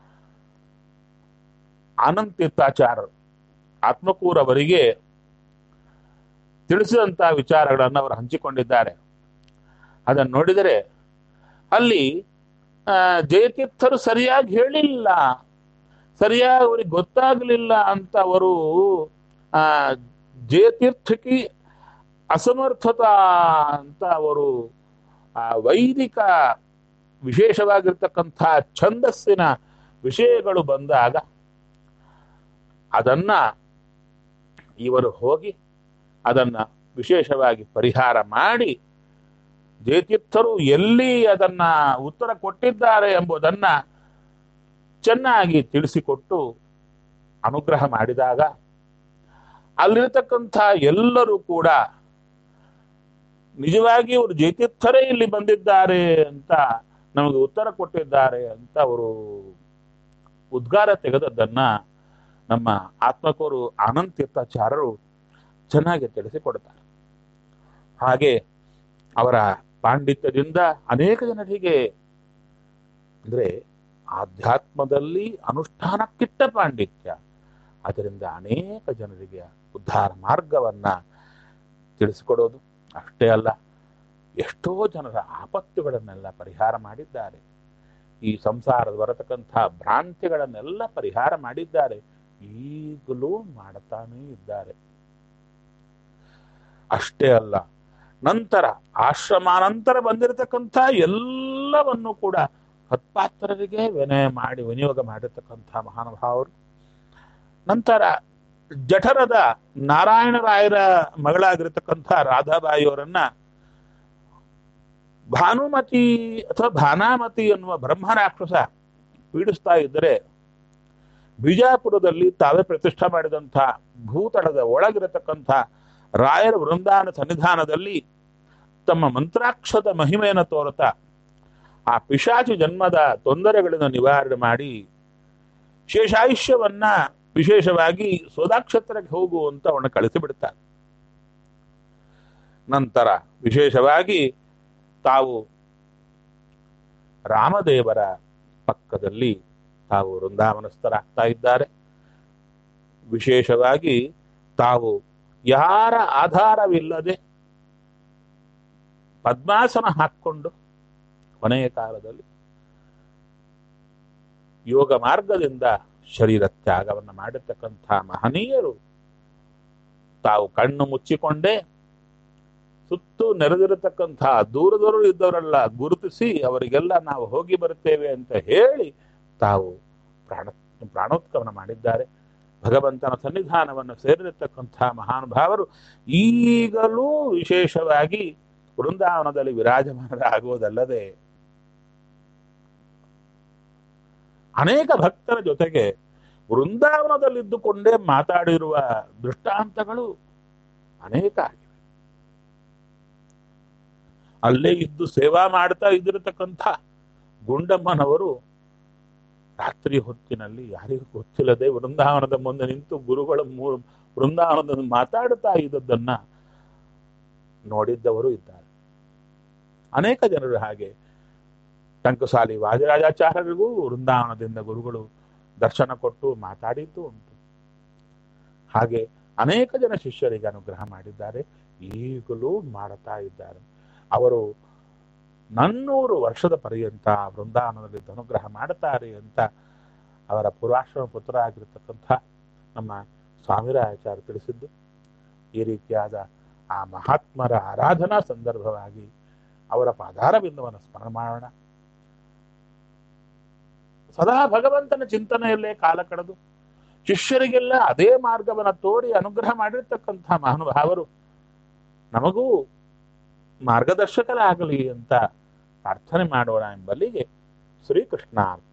ಆನಂದ್ ತೀರ್ಥಾಚಾರ್ಯ ಆತ್ಮಕೂರವರಿಗೆ ತಿಳಿಸಿದಂಥ ವಿಚಾರಗಳನ್ನು ಅವರು ಹಂಚಿಕೊಂಡಿದ್ದಾರೆ ಅದನ್ನು ನೋಡಿದರೆ ಅಲ್ಲಿ ಆ, ಜಯತೀರ್ಥರು ಸರಿಯಾಗಿ ಹೇಳಿಲ್ಲ ಸರಿಯಾಗಿ ಅವರಿಗೆ ಗೊತ್ತಾಗಲಿಲ್ಲ ಅಂತ ಅವರು ಆ ಜಯತೀರ್ಥಕ್ಕೆ ಅಸಮರ್ಥತ ಅಂತ ಅವರು ಆ ವೈದಿಕ ವಿಶೇಷವಾಗಿರ್ತಕ್ಕಂಥ ಛಂದಸ್ಸಿನ ವಿಷಯಗಳು ಬಂದಾಗ ಅದನ್ನ ಇವರು ಹೋಗಿ ಅದನ್ನ ವಿಶೇಷವಾಗಿ ಪರಿಹಾರ ಮಾಡಿ ಜಯತೀರ್ಥರು ಎಲ್ಲಿ ಅದನ್ನ ಉತ್ತರ ಕೊಟ್ಟಿದ್ದಾರೆ ಎಂಬುದನ್ನ ಚೆನ್ನಾಗಿ ತಿಳಿಸಿಕೊಟ್ಟು ಅನುಗ್ರಹ ಮಾಡಿದಾಗ ಅಲ್ಲಿರತಕ್ಕಂಥ ಎಲ್ಲರೂ ಕೂಡ ನಿಜವಾಗಿ ಅವರು ಜಯತೀರ್ಥರೇ ಇಲ್ಲಿ ಬಂದಿದ್ದಾರೆ ಅಂತ ನಮಗೆ ಉತ್ತರ ಕೊಟ್ಟಿದ್ದಾರೆ ಅಂತ ಅವರು ಉದ್ಗಾರ ತೆಗೆದದ್ದನ್ನ ನಮ್ಮ ಆತ್ಮಕೂರು ಆನಂದ್ ತೀರ್ಥಾಚಾರ್ಯರು ಚೆನ್ನಾಗಿ ತಿಳಿಸಿಕೊಡ್ತಾರೆ ಹಾಗೆ ಅವರ ಪಾಂಡಿತ್ಯದಿಂದ ಅನೇಕ ಜನರಿಗೆ ಅಂದ್ರೆ ಆಧ್ಯಾತ್ಮದಲ್ಲಿ ಅನುಷ್ಠಾನಕ್ಕಿಟ್ಟ ಪಾಂಡಿತ್ಯ ಅದರಿಂದ ಅನೇಕ ಜನರಿಗೆ ಉದ್ಧಾರ ಮಾರ್ಗವನ್ನ ತಿಳಿಸಿಕೊಡೋದು ಅಷ್ಟೇ ಅಲ್ಲ ಎಷ್ಟೋ ಜನರ ಆಪತ್ತುಗಳನ್ನೆಲ್ಲ ಪರಿಹಾರ ಮಾಡಿದ್ದಾರೆ ಈ ಸಂಸಾರದ ಬರತಕ್ಕಂಥ ಭ್ರಾಂತಿಗಳನ್ನೆಲ್ಲ ಪರಿಹಾರ ಮಾಡಿದ್ದಾರೆ ಈಗಲೂ ಮಾಡ್ತಾನೇ ಇದ್ದಾರೆ ಅಷ್ಟೇ ಅಲ್ಲ ನಂತರ ಆಶ್ರಮಾನಂತರ ಬಂದಿರತಕ್ಕಂಥ ಎಲ್ಲವನ್ನು ಕೂಡ ಹತ್ಪಾತ್ರರಿಗೆ ವಿನಯ ಮಾಡಿ ವಿನಿಯೋಗ ಮಾಡಿರ್ತಕ್ಕಂಥ ಮಹಾನುಭಾವರು ನಂತರ ಜಠರದ ನಾರಾಯಣರಾಯರ ಮಗಳಾಗಿರ್ತಕ್ಕಂಥ ರಾಧಾಬಾಯಿಯವರನ್ನ ಭಾನುಮತಿ ಅಥವಾ ಭಾನಾಮತಿ ಎನ್ನುವ ಬ್ರಹ್ಮರಾಕ್ಷಸ ಪೀಡಿಸ್ತಾ ಇದ್ದರೆ ಬಿಜಾಪುರದಲ್ಲಿ ತಾವೇ ಪ್ರತಿಷ್ಠೆ ಮಾಡಿದಂಥ ಭೂತಳದ ಒಳಗಿರತಕ್ಕಂಥ ರಾಯರ ವೃಂದಾವನ ಸನ್ನಿಧಾನದಲ್ಲಿ ತಮ್ಮ ಮಂತ್ರಾಕ್ಷದ ಮಹಿಮೆಯನ್ನು ತೋರುತ್ತಾ ಆ ಪಿಶಾಚಿ ಜನ್ಮದ ತೊಂದರೆಗಳನ್ನು ನಿವಾರಣೆ ಮಾಡಿ ಶೇಷಾಯುಷ್ಯವನ್ನ ವಿಶೇಷವಾಗಿ ಸೋದಾಕ್ಷತ್ರಕ್ಕೆ ಹೋಗು ಅಂತ ಅವನ್ನ ಕಳಿಸಿಬಿಡ್ತಾರೆ ನಂತರ ವಿಶೇಷವಾಗಿ ತಾವು ರಾಮದೇವರ ಪಕ್ಕದಲ್ಲಿ ತಾವು ವೃಂದಾವನಸ್ಥರಾಗ್ತಾ ಇದ್ದಾರೆ ವಿಶೇಷವಾಗಿ ತಾವು ಯಾರ ಆಧಾರವಿಲ್ಲದೆ ಪದ್ಮಾಸನ ಹಾಕ್ಕೊಂಡು ಕೊನೆಯ ಕಾಲದಲ್ಲಿ ಯೋಗ ಮಾರ್ಗದಿಂದ ಶರೀರ ತ್ಯಾಗವನ್ನು ಮಾಡಿರ್ತಕ್ಕಂಥ ಮಹನೀಯರು ತಾವು ಕಣ್ಣು ಮುಚ್ಚಿಕೊಂಡೇ ಸುತ್ತು ನೆರೆದಿರತಕ್ಕಂಥ ದೂರದವರು ಇದ್ದವರೆಲ್ಲ ಗುರುತಿಸಿ ಅವರಿಗೆಲ್ಲ ನಾವು ಹೋಗಿ ಬರುತ್ತೇವೆ ಅಂತ ಹೇಳಿ ತಾವು ಪ್ರಾಣ ಪ್ರಾಣೋತ್ಗಮನ ಮಾಡಿದ್ದಾರೆ ಭಗವಂತನ ಸನ್ನಿಧಾನವನ್ನು ಸೇರಿರತಕ್ಕಂಥ ಮಹಾನುಭಾವರು ಈಗಲೂ ವಿಶೇಷವಾಗಿ ವೃಂದಾವನದಲ್ಲಿ ವಿರಾಜಮಾನರಾಗುವುದಲ್ಲದೆ ಅನೇಕ ಭಕ್ತರ ಜೊತೆಗೆ ವೃಂದಾವನದಲ್ಲಿದ್ದುಕೊಂಡೇ ಮಾತಾಡಿರುವ ದೃಷ್ಟಾಂತಗಳು ಅನೇಕ ಆಗಿವೆ ಅಲ್ಲೇ ಇದ್ದು ಸೇವಾ ಮಾಡ್ತಾ ಇದ್ದಿರತಕ್ಕಂಥ ಗುಂಡಮ್ಮನವರು ರಾತ್ರಿ ಹೊತ್ತಿನಲ್ಲಿ ಯಾರಿಗೂ ಗೊತ್ತಿಲ್ಲದೆ ವೃಂದಾವನದ ಮುಂದೆ ನಿಂತು ಗುರುಗಳ ಮೂ ವೃಂದಾವನದ ಮಾತಾಡುತ್ತಾ ಇದ್ದದ್ದನ್ನ ನೋಡಿದ್ದವರು ಇದ್ದಾರೆ ಅನೇಕ ಜನರು ಹಾಗೆ ಟಂಕಸಾಲಿ ವಾದಿರಾಜಾಚಾರ್ಯರಿಗೂ ವೃಂದಾವನದಿಂದ ಗುರುಗಳು ದರ್ಶನ ಕೊಟ್ಟು ಮಾತಾಡಿದ್ದು ಉಂಟು ಹಾಗೆ ಅನೇಕ ಜನ ಶಿಷ್ಯರಿಗೆ ಅನುಗ್ರಹ ಮಾಡಿದ್ದಾರೆ ಈಗಲೂ ಮಾಡುತ್ತಾ ಇದ್ದಾರೆ ಅವರು ನನ್ನೂರು ವರ್ಷದ ಪರ್ಯಂತ ವೃಂದಾವನದಲ್ಲಿ ಅನುಗ್ರಹ ಮಾಡುತ್ತಾರೆ ಅಂತ ಅವರ ಪೂರ್ವಾಶ್ರಮ ಪುತ್ರ ಆಗಿರತಕ್ಕಂಥ ನಮ್ಮ ಸ್ವಾಮಿರಾಚಾರ್ಯ ತಿಳಿಸಿದ್ದು ಈ ರೀತಿಯಾದ ಆ ಮಹಾತ್ಮರ ಆರಾಧನಾ ಸಂದರ್ಭವಾಗಿ ಅವರ ಪಾದಾರ ಬಿಂದುವನ್ನು ಸ್ಮರಣ ಮಾಡೋಣ ಸದಾ ಭಗವಂತನ ಚಿಂತನೆಯಲ್ಲೇ ಕಾಲ ಕಳೆದು ಶಿಷ್ಯರಿಗೆಲ್ಲ ಅದೇ ಮಾರ್ಗವನ್ನು ತೋರಿ ಅನುಗ್ರಹ ಮಾಡಿರ್ತಕ್ಕಂಥ ಮಹಾನುಭಾವರು ನಮಗೂ ಮಾರ್ಗದರ್ಶಕರಾಗಲಿ ಅಂತ ಪ್ರಾರ್ಥನೆ ಮಾಡೋಣ ಎಂಬಲ್ಲಿಗೆ ಶ್ರೀಕೃಷ್ಣಾರ್ಪಣ